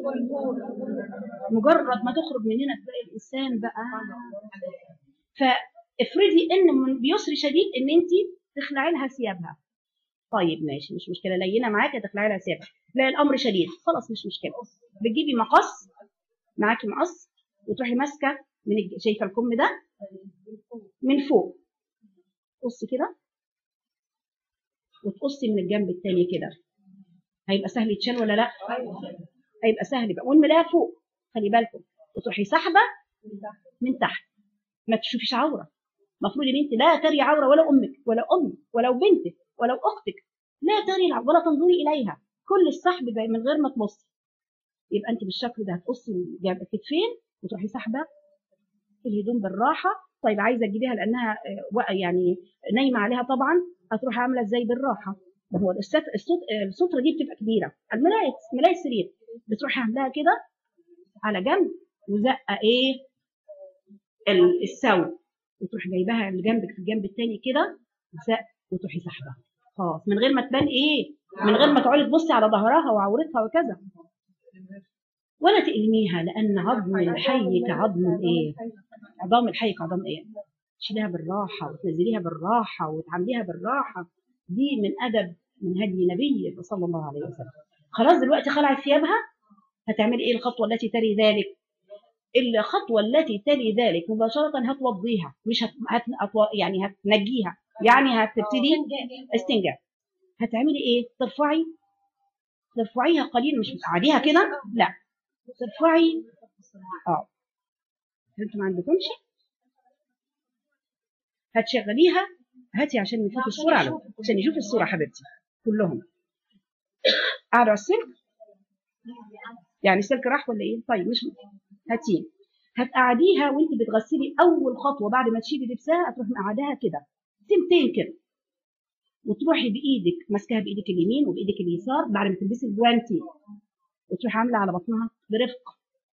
مجرد ما تخرج من هنا تلاقي الانسان بقى فافرضي ان من بيسر شديد ان انت تخلعي لها ثيابها طيب ماشي مش مشكله لينه معاكي تخلعي لها ثيابها لا الامر شديد خلاص مش مشكله بتجيبي مقص معاكي مقص وتروحي ماسكه من الج... شايفه الكم ده من فوق قصي كده وتقصي من الجنب التاني كده هيبقى سهل يتشال ولا لا هيبقى سهل بقى ونملاها فوق خلي بالكم وتروحي سحبه من تحت ما تشوفيش عوره المفروض ان انت لا تري عوره ولا امك ولا امك ولو بنتك ولو اختك لا تري العورة ولا تنظري اليها كل السحب بقى من غير ما تبصي يبقى انت بالشكل ده هتقصي جنب الكتفين وتروحي سحبه الهدوم بالراحه طيب عايزه تجيبيها لانها آه، وق- يعني نايمه عليها طبعا هتروحي عامله ازاي بالراحه ما هو الست- الست- الستره دي بتبقى كبيره الملايه ملايه السرير بتروحي عاملاها كده على جنب وزقه ايه ال- السو وتروحي جايباها اللي جنبك في الجنب التاني كده زق وتروحي سحبها خلاص من غير ما تبان ايه من غير ما تقعدي تبصي على ظهرها وعورتها وكذا ولا تألميها لأن عظم الحي كعظم الايه عظام الحي كعظام ايه تشيليها بالراحة وتنزليها بالراحة وتعامليها بالراحة دي من أدب من هدي نبي صلى الله عليه وسلم خلاص دلوقتي خلعت ثيابها هتعملي ايه الخطوة التي تلي ذلك الخطوة التي تلي ذلك مباشرة هتوضيها مش هت... هت... هتو- يعني هتنجيها يعني هتبتدي استنجاء هتعملي ايه ترفعي ترفعيها قليلا مش بتقعديها كده لا ترفعي اه انتوا ما عندكمش هتشغليها هاتي عشان نشوف الصورة على عشان نشوف الصورة حبيبتي كلهم قعدوا على السلك يعني السلك راح ولا ايه طيب مش هاتيه هتقعديها وانت بتغسلي اول خطوه بعد ما تشيلي لبسها هتروحي مقعداها كده سمتين كده وتروحي بايدك ماسكاها بايدك اليمين وبايدك اليسار بعد ما تلبسي الجوانتي وتروحي عامله على بطنها برفق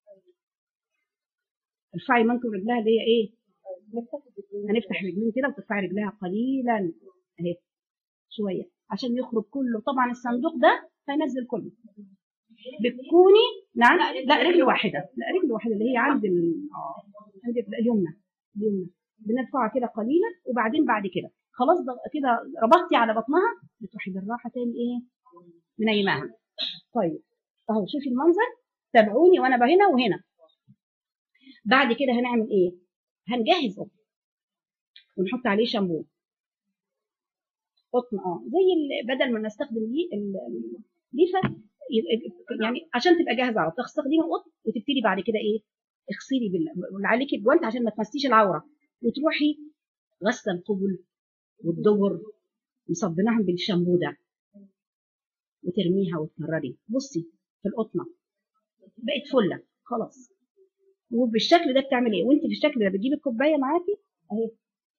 ارفعي منكب رجلها اللي هي ايه هنفتح رجلين كده وترفعي رجلها قليلا اهي شويه عشان يخرج كله طبعا الصندوق ده هينزل كله بتكوني نعم لا رجل واحده لا رجل واحده اللي هي عند ال... اه عند اليمنى اليمنى بنرفعها كده قليلا وبعدين بعد كده خلاص ده كده ربطتي على بطنها بتروحي بالراحه تاني ايه منيماها طيب اهو شوفي المنظر تابعوني وانا هنا وهنا بعد كده هنعمل ايه هنجهز قطن ونحط عليه شامبو قطن اه زي ال- بدل ما نستخدم ليه ال- الليفه يبقى- يعني عشان تبقى جاهزه على تستخدمي قطن وتبتدي بعد كده ايه اغسلي بال- واللي عليكي بجوانت عشان ما تمسيش العوره وتروحي غسله القبل والدبر مصبناهم بالشامبو ده وترميها وتكرري بصي في القطنه بقت فله خلاص وبالشكل ده بتعمل ايه وانت بالشكل ده بتجيبي الكوبايه معاكي اهي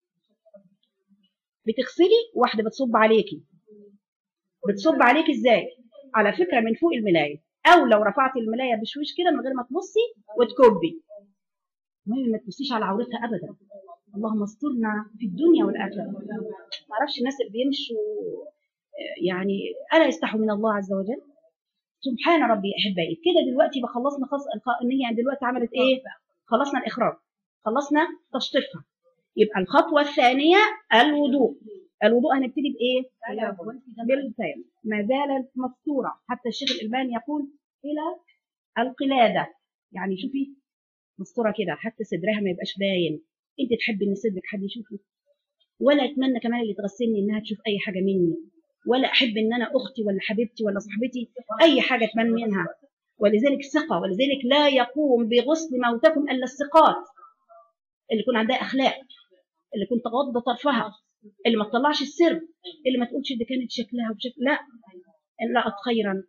بتغسلي واحده بتصب عليكي بتصب عليكي ازاي على فكره من فوق الملايه او لو رفعتي الملايه بشويش كده من غير ما تبصي وتكبي المهم ما تبصيش على عورتها ابدا اللهم استرنا في الدنيا والاخره ما اعرفش الناس اللي بيمشوا آه، يعني الا يستحوا من الله عز وجل سبحان ربي احبائي كده دلوقتي بخلصنا خلاص الق- النية دلوقتي عملت ايه خلصنا الاخراج خلصنا تشطيفها يبقى الخطوه الثانيه الوضوء الوضوء هنبتدي بايه بالتيمم ما زالت مستوره حتى الشيخ الالباني يقول الى القلاده يعني شوفي مستوره كده حتى صدرها ما يبقاش باين انت تحبي ان صدرك حد يشوفه ولا اتمنى كمان اللي تغسلني انها تشوف اي حاجه مني ولا احب ان انا اختي ولا حبيبتي ولا صاحبتي اي حاجه اتمنى منها ولذلك ثقه ولذلك لا يقوم بغسل موتكم الا الثقات اللي يكون عندها اخلاق اللي كنت تغض طرفها اللي ما تطلعش السر اللي ما تقولش دي كانت شكلها وشكل لا لا خيرا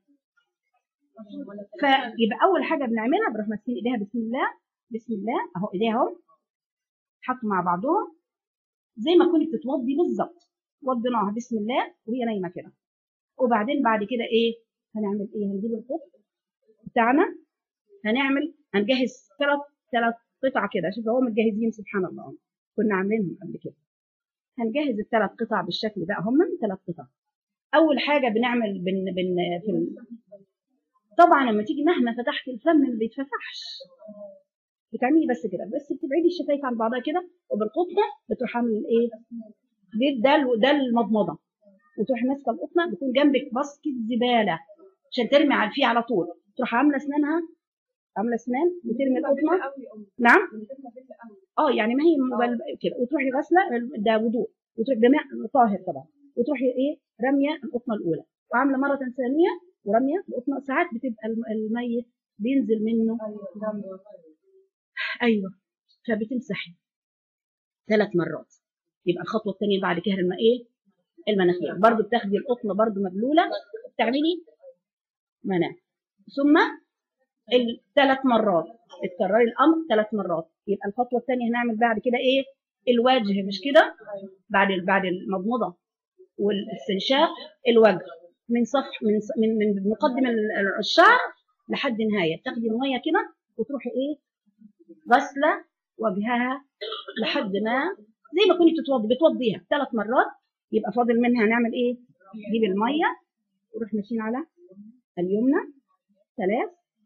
فيبقى اول حاجه بنعملها بنروح ماسكين ايديها بسم الله بسم الله اهو ايديها اهو حطوا مع بعضهم زي ما كنت بتتوضي بالظبط وضيناها بسم الله وهي نايمه كده وبعدين بعد كده ايه هنعمل ايه هنجيب القطن بتاعنا هنعمل هنجهز ثلاث ثلاث قطع كده شوف اهو متجهزين سبحان الله كنا عاملينهم قبل كده هنجهز الثلاث قطع بالشكل ده هم ثلاث قطع اول حاجه بنعمل بن بن في ال... طبعا لما تيجي مهما فتحت الفم ما بيتفتحش بتعملي بس كده بس بتبعدي الشفايف عن بعضها كده وبالقطنه بتروح عامل ايه دي ده ال- ده المضمضه وتروحي ماسكه القطنه بيكون جنبك باسكت زباله عشان ترمي على فيه على طول تروح عامله اسنانها عامله اسنان وترمي القطنه نعم اه يعني ما هي مبالغ كده وتروحي غاسله ده وضوء وتروحي بماء طاهر طبعا وتروحي ايه راميه القطنه الاولى وعامله مره ثانيه وراميه القطنه ساعات بتبقى الم- الميت بينزل منه ايوه فبتمسحي ثلاث مرات يبقى الخطوه الثانيه بعد كده الم ايه المناخير برضو بتاخدي القطن برضو مبلوله بتعملي مناخ ثم الثلاث مرات اتكرري الامر ثلاث مرات يبقى الخطوه الثانيه هنعمل بعد كده ايه الوجه مش كده بعد بعد المضمضه والاستنشاق الوجه من صف من ص- من من مقدم ال- الشعر لحد نهايه تاخدي الميه كده وتروحي ايه غسله وجهها لحد ما زي ما كنت بتوضي بتوضيها ثلاث مرات يبقى فاضل منها هنعمل ايه نجيب الميه ونروح ماشيين على اليمنى ثلاث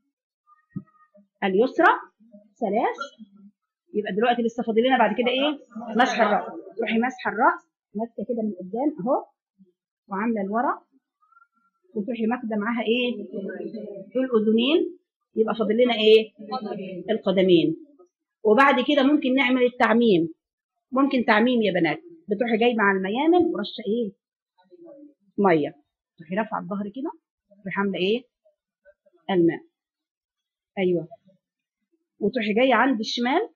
اليسرى ثلاث يبقى دلوقتي لسه فاضل لنا بعد كده ايه مسح الراس تروحي مسح الراس ماسكه كده من قدام اهو وعامله لورا وتروحي ماخده معاها ايه الاذنين يبقى فاضل لنا ايه القدمين وبعد كده ممكن نعمل التعميم ممكن تعميم يا بنات بتروحي جايبه على الميامن ورشه ايه ميه تروحي رافعه الظهر كده تروحي عامله ايه الماء ايوه وتروحي جايه عند الشمال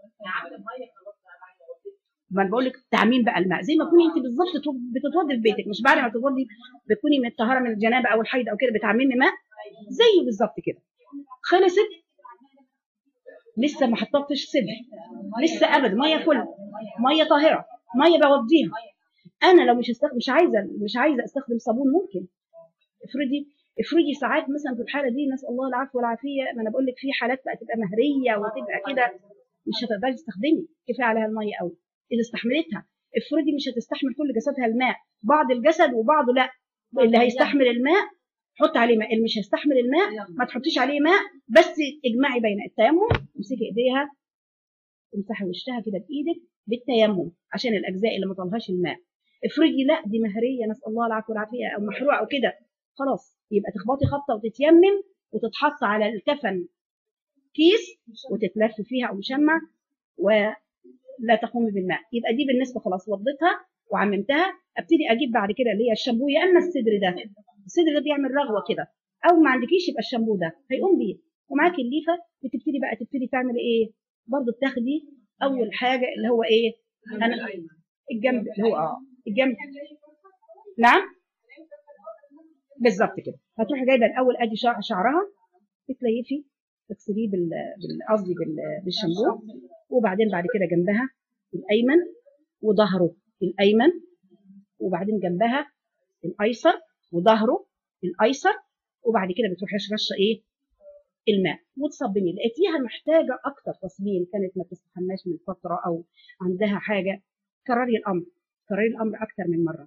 ما انا بقول لك تعميم بقى الماء زي ما تكوني انت بالظبط تو- بتتوضي في بيتك مش بعد ما تتوضي بتكوني من الطهاره من الجنابه او الحيض او كده بتعممي ماء زيه بالظبط كده خلصت لسه ما حطيتش صدر لسه ابدا ميه فل ميه طاهره ميه بوضيها انا لو مش استخدم مش عايزه مش عايزه استخدم صابون ممكن افرضي افرضي ساعات مثلا في الحاله دي نسال الله العفو والعافيه ما انا بقول لك في حالات بقى تبقى مهريه وتبقى كده مش هتقدري تستخدمي كفايه عليها الميه قوي اذا استحملتها افرضي مش هتستحمل كل جسدها الماء بعض الجسد وبعضه لا اللي هيستحمل الماء حط عليه ماء اللي مش هيستحمل الماء ما تحطيش عليه ماء بس اجمعي بين التيمم امسكي ايديها تمسحي وشها كده بايدك بالتيمم عشان الاجزاء اللي ما طالهاش الماء افرضي لا دي مهريه نسال الله العفو والعافيه او محروقه او كده خلاص يبقى تخبطي خبطه وتتيمم وتتحط على الكفن كيس وتتلف فيها او مشمع ولا تقومي بالماء يبقى دي بالنسبه خلاص وضيتها وعممتها ابتدي اجيب بعد كده اللي هي الشامبو يا اما الصدر ده الصدر ده بيعمل رغوه كده او ما عندكيش يبقى الشامبو ده هيقوم بيه ومعاكي الليفه بتبتدي بقى تبتدي تعمل ايه برضو بتاخدي اول حاجه اللي هو ايه انا الجنب اللي هو اه الجنب نعم بالظبط كده هتروحي جايبه الاول ادي شعر شعرها تتليفي تغسليه بال بال- قصدي بال- بالشامبو وبعدين بعد كده جنبها الايمن وظهره الايمن وبعدين جنبها الايسر وظهره الايسر وبعد كده بتروحي رشه ايه الماء وتصبني لقيتيها محتاجه اكتر تصبين كانت ما بتستحماش من فتره او عندها حاجه كرري الامر كرري الامر اكتر من مره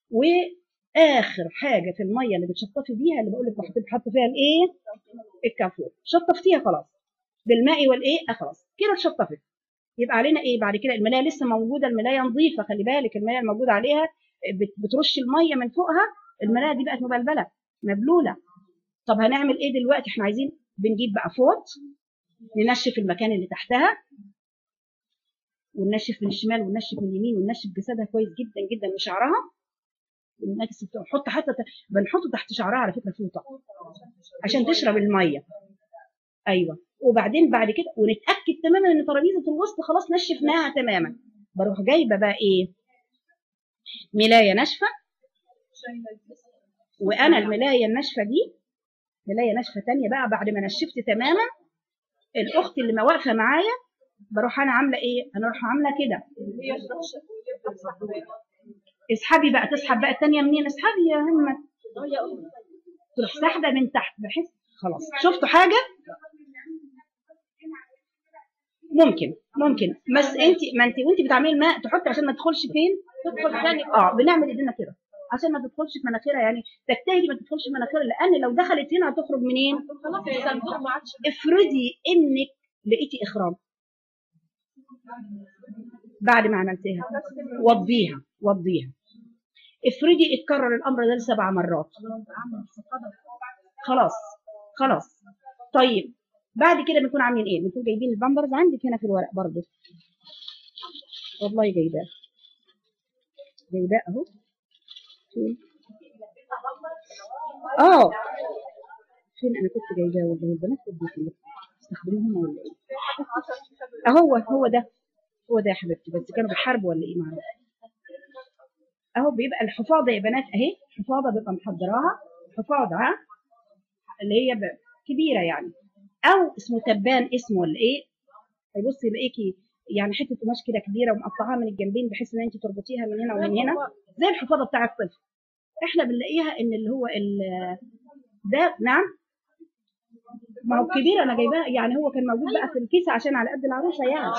واخر حاجه في الميه اللي بتشطفي بيها اللي بقول لك بحط بحط فيها الايه الكافور شطفتيها خلاص بالماء والايه آه خلاص كده اتشطفت يبقى علينا ايه بعد كده الملايه لسه موجوده الملايه نظيفه خلي بالك الملايه الموجوده عليها بت- بترش الميه من فوقها الملايه دي بقت مبلبله مبلوله طب هنعمل ايه دلوقتي احنا عايزين بنجيب بقى فوط ننشف المكان اللي تحتها وننشف من الشمال وننشف من اليمين وننشف جسدها كويس جدا جدا وشعرها وننكس ونحط حتى بنحطه تحت شعرها على فكره فوطه عشان تشرب الميه ايوه وبعدين بعد كده ونتاكد تماما ان ترابيزه الوسط خلاص نشفناها تماما بروح جايبه بقى ايه ملايه ناشفه وانا الملايه الناشفه دي ملايه ناشفه تانية بقى بعد ما نشفت تماما الاخت اللي ما واقفه معايا بروح انا عامله ايه انا اروح عامله كده اسحبي بقى تسحب بقى التانية منين اسحبي يا همت تروح ساحبه من تحت بحيث خلاص شفتوا حاجه ممكن ممكن بس انت ما انت وانت بتعملي الماء تحطي عشان ما تدخلش فين تدخل ثاني اه بنعمل ايدينا كده عشان ما تدخلش في مناخيرها يعني تجتهدي ما تدخلش في مناخيرها لان لو دخلت هنا هتخرج منين خلاص الصندوق ما عادش افرضي انك لقيتي اخراج بعد ما عملتيها وضيها وضيها افرضي اتكرر الامر ده سبع مرات خلاص خلاص طيب بعد كده بنكون عاملين ايه بنكون جايبين البامبرز عندك هنا في الورق برضه والله جايباه جايباه اهو فين اه فين انا كنت جايباه والله البنات اديتني استخدموهم ولا ايه اهو هو ده هو ده يا حبيبتي بس كانوا بيحاربوا ولا ايه معرفش اهو بيبقى الحفاضه يا بنات اهي حفاضه بيبقى محضراها حفاضه ها اللي هي ب- كبيره يعني او اسمه تبان اسمه ولا ايه هيبص يلاقيكي يعني حته قماش كده كبيره ومقطعاها من الجنبين بحيث ان انت تربطيها من هنا ومن هنا زي الحفاضه بتاع الطفل احنا بنلاقيها ان اللي هو ال- ده نعم ما هو كبير انا جايباه يعني هو كان موجود بقى في الكيس عشان على قد العروسه يعني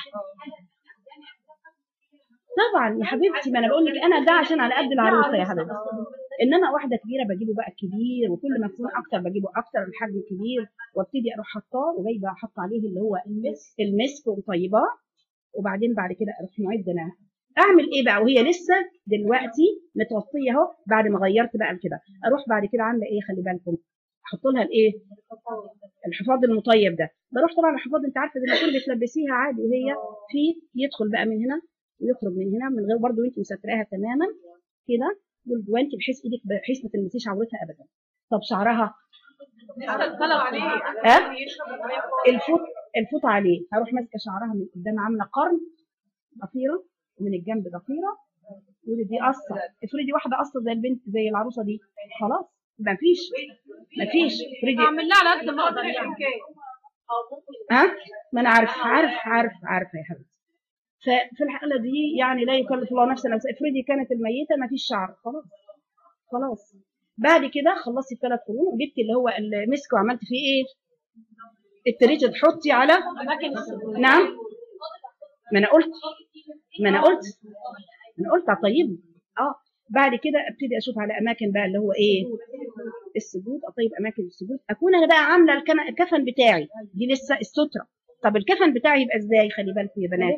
طبعا يا حبيبتي ما انا بقول لك انا ده عشان على قد العروسه يا حبيبتي انما واحده كبيره بجيبه بقى كبير وكل ما تكون اكتر بجيبه اكتر الحجم كبير وابتدي اروح حطاه وجايبه احط عليه اللي هو المسك المسك ومطيباه وبعدين بعد كده اروح معد انا اعمل ايه بقى وهي لسه دلوقتي متغطيه اهو بعد ما غيرت بقى كده اروح بعد كده عامله ايه خلي بالكم احط لها الايه الحفاض المطيب ده بروح طبعا الحفاض انت عارفه زي ما تكون بتلبسيها عادي وهي في يدخل بقى من هنا ويخرج من هنا من غير برضه انت مستراها تماما كده وانت بحيث ايدك بحيث ما تلمسيش عورتها ابدا طب شعرها طلب عليه ها؟ الفوط الفوط عليه هروح ماسكه شعرها من قدام عامله قرن ضفيره ومن الجنب ضفيره ودي قصه افرضي واحده قصه زي البنت زي العروسه دي خلاص ما فيش ما فيش افرضي اعمل لها على قد ما اقدر الامكان ها ما انا عارف عارف عارف عارفه يا حبيبتي ففي الحاله دي يعني لا يكلف الله نفسا نفسا افرضي كانت الميته ما فيش شعر خلاص خلاص بعد كده خلصتي الثلاث قرون وجبتي اللي هو المسك وعملت فيه ايه ابتديتي تحطي على اماكن السجود نعم ما انا قلت ما انا قلت ما انا قلت على طيب اه بعد كده ابتدي اشوف على اماكن بقى اللي هو ايه السجود اطيب اماكن السجود اكون انا بقى عامله الكن- الكفن بتاعي دي لسه الستره طب الكفن بتاعي يبقى ازاي خلي بالكم يا بنات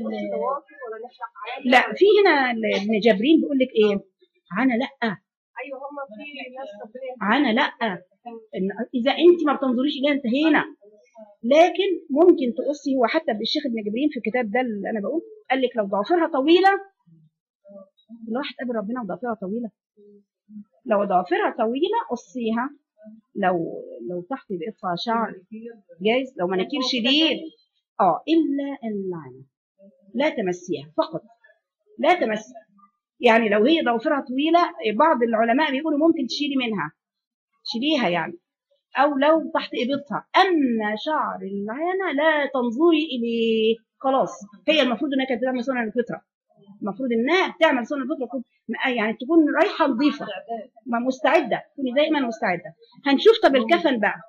لا في هنا ال- ابن جابرين بيقول لك ايه انا لا ايوه هم في ناس ربنا انا لا إن اذا انت ما بتنظريش اليها انتهينا لكن ممكن تقصي هو حتى الشيخ ابن جبرين في الكتاب ده اللي انا بقول قال لك لو ضوافرها طويله الواحد قابل ربنا وضوافرها طويله لو ضوافرها طويله قصيها لو لو تحت بقطع شعر جايز لو مناكير شديد اه الا اللعنه لا تمسيها فقط لا تمس يعني لو هي ضوافرها طويله بعض العلماء بيقولوا ممكن تشيلي منها شيليها يعني او لو تحت ابطها اما شعر العانه لا تنظري اليه خلاص هي المفروض انها كانت تعمل سنن الفطره المفروض انها تعمل سنن الفطره تكون يعني تكون رايحه نظيفه ما مستعده تكوني دايما مستعده هنشوف طب الكفن بقى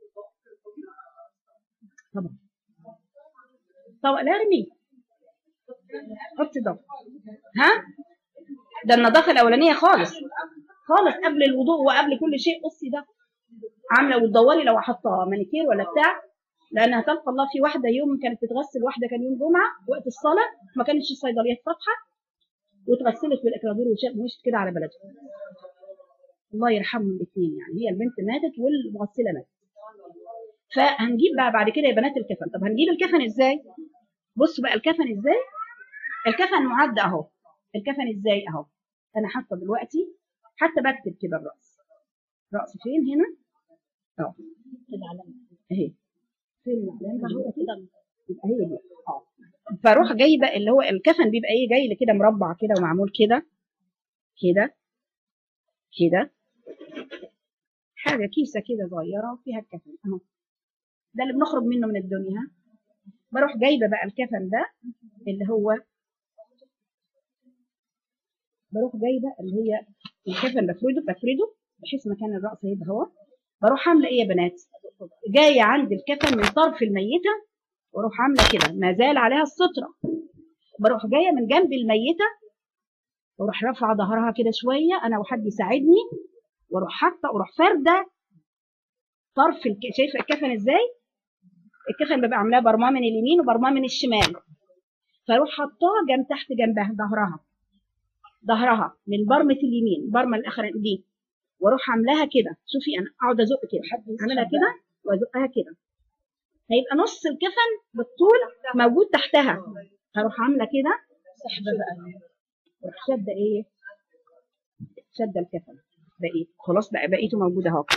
طبعا طبعا لا ارمي حطي ضغط ها ده النظافه الاولانيه خالص خالص قبل الوضوء وقبل كل شيء قصي ده عامله وتدوري لو حاطه مانيكير ولا بتاع لانها تلقى الله في واحده يوم كانت بتغسل واحده كان يوم جمعه وقت الصلاه ما كانتش الصيدليات فاتحه واتغسلت بالاكرادور ومشت كده على بلدها الله يرحمهم الاثنين يعني هي البنت ماتت والمغسله ماتت فهنجيب بقى بعد كده يا بنات الكفن طب هنجيب الكفن ازاي بصوا بقى الكفن ازاي الكفن معد اهو الكفن ازاي اهو انا حاطه دلوقتي حتى بكتب كده الراس راس فين هنا اهو اهي فين العلامه هو كده يبقى هي دي اه فاروح جايبه اللي هو الكفن بيبقى ايه جاي لي كده مربع كده ومعمول كده كده كده حاجه كيسه كده صغيره فيها الكفن اهو ده اللي بنخرج منه من الدنيا ها بروح جايبه بقى الكفن ده اللي هو بروح جايبه اللي هي الكفن بفرده بفرده بحيث مكان الراس يبقى هو بروح عامله ايه يا بنات جايه عند الكفن من طرف الميته واروح عامله كده ما زال عليها الستره بروح جايه من جنب الميته واروح رافعه ظهرها كده شويه انا وحد يساعدني واروح حاطه واروح فارده طرف الك... شايفه الكفن ازاي الكفن ببقى عاملاه برماه من اليمين وبرماه من الشمال فاروح حاطاه جنب تحت جنبها ظهرها ظهرها من برمة اليمين البرمة الأخرى دي واروح عاملاها كده شوفي انا اقعد ازق كده اعملها كده وازقها كده هيبقى نص الكفن بالطول موجود تحتها هروح عامله كده سحبه بقى واروح شاده ايه شاده الكفن بقيت خلاص بقى بقيته موجود اهو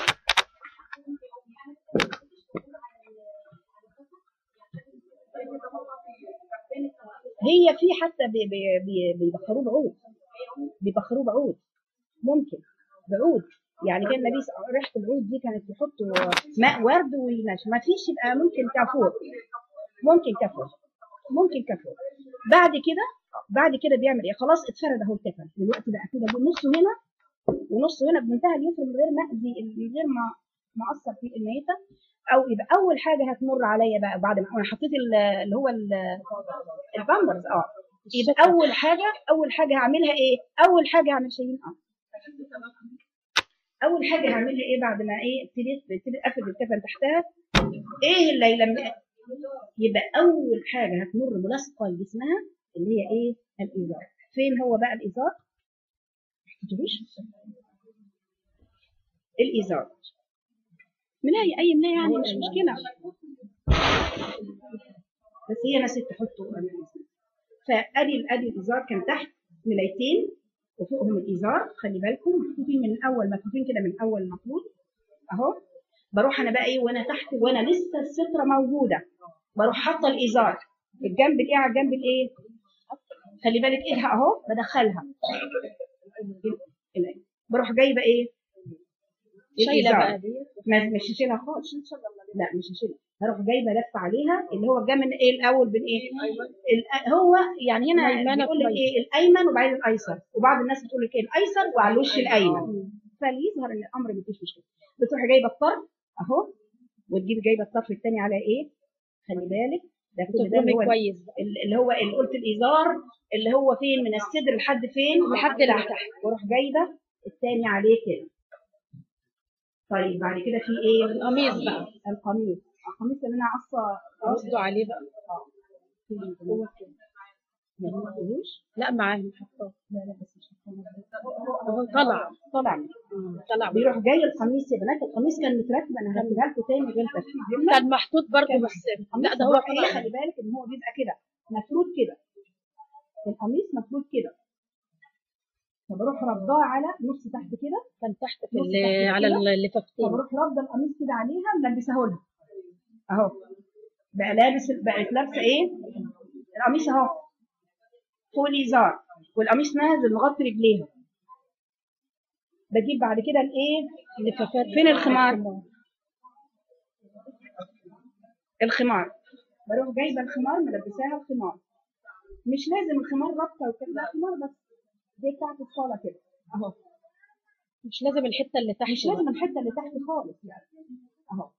هي في حتى بي- بي- بي- بيدخلوه بعود بيبخروه بعود ممكن بعود يعني كان النبي ص- ريحه العود دي كانت يحطوا ماء ورد وينشف ما فيش يبقى ممكن كافور ممكن كافور ممكن كافور بعد كده بعد كده بيعمل ايه خلاص اتفرد اهو الكفن دلوقتي بقى كده نصه هنا ونصه هنا بمنتهى اليسر من غير ما اذي من غير ما ما اثر في الميته او يبقى اول حاجه هتمر عليا بقى بعد ما انا حطيت ال- اللي هو ال- البامبرز اه يبقى اول حاجه اول حاجه هعملها ايه اول حاجه هعمل شيء اه اول حاجه هعملها ايه بعد ما ايه ابتديت ابتديت اقفل الكفن تحتها ايه اللي لما يبقى اول حاجه هتمر ملاصقه لجسمها اللي هي ايه الازار فين هو بقى الازار ما حطيتهوش الازار ملاية اي ملاية يعني مش مشكله بس هي نسيت تحطه فادي ادي الازار كان تحت ملايتين وفوقهم الازار خلي بالكم محطوطين من الاول مكفوفين كده من اول المفروض اهو بروح انا بقى ايه وانا تحت وانا لسه الستره موجوده بروح حاطه الازار الجنب الايه على الجنب الايه خلي بالك ايدها اهو بدخلها هنا. بروح جايبه ايه شايله الإزار. بقى دي ما مش هشيلها خالص لا مش هشيلها هروح جايبه لف عليها اللي هو جا من ايه الاول بين ايه الأ- هو يعني هنا الأيمن بيقول لك والأيسر. ايه الايمن وبعدين الايسر وبعض الناس بتقول لك ايه الايسر وعلى الوش الايمن فليظهر ان الامر مفيش مشكله بتروحي جايبه الطرف اهو وتجيبي جايبه الطرف الثاني على ايه خلي بالك ده كل ده اللي هو تضربي كويس بقى اللي هو اللي قلت الازار اللي هو فين من الصدر لحد فين لحد اللي تحت. واروح جايبه الثاني عليه كده طيب بعد كده في ايه القميص بقى القميص القميص اللي انا قصه قصده عليه بقى ما عملتهوش لا معاهم حطاه لا لا بس مش هحطه. هو طلع طلع منه. طلع بيروح جاي القميص يا بنات القميص كان مترتب انا هرتبها لكم تاني غير ترتيب جمله كان محطوط برضه بس لا ده هو بيروح ايه طلع خلي بالك ان هو بيبقى كده مفروض كده القميص مفروض كده فبروح رباه على نص تحت كده كان تحت في نص ال- تحت على كده. اللفافتين فبروح رابطه القميص كده عليها ملبسه لها اهو بقى لابس بقت لابسه ايه القميص اهو فوق الازار والقميص نازل مغطي رجليها بجيب بعد كده الايه اللفافات فين الخمار الخمار بروح جايبه الخمار ملبساها الخمار مش لازم الخمار رابطه وكده لا خمار بس زي بتاعت الصاله كده اهو مش لازم الحته اللي تحت مش لازم الحته اللي تحت خالص يعني اهو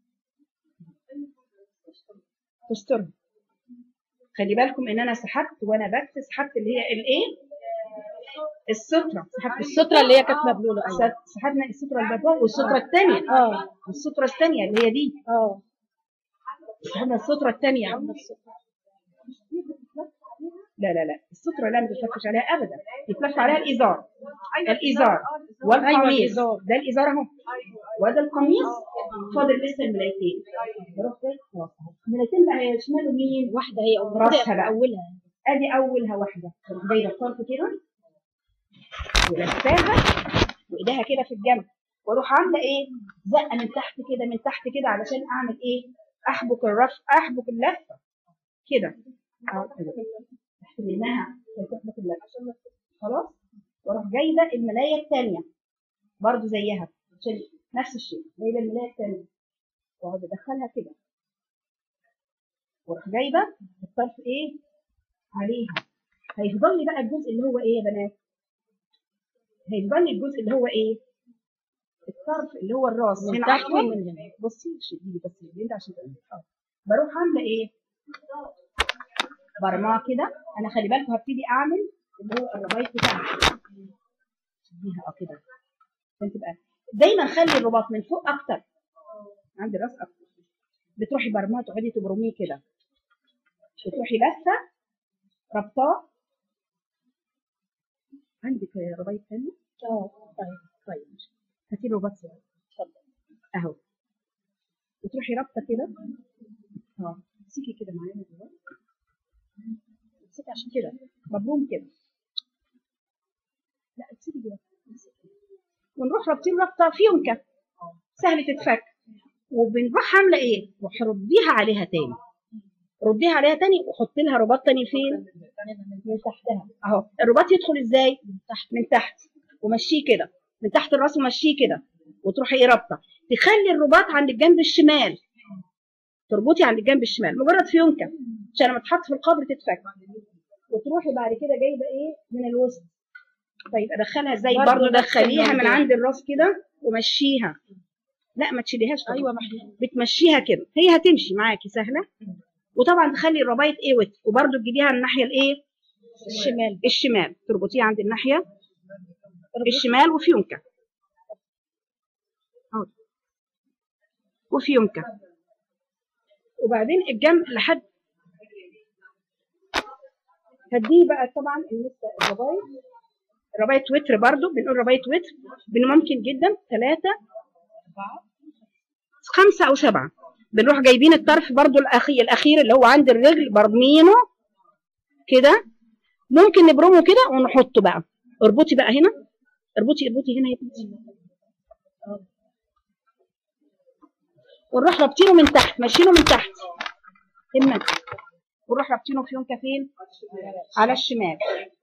تسترها خلي بالكم ان انا سحبت وانا بكت سحبت اللي هي الايه الستره سحبت الستره اللي هي كانت مبلوله ايوه س- سحبنا الستره البيضاء والستره الثانيه اه والستره الثانيه اللي هي دي اه سحبنا الستره الثانيه لا لا لا الستره لا ما تتلفش عليها ابدا يتلف عليها الازار الازار والقميص الإزار. ده الازار اهو وده القميص فاضل لسه الملايتين بروح جاي خلاص أهو. الملايتين بقى يشملوا مين واحده هي راسها بقى. اولها ادي اولها واحده بروح جايبه الطرف كده ولفاها وايديها كده في الجنب واروح عامله ايه زقه من تحت كده من تحت كده علشان اعمل ايه احبك الرف احبك اللفه كده أهو كده. تحت منها عشان تحبك اللفه خلاص واروح جايبه الملايه الثانيه برضو زيها عشان نفس الشيء جايبه الملايه الثانيه واقعد ادخلها كده واروح جايبه الطرف ايه عليها هيفضل لي بقى الجزء اللي هو ايه يا بنات هيفضل لي الجزء اللي هو ايه الطرف اللي هو الراس من هنا تحت أطول. ومن هنا. بصي شدي لي بس الجلد عشان تبقى آه. بروح عامله ايه برماه كده انا خلي بالكم هبتدي اعمل اللي هو الربايط بتاعتي شديها اه كده عشان تبقى دايما خلي الرباط من فوق اكتر عند الراس اكتر بتروحي برماه تقعدي تبرميه كده بتروحي لفه ربطاه عندك ربايط تانية؟ اه طيب طيب ماشي. هاتي له رباط صغير اتفضل اهو وتروحي رابطه كده اه امسكي كده معايا دلوقتي امسكي عشان كده مبروم كده لا امسكي دي امسكي. ونروح رابطين رابطه فيونكه سهل تتفك وبنروح عامله ايه؟ روح رديها عليها تاني رديها عليها تاني وحط لها رباط تاني فين؟ من تحتها اهو الرباط يدخل ازاي من تحت من تحت ومشيه كده من تحت الراس ومشيه كده وتروحي ايه رابطه تخلي الرباط عند الجنب الشمال تربطي عند الجنب الشمال مجرد فيونكه عشان لما تحط في القبر تتفك وتروحي بعد كده جايبه ايه من الوسط طيب ادخلها ازاي برضه برضه نفس دخليها من الموضوع. عند الراس كده ومشيها لا ما تشيليهاش طبعا. ايوه محدود بتمشيها كده هي هتمشي معاكي سهله وطبعا تخلي الربايط ايه وت وبرده تجيبيها على الناحيه الايه الشمال الشمال تربطيها عند الناحيه الشمال وفيونكه أهو. وفيونكه وبعدين الجنب لحد هديه بقى طبعا لسه الربايط الربايط وتر برضو بنقول ربايط وتر بن ممكن جدا ثلاثة خمسة أو سبعة بنروح جايبين الطرف برضو الأخير الأخير اللي هو عند الرجل برمينه كده ممكن نبرمه كده ونحطه بقى اربطي بقى هنا اربطي اربطي هنا يا بنتي ونروح رابطينه من تحت ماشيينه من تحت همك ونروح رابطينه في يونكه فين على الشمال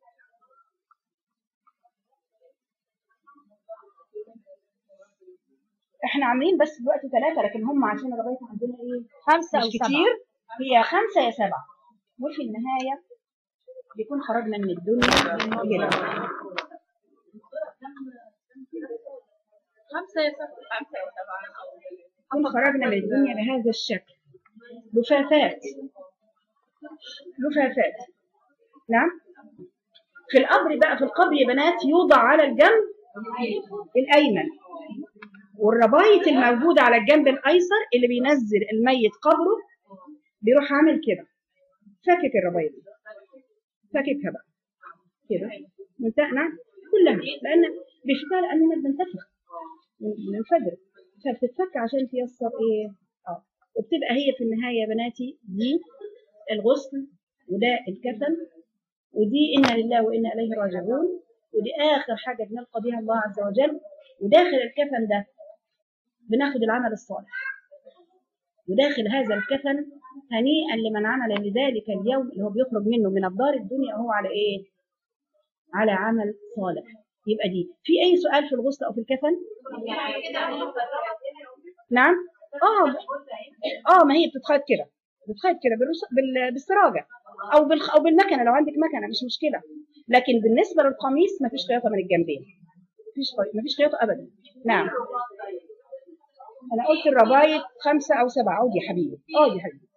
احنا عاملين بس دلوقتي ثلاثة لكن هم عشان الربايط عندنا ايه خمسة مش أو سبعة كتير هي خمسة يا سبعة وفي النهاية بيكون خرجنا من الدنيا كده خمسة يا سبعة خمسة يا سبعة نكون خرجنا من الدنيا بهذا الشكل لفافات لفافات نعم في القبر بقى في القبر يا بنات يوضع على الجنب الايمن والربايط الموجوده على الجنب الايسر اللي بينزل الميت قبره بيروح عامل كده فاكك الربايط دي. فاككها بقى كده منتهنا كلها لان بيفتها لاننا بننتفخ بننفجر فبتتفك عشان تيسر ايه اه وبتبقى هي في النهايه يا بناتي دي الغسل وده الكفن ودي انا لله وانا اليه راجعون ودي اخر حاجه بنلقى بها الله عز وجل وداخل الكفن ده بناخد العمل الصالح وداخل هذا الكفن هنيئا لمن عمل لذلك اليوم اللي هو بيخرج منه من الدار الدنيا وهو على ايه؟ على عمل صالح يبقى دي في اي سؤال في الغسل او في الكفن؟ نعم اه اه ما هي بتتخيط كده بتتخيط كده بالرص- بال- بالسراجه او بالخ... او بالمكنه لو عندك مكنه مش مشكله لكن بالنسبه للقميص ما فيش خياطه من الجنبين مفيش خياطه ما فيش خياطه ابدا نعم انا قلت الربايط خمسه او سبعه عودي يا حبيبي اه يا حبيبي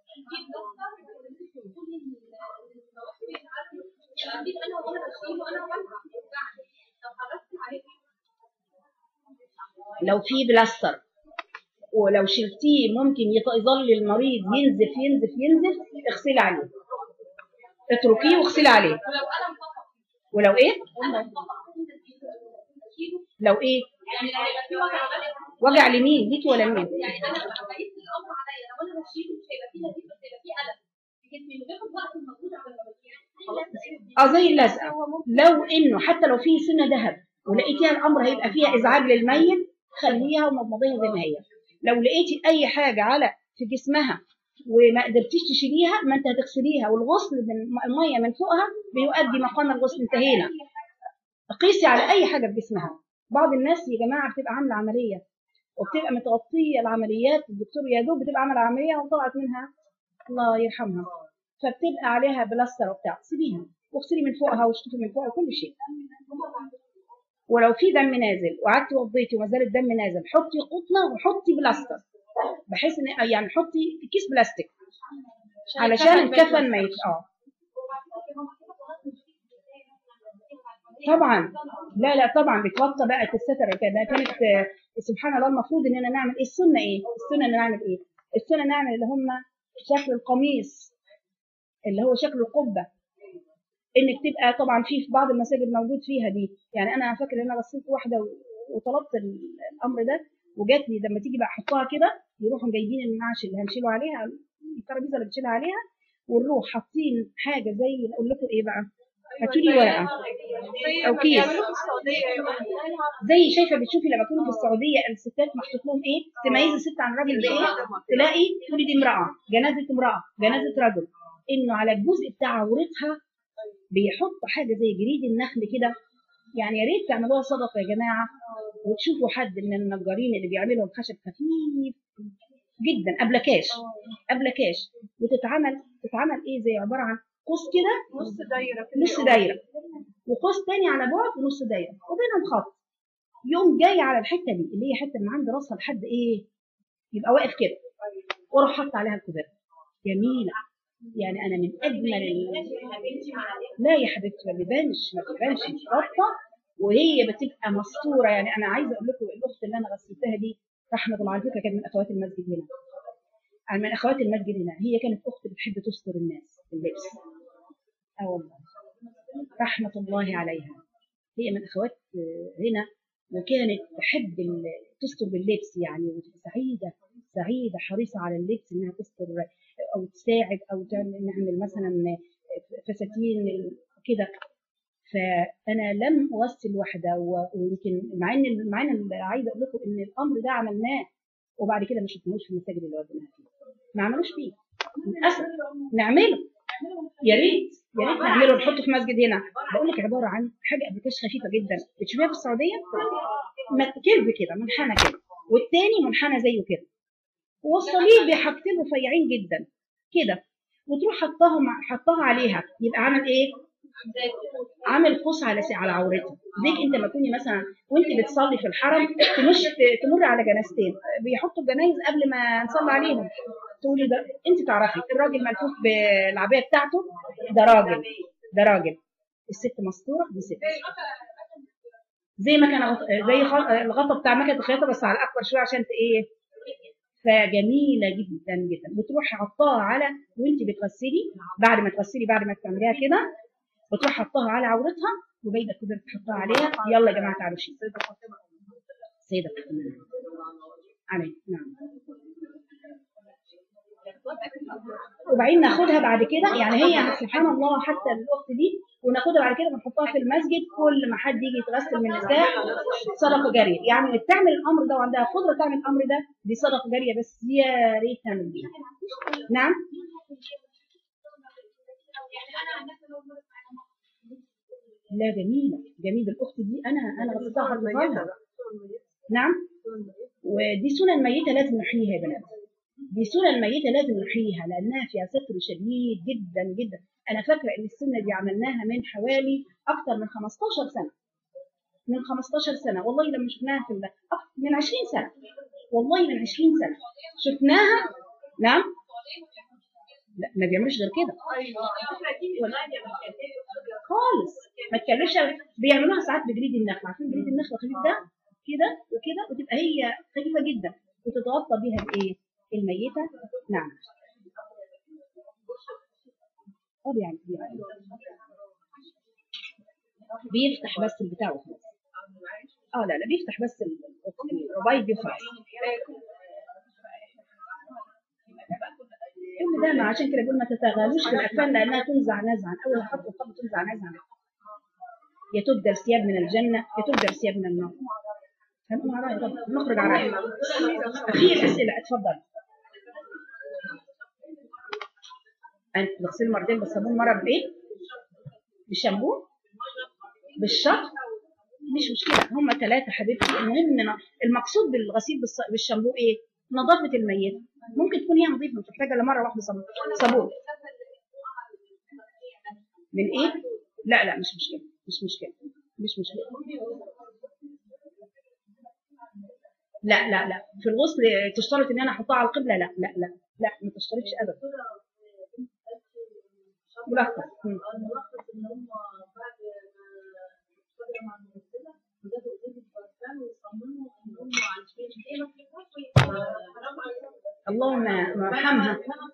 لو في بلاستر ولو شلتيه ممكن يط- يظل المريض ينزف ينزف ينزف اغسلي عليه اتركيه واغسلي عليه ولو ايه لو ايه وجع لمين ليكي ولا لمين يعني انا لما بقيت الامر عليا لو انا بشيله مش هيبقى فيه نتيجه مش هيبقى فيه الم في جسمي من غير الوقت الموجود على الرجل اه زي اللزقه لو انه حتى لو في سنه ذهب ولقيتيها الامر هيبقى فيها ازعاج للميت خليها ومضمضيها زي ما هي لو لقيتي اي حاجه على في جسمها وما قدرتيش تشيليها ما انت هتغسليها والغسل من الميه من فوقها بيؤدي مقام الغسل انتهينا قيسي على اي حاجه في جسمها بعض الناس يا جماعه بتبقى عامله عمليه وبتبقى متغطيه العمليات الدكتور يا دوب بتبقى عامله عمليه وطلعت منها الله يرحمها فبتبقى عليها بلاستر وبتاع سيبيها واغسلي من فوقها واشطفي من فوقها كل شيء ولو في دم نازل وقعدتي وضيتي وما زال الدم نازل حطي قطنه وحطي بلاستر بحيث ان يعني حطي كيس بلاستيك علشان الكفن ما يت... اه طبعا لا لا طبعا بتوطى بقى الستر كده كانت آه، سبحان الله المفروض اننا نعمل ايه السنه ايه السنه ان نعمل ايه السنه نعمل اللي هم شكل القميص اللي هو شكل القبه انك تبقى طبعا في في بعض المساجد موجود فيها دي يعني انا فاكر ان انا غسلت واحده و- وطلبت ال- الامر ده وجات لي لما تيجي بقى احطها كده يروحوا جايبين النعش اللي هنشيله عليها الترابيزه اللي بتشيلها عليها ونروح حاطين حاجه زي اقول لكم ايه بقى هاتوا لي ورقه أو كيس. زي شايفه بتشوفي لما كنتوا في السعوديه الستات محطوط لهم ايه تميز الست عن الراجل بايه تلاقي تقولي دي امراه جنازه امراه جنازه رجل انه على الجزء بتاع عورتها بيحط حاجه زي جريد النخل كده يعني يا ريت تعملوها صدقه يا جماعه وتشوفوا حد من النجارين اللي بيعملوا الخشب خفيف جدا ابلكاش ابلكاش وتتعمل تتعمل ايه زي عباره عن قوس كده نص دايره كده نص دايره وقوس تاني على بعد ونص دايره وبينهم خط يوم جاي على الحته دي اللي هي حته من عند راسها لحد ايه يبقى واقف كده واروح حاطط عليها الكوبايه جميله يعني انا من اجمل ال... لا يا حبيبتي ما بيبانش ما بيبانش مش رابطه وهي بتبقى مستوره يعني انا عايزه اقول لكم الاخت اللي انا غسلتها دي رحمه الله على فكره كانت من اخوات المسجد هنا يعني من اخوات المسجد هنا هي كانت اخت بتحب تستر الناس في اللبس اه والله رحمه الله عليها هي من اخوات آه، هنا وكانت تحب ال- تستر باللبس يعني وتبقى سعيده سعيده حريصه على اللبس انها تستر او تساعد او تعمل نعمل مثلا فساتين كده فانا لم اوصل واحده و- ويمكن مع ان مع ان عايزه اقول لكم ان الامر ده عملناه وبعد كده ما شفناهوش في المساجد اللي وديناها فيه ما عملوش فيه للاسف نعمله يا ريت يا ريت نعمله ونحطه في مسجد هنا بقول لك عباره عن حاجه ابلكاش خفيفه جدا بتشوفيها في السعوديه ما- كلب كده منحنى كده والتاني منحنى زيه كده والصليب بحاجتين رفيعين جدا كده وتروح حطاها مع حطاها عليها يبقى عامل ايه؟ عامل قوس على س- على عورتها زيك انت ما تكوني مثلا وانت بتصلي في الحرم تمش تمر على جنازتين بيحطوا الجنايز قبل ما نصلي عليهم تقولي ده انت تعرفي الراجل ملفوف بالعبايه بتاعته ده راجل ده راجل الست مستوره دي ست زي ما كان غط- زي خ- الغطا بتاع مكنه الخياطه بس على اكبر شويه عشان ت- ايه فجميله جدا جدا بتروحي حطاها على وانت بتغسلي بعد ما تغسلي بعد ما تعمليها كده بتروح حطاها على عورتها وجايبه كده تحطها عليها يلا يا جماعه تعالوا شيل سيدة فاطمة عليه نعم وبعدين ناخدها بعد كده يعني هي سبحان الله حتى الاخت دي وناخدها بعد كده ونحطها في المسجد كل ما حد يجي يتغسل من النساء صدقه جاريه يعني اللي بتعمل الامر ده وعندها قدره تعمل الامر ده دي صدقه جاريه بس يا ريت تعمل بيها نعم لا جميله جميله الاخت دي انا انا غسلتها حفظتها نعم ودي سنن ميته لازم نحييها يا بنات دي سنن ميته لازم نحييها لانها فيها ستر شديد جدا جدا انا فاكره ان السنه دي عملناها من حوالي اكثر من 15 سنه من 15 سنه والله لما شفناها في ال- أك- من 20 سنه والله من 20 سنه شفناها نعم لا ما بيعملوش غير كده خالص ما تكلفش بيعملوها ساعات بجريد النخل عارفين جريد النخل الخفيف ده كده وكده وتبقى هي خفيفه جدا وتتغطى بيها بايه؟ الميته نعم اه يعني يعني بيفتح بس البتاع وخلاص اه لا لا بيفتح بس ال- الربايب دي وخلاص كل ده ما عشان كده بقول ما تتغالوش في الاكفان لانها تنزع نزعا اول ما تحط القبض تنزع نزعا يا تبدل ثياب من الجنه يا تبدل ثياب من النار هنقوم على رأي طب نخرج على رأي في الاسئله اتفضل انت تغسلي مرتين بالصابون مره بايه؟ بالشامبو بالشط مش مشكله هم ثلاثه حبيبتي المهم إن المقصود بالغسيل بالص- بالشامبو ايه؟ نظافه الميت ممكن تكون هي نظيفه مش محتاجه الا مره واحده صابون صابون من ايه؟ لا لا مش مشكله مش مشكله مش مشكله لا لا لا في الغسل تشترط ان انا احطها على القبله لا لا لا لا ما تشترطش ابدا ملخص مم. اللهم ارحمها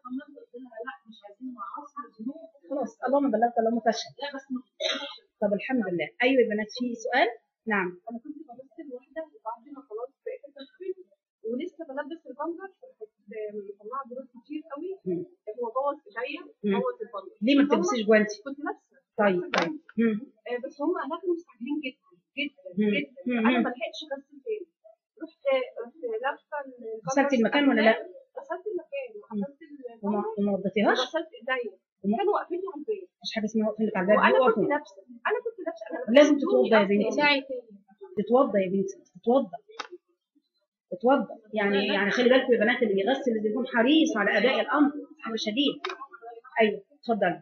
خلاص اللهم بلغت اللهم تشهد طب الحمد لله ايوه يا بنات في سؤال نعم انا كنت بغسل واحده وبعد ما خلاص بقيت التدخين ولسه بلبس البامبر مطلعه دروس كتير قوي مم. هو بوظ ايديا مم. بوظ البامبر ليه ما بتلبسيش جوانتي كنت لابسه طيب طيب مم. آه، بس هم هناك مستعجلين جدا جدا مم. جدا مم. انا ما لحقتش اغسل تاني رحت رحت لابسه البامبر غسلتي المكان ولا لا؟ غسلت المكان وغسلت وما البامبر وما وضيتيهاش وغسلت ايديا وما- كانوا واقفين لي على البيت مش حاجه اسمها وقف لك على الباب وانا كنت وقفوا لابسه انا كنت لابسه انا لازم تتوضى يا بنتي ساعي تاني تتوضى يا بنتي تتوضى تتوضى يعني يعني خلي بالكم يا بنات اللي بيغسل لازم يكون حريص على اداء الامر امر شديد ايوه اتفضلي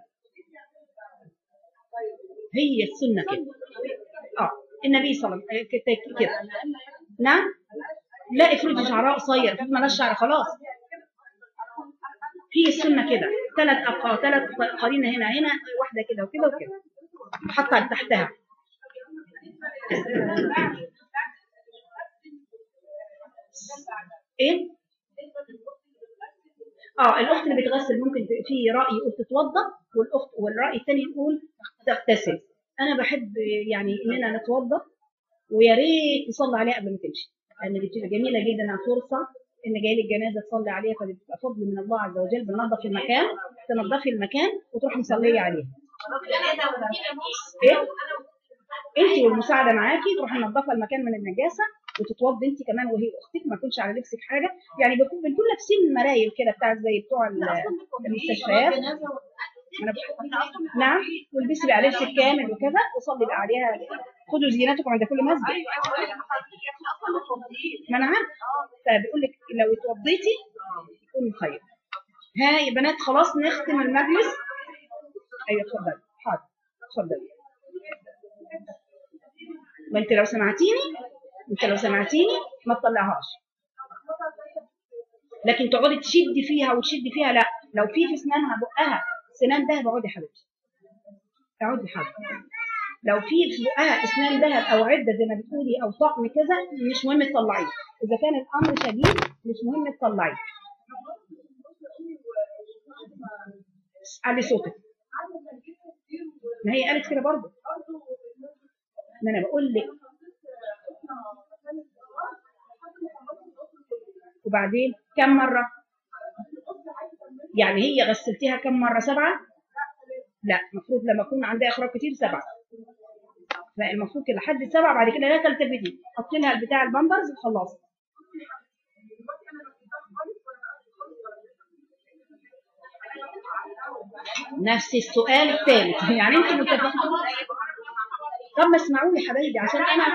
هي السنه كده اه النبي صلى الله عليه وسلم كده كده نعم لا افرضي شعرها قصير افرضي مالهاش شعر خلاص هي السنه كده ثلاث أقا ثلاث قرينه هنا هنا واحده كده وكده وكده حاطه تحتها ايه اه الاخت اللي بتغسل ممكن ت- في راي يقول تتوضا والاخت والراي الثاني يقول تغتسل انا بحب يعني اننا نتوضا ويا ريت تصلي عليها قبل ما تمشي لان دي بتبقى جميله جدا فرصه ان جاي لك جنازه تصلي عليها فبتبقى فضل من الله عز وجل بننظف المكان تنظفي المكان وتروحي مصليه عليها ايه انت والمساعده معاكي تروحي منظفه المكان من النجاسه وتتوضي انت كمان وهي اختك ما يكونش على لبسك حاجه يعني بنكون بنكون لابسين المرايل كده بتاع زي بتوع ال- المستشفيات أنا ب- نعم والبسي بقى لبسك كامل وكذا وصلي بقى عليها خدوا زينتكم عند كل مسجد ما انا عارف فبيقول لك لو اتوضيتي يكون خير ها يا بنات خلاص نختم المجلس ايوه اتفضلي حاضر اتفضلي ما انت لو سمعتيني انت لو سمعتيني ما تطلعهاش لكن تقعدي تشدي فيها وتشدي فيها لا لو في في اسنانها بقها سنان دهب اقعدي يا حبيبتي اقعدي حاضر لو في في بقها اسنان ذهب او عده زي ما بتقولي او طقم كذا مش مهم تطلعيه اذا كان الامر شديد مش مهم تطلعيه علي صوتك ما هي قالت كده برضه ما انا بقول لك وبعدين كم مره يعني هي غسلتيها كم مره سبعه لا المفروض لما يكون عندها اخراج كتير سبعه لا المفروض كده لحد سبعه بعد كده لا تلتفتي حطي لها البتاع البامبرز وخلاص نفس السؤال الثالث يعني انتوا متفقين طب ما اسمعوني يا حبايبي عشان انا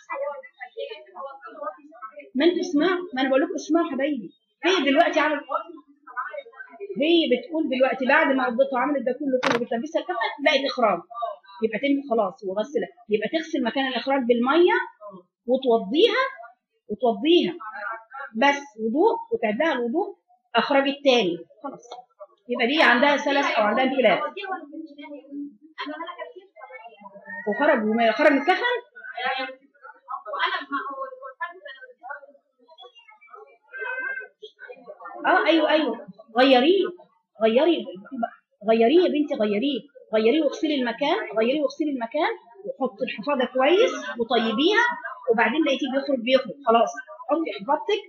ما انتوا اسمعوا ما انا بقول لكم اسمعوا حبايبي هي دلوقتي عملت هي بتقول دلوقتي بعد ما قضيتها عملت ده كله كله بتلبسها الكفن لقيت اخراج يبقى تم خلاص وغسلها يبقى تغسل مكان الاخراج بالميه وتوضيها وتوضيها بس وضوء وتعدها الوضوء اخراج التاني خلاص يبقى دي عندها سلس او عندها انفلات وخرج وما خرج من الكفن اه ايوه ايوه غيريه غيري غيريه يا بنتي غيريه غيريه واغسلي المكان غيريه واغسلي المكان وحطي الحفاضه كويس وطيبيها وبعدين لقيتيه بيخرج بيخرج خلاص حطي حفاضتك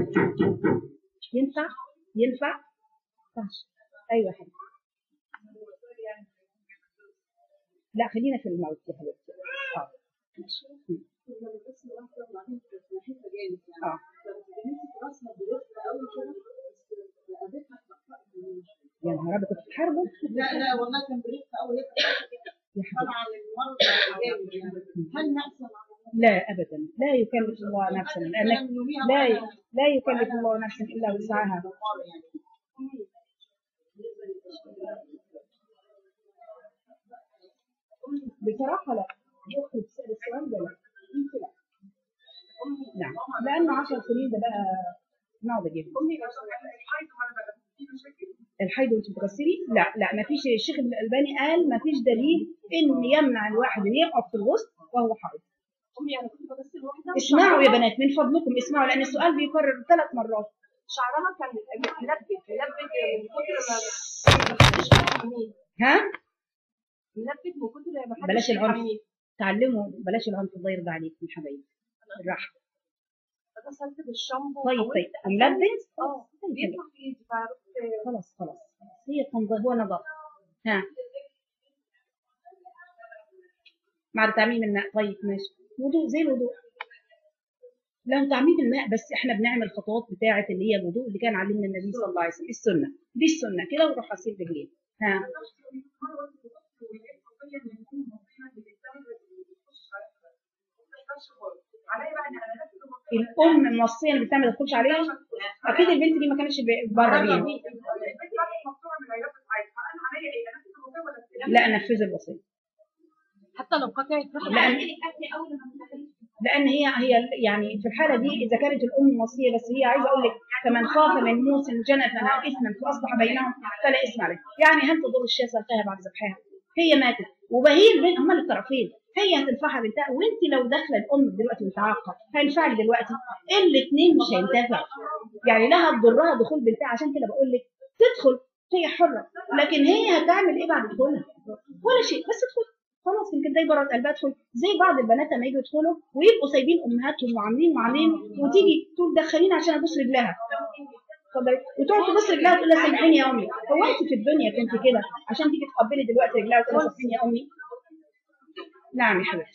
ينفع ينفع ينفعش ايوه يا حبيبتي لا خلينا في الموت يا حبيبتي اه ماشي اه يا نهار ابيض كنت بتحاربوا لا لا والله كان بريق قوي يا حبيبتي طبعا المرض جامد يعني هل نحصل على لا ابدا لا يكلف الله نفسا لانك لا لا يكلف الله نفسا الا وسعها بصراحه لا اختي بتسال السؤال ده لا انت لا نعم لانه 10 سنين ده بقى ناضج جدا الحيض وانت بتغسلي لا لا ما فيش الشيخ ابن الالباني قال ما فيش دليل ان يمنع الواحد ان يقف في الغسل وهو حائض امي انا كنت بغسل واحده اسمعوا يا بنات من فضلكم اسمعوا لان السؤال بيكرر ثلاث مرات شعرها كان ملبد ملبد من كتر ما ملبد ها من كتر ما حدش بلاش العنف يحميه. تعلموا بلاش العنف الله يرضى عليكم يا حبايبي الراحه غسلت بالشامبو طيب وحاولت طيب وملبس اه طيب بيطلع في ايدي فرحت خلاص خلاص هي تنظيف هو نظافه ها مع تعميم الماء طيب ماشي وضوء زي الوضوء له تعميم الماء بس احنا بنعمل الخطوات بتاعه اللي هي الوضوء اللي كان علمنا النبي صلى الله عليه وسلم السنه دي السنه كده وروح غسيل رجلين ها عليا بقى ان انا نفس الوصيه الام موصيه اللي بتعمل ما تدخلش عليها اكيد البنت دي ما كانتش ب- بره بيها البنت راحت مقطوعه من عيادات العين فانا عليا ايه انفذ الوصيه ولا استلام لا نفذ الوصيه حتى لو قطعت رحم لان لان هي هي يعني في الحاله دي اذا كانت الام موصيه بس هي عايزه اقول لك فمن خاف من موس جنفا او اثما فاصلح بينهم فلا اثم عليه يعني هل تضر الشاة سلخها بعد ذبحها هي ماتت وبهي البنت هما الطرفين هي هتنفعها بنتها وانت لو داخله الام دلوقتي متعاقه هينفعك دلوقتي الاثنين مش هينتفعوا يعني لا هتضرها دخول بنتها عشان كده بقول لك تدخل هي حره لكن هي هتعمل ايه بعد دخولها ولا شيء بس تدخل خلاص يمكن ده يبرد قلبها تدخل زي بعض البنات لما يجوا يدخلوا ويبقوا سايبين امهاتهم وعاملين وعاملين وتيجي تقول دخليني عشان ابوس رجلها اتفضلي وتقعد تبص رجلها وتقول لها سامحيني يا امي هو انت في الدنيا كنت كده عشان تيجي تقبلي دلوقتي رجلها وتقول لها سامحيني يا امي نعم يا حبيبتي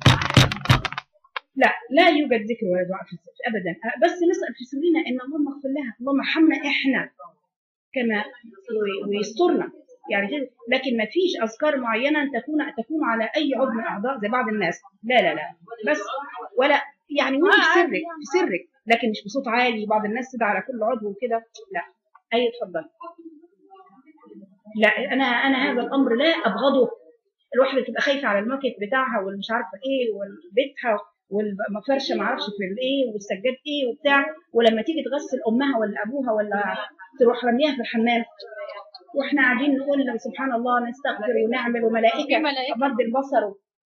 لا لا يوجد ذكر ولا دعاء في السر ابدا بس نسال في سرنا ان اللهم اغفر لها اللهم ارحمنا احنا كما و- ويسترنا يعني كده لكن ما فيش اذكار معينه أن تكون تكون على اي عضو من الاعضاء زي بعض الناس لا لا لا بس ولا يعني وانت في سرك في سرك لكن مش بصوت عالي بعض الناس تدعي على كل عضو وكده لا اي اتفضل لا انا انا هذا الامر لا ابغضه الواحده تبقى خايفه على الموكب بتاعها والمش عارفه ايه وبيتها والفرشه ما اعرفش في الايه والسجاد ايه وبتاع ولما تيجي تغسل امها ولا ابوها ولا تروح رميها في الحمام واحنا قاعدين نقول له سبحان الله نستغفر ونعمل وملائكه ملائكة. مد البصر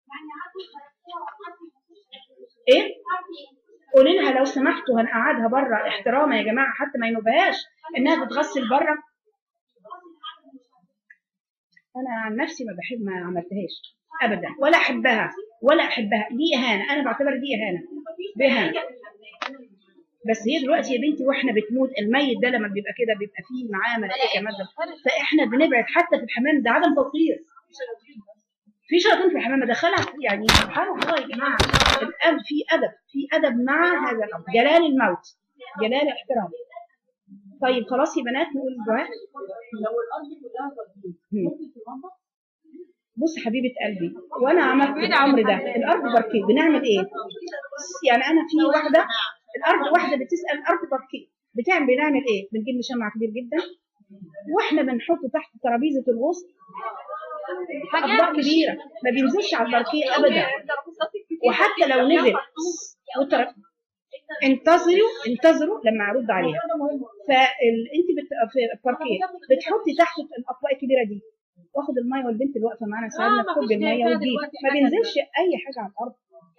ايه قولي لها لو سمحتوا هنقعدها بره احتراما يا جماعه حتى ما ينوبهاش انها تتغسل بره انا عن نفسي ما بحب ما عملتهاش ابدا ولا احبها ولا احبها دي اهانه انا بعتبر دي اهانه باهانه بس هي دلوقتي يا بنتي واحنا بتموت الميت ده لما بيبقى كده بيبقى فيه معاه ملائكه ماده فاحنا بنبعد حتى في الحمام ده عدم توقير في شياطين في الحمام دخلها يعني سبحان الله يا جماعه الأب في ادب في ادب مع هذا الامر جلال الموت جلال الاحترام طيب خلاص يا بنات نقول الدعاء لو الارض كلها تربيط مم. ممكن في المطبخ بص حبيبه قلبي وانا عملت الامر ده الارض بركيه بنعمل ايه يعني انا في واحده الارض واحده بتسال الارض بركيه بتعمل بنعمل ايه بنجيب مشمع كبير جدا واحنا بنحطه تحت ترابيزه الغسل اطباق كبيره ما بينزلش على البركيه ابدا وحتى لو نزل والتر... انتظروا انتظروا لما ارد عليها فانت بت... في الباركيه بتحطي تحت الاطباق الكبيره دي واخد الميه والبنت اللي واقفه معانا ساعدنا آه، تكب مفيش الميه كده وتجيب دلوقتي ما حاجة بينزلش اي حاجه على الارض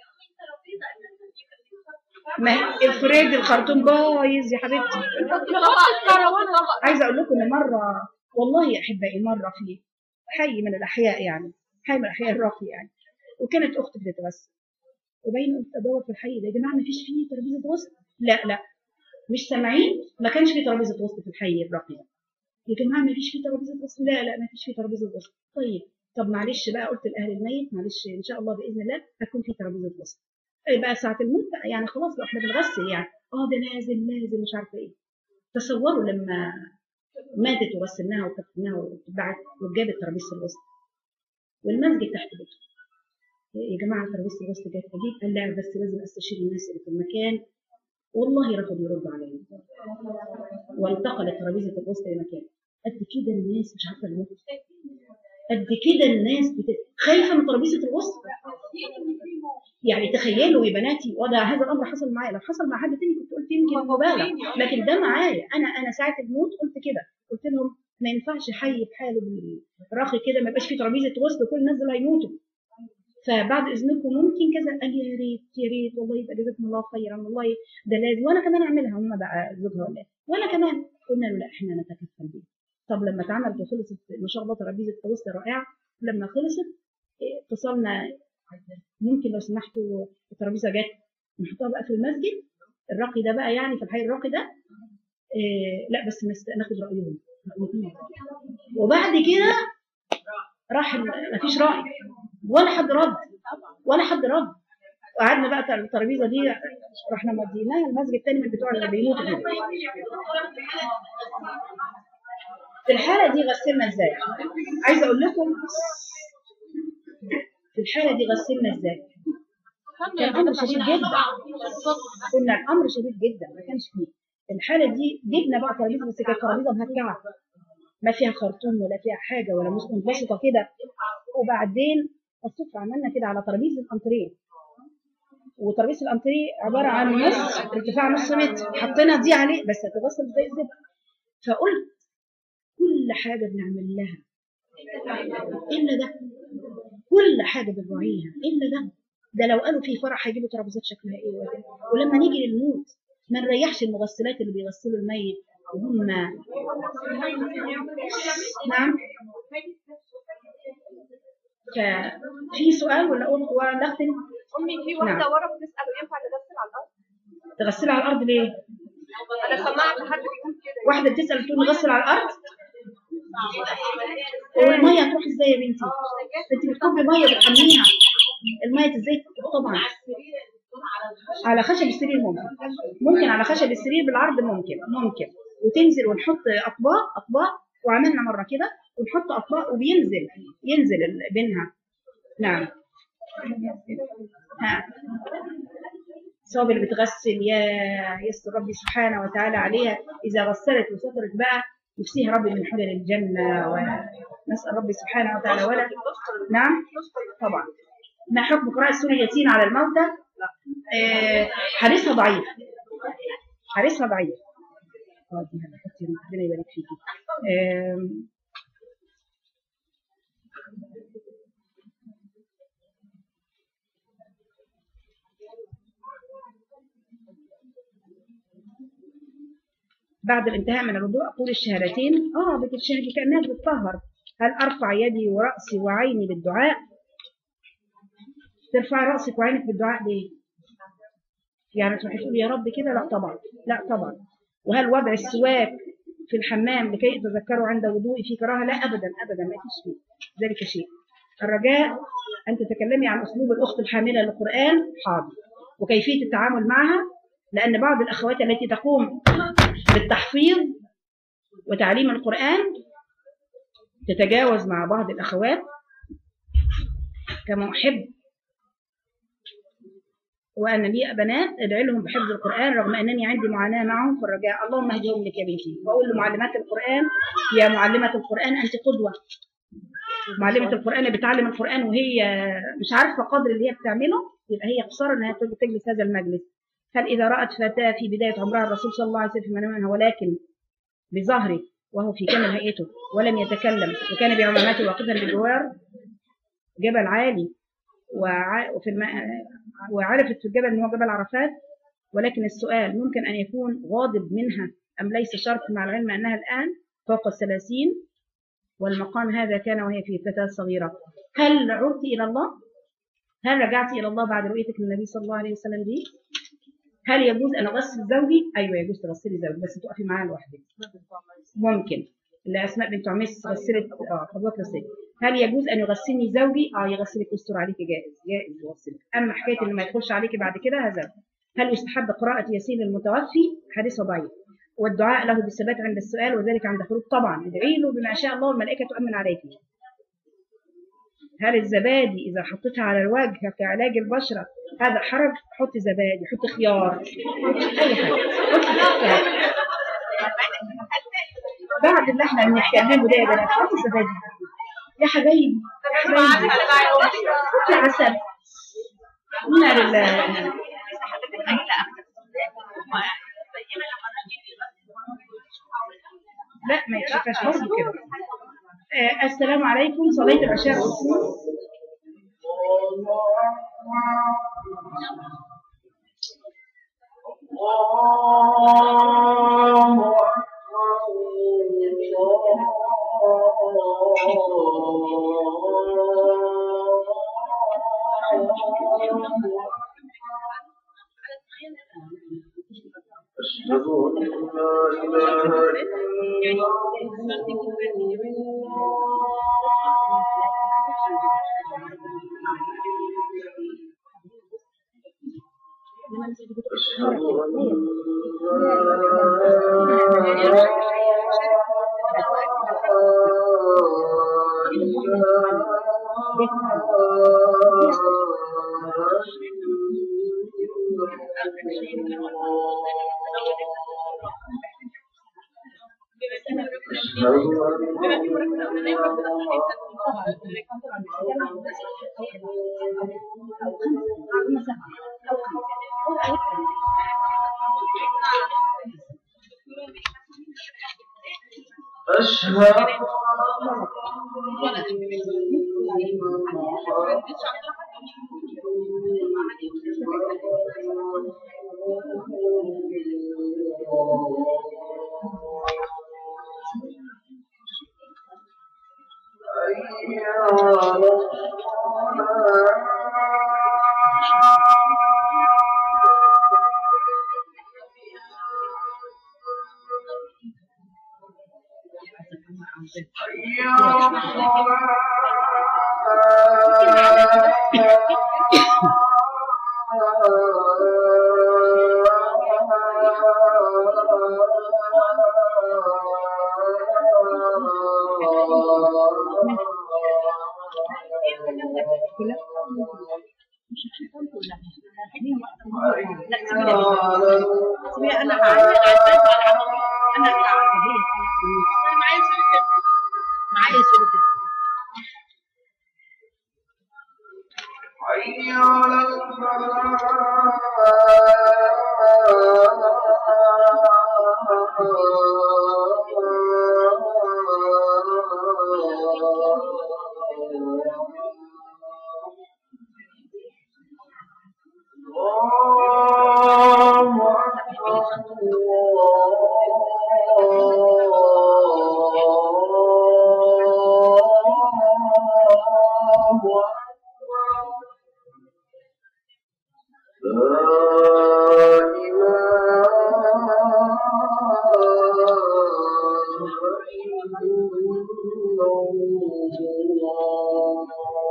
ما الفريد الخرطوم بايظ يا حبيبتي عايزه اقول لكم ان مره والله يا احبائي مره في حي من الاحياء يعني حي من الاحياء الراقي يعني وكانت اختي بتتغسل وبين قلت ادور في الحي ده يا جماعه ما فيش فيه ترابيزه غسل لا لا مش سامعين ما كانش فيه ترابيزه غسل في الحي الراقي ده يا جماعه ما فيش فيه ترابيزه غسل لا لا ما فيش فيه ترابيزه غسل طيب طب معلش بقى قلت لاهل الميت معلش ان شاء الله باذن الله هتكون في ترابيزه غسل إيه بقى ساعه الموت بقى يعني خلاص بقى احنا بنغسل يعني اه ده لازم لازم مش عارفه ايه تصوروا لما ماتت وغسلناها وكفناها واتبعت وجابت ترابيزه الغسل والمسجد تحت بيته يا جماعه ترابيزه الغسل جت اجيب قال لا بس لازم استشير الناس اللي في المكان والله رفض يرد عليا وانتقلت ترابيزه الغسل لمكان قد كده الناس مش عارفه الموت قد كده الناس بت... خايفه من ترابيزه الغسل يعني تخيلوا يا بناتي وده هذا الامر حصل معايا لو حصل مع حد تاني كنت قلت يمكن مبالغ لكن ده معايا انا انا ساعه الموت قلت كده قلت لهم ما ينفعش حي بحاله بالراقي كده ما يبقاش في ترابيزه غسل وكل الناس دول هيموتوا فبعد اذنكم ممكن كذا قال لي يا ريت يا ريت والله يبقى جزاكم الله خيرا والله ده لازم وانا كمان اعملها هم بقى زوجها ولا إيه. وانا كمان قلنا له لا احنا نتكفل بيه طب لما اتعملت وخلصت ما شاء الله ترابيزه غسل رائعه لما خلصت إيه، اتصلنا ممكن لو سمحتوا الترابيزه جت نحطها بقى في المسجد الراقي ده بقى يعني في الحي الراقي ده إيه لا بس نست- ناخد رايهم وبعد كده راح ال- مفيش راي ولا حد رد ولا حد رد وقعدنا بقى على الترابيزه دي رحنا موديناها المسجد تاني من بتوع اللي بيموتوا كده في الحاله دي غسلنا ازاي عايزه اقول لكم في الحاله دي غسلنا ازاي كان امر شديد جدا كنا الامر شديد جدا ما كانش فيه الحاله دي جبنا بقى ترابيزه بس كانت ترابيزه مهكعه ما فيها خرطوم ولا فيها حاجه ولا مش منبسطه كده وبعدين الصدفه عملنا كده على ترابيزه الانتريه وترابيزه الانتريه عباره عن نص ارتفاع نص متر حطينا دي عليه بس هتغسل زي الزبده فقلت كل حاجه بنعمل لها الا ده كل حاجه بنراعيها الا ده ده لو قالوا في فرح هيجيبوا ترابيزات شكلها ايه وده. ولما نيجي للموت ما نريحش المغسلات اللي بيغسلوا الميت وهم نعم ففي سؤال ولا اقول ولا اختم امي في واحده نعم. ورا بتسال ينفع نغسل على الارض تغسلها على الارض ليه؟ انا سمعت حد بيقول كده واحده بتسال تقول نغسل على الارض والميه تروح ازاي يا بنتي؟ انت بتكبي ميه بتحميها الميه ازاي طبعا على خشب السرير ممكن ممكن على خشب السرير بالعرض ممكن ممكن وتنزل ونحط اطباق اطباق وعملنا مره كده ونحط اطباق وبينزل ينزل ال- بينها نعم ها الصواب اللي بتغسل يا يستر ربي سبحانه وتعالى عليها اذا غسلت وسترت بقى يفسيها ربي من حلل الجنه ونسال ربي سبحانه وتعالى ولا نعم طبعا ما حكم قراءة سورة ياسين على الموتى؟ آه حديثها ضعيف حديثها ضعيف اه دي هنحط هنا، ربنا يبارك فيكي آم، بعد الانتهاء من الوضوء أقول الشهادتين اه بتتشهد كأنها بتطهر هل أرفع يدي ورأسي وعيني بالدعاء ترفع رأسك وعينك بالدعاء ليه؟ يعني تروحي تقولي يا رب كده لا طبعا لا طبعا وهل وضع السواك في الحمام لكي يتذكروا عند وضوئي في كراهه لا ابدا ابدا ما فيش فيه ذلك شيء الرجاء ان تتكلمي عن اسلوب الاخت الحامله للقران حاضر وكيفيه التعامل معها لان بعض الاخوات التي تقوم بالتحفيظ وتعليم القران تتجاوز مع بعض الاخوات كما احب وأن لي بنات أدعي لهم بحفظ القرآن رغم أنني عندي معاناة معهم في الرجاء اللهم اهدهم لك يا بنتي وأقول لمعلمات القرآن يا معلمة القرآن أنت قدوة معلمة القرآن اللي بتعلم القرآن وهي مش عارفة قدر اللي هي بتعمله يبقى هي خسارة إنها تجلس هذا المجلس هل إذا رأت فتاة في بداية عمرها الرسول صلى الله عليه وسلم في منامها ولكن بظهره وهو في كامل هيئته ولم يتكلم وكان بعمامته واقفا بجوار جبل عالي وع- وفي الم... وعرفت في الجبل ان هو جبل عرفات ولكن السؤال ممكن ان يكون غاضب منها ام ليس شرط مع العلم انها الان فوق الثلاثين والمقام هذا كان وهي في فتاة صغيرة هل عدت إلى الله؟ هل رجعت إلى الله بعد رؤيتك للنبي صلى الله عليه وسلم دي؟ هل يجوز أن أغسل زوجي؟ أيوه يجوز تغسلي زوجي بس تقفي معاه لوحدك ممكن اللي أسماء بنت عميس غسلت اه فضلت غسلت هل يجوز أن يغسلني زوجي؟ اه يغسلك يستر عليك جائز جائز يغسلك أما حكاية إن ما يدخلش عليك بعد كده هذا هل يستحب قراءة ياسين المتوفي؟ حديث ضعيف والدعاء له بالثبات عند السؤال وذلك عند خروج طبعا ادعي له بما شاء الله والملائكة تؤمن عليك هل الزبادي إذا حطيتها على الوجه كعلاج البشرة هذا حرج حطي زبادي حطي خيار أي حاجة حطي خيار بعد اللي احنا بنتكلمه ده يا بنات حطي زبادي يا حبايبي يا حبايبي حطي عسل إنا لله لا ما يكشفهاش برضه كده آه السلام عليكم صليت العشاء والصوم أشهد أن لا إله إلا أشهد أن لا إله بما في مركز الاولانيه مركز الاولانيه أو خمسة أو سبعة أو خمسة أو وتر أشهد كلها مش هتشوفهم كلها خليهم واحدة لا سيبيها سيبيها أنا هعمل أنا هعمل هي انا معايا شركه معايا سلوك حي على الله أكبر لا إله إلا الله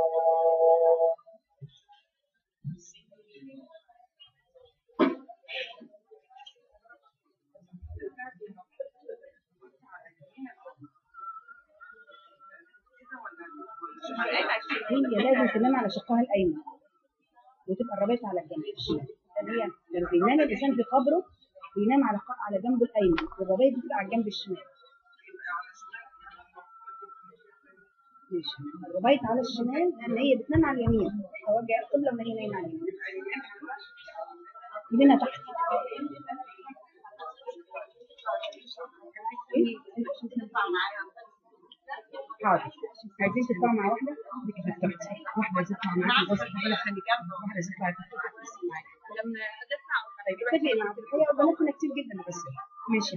هي لازم تنام على شقها الايمن وتبقى الربايط على الجنب الشمال لان هي لما بينام الانسان في قبره بينام على ق- على جنبه الايمن والربايط بتبقى على الجنب الشمال ماشي الربايط على الشمال لان هي بتنام على اليمين توجه القبله وما هي نايمه على اليمين ايدينا تحت حاضر عايزين تطلعوا مع واحدة؟ دي كانت تحت واحدة عايزة تطلع معاكي غصب عنها خلي جنب واحدة عايزة تطلع لما هتدفع اتفق مع الحقيقة بناتنا كتير جدا بس ماشي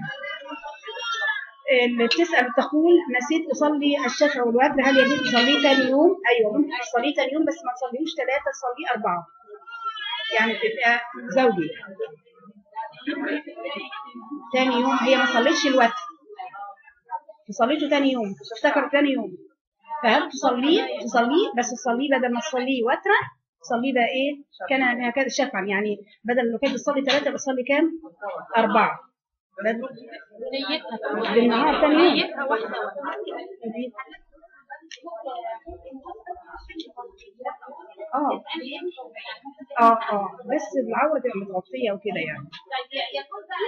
اللي بتسأل تقول نسيت أصلي الشفع والوتر هل يجوز تصليه تاني يوم؟ أيوه ممكن تصليه تاني يوم بس ما تصليهوش ثلاثة تصليه أربعة يعني تبقى زوجي تاني يوم هي ما صليتش الوتر تصليته تاني يوم تفتكر تاني يوم فهل تصليه تصليه بس تصليه بدل ما تصليه وترا تصليه بقى ايه كان هكذا شفعا يعني بدل لو كانت بتصلي ثلاثة بتصلي كام؟ أربعة بدل نيتها بالنهار تاني يوم نيتها واحده اه اه اه بس العورة تبقى متغطية وكده يعني يقول بقى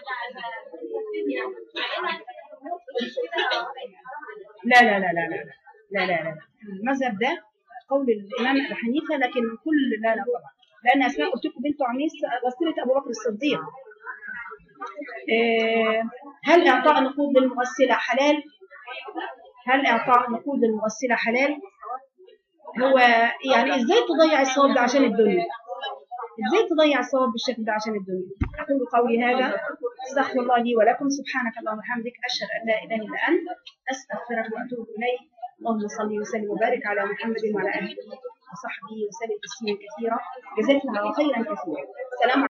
لا لا لا لا لا لا لا لا المذهب ده قول الإمام أبو حنيفة لكن كل لا لا طبعا لأن أسماء قلت لكم بنت عميس غسلت أبو بكر الصديق آه، هل إعطاء نقود للمغسلة حلال؟ هل إعطاء نقود للمغسلة حلال؟ هو يعني إزاي تضيع الصواب ده عشان الدنيا؟ ازاي تضيع الصواب بالشكل ده عشان الدنيا اقول قولي هذا استغفر الله لي ولكم سبحانك اللهم وبحمدك اشهد ان لا اله الا انت استغفرك واتوب اليك اللهم صل وسلم وبارك على محمد وعلى اله وصحبه وسلم تسليما كثيرا جزاكم الله خيرا كثيرا سلام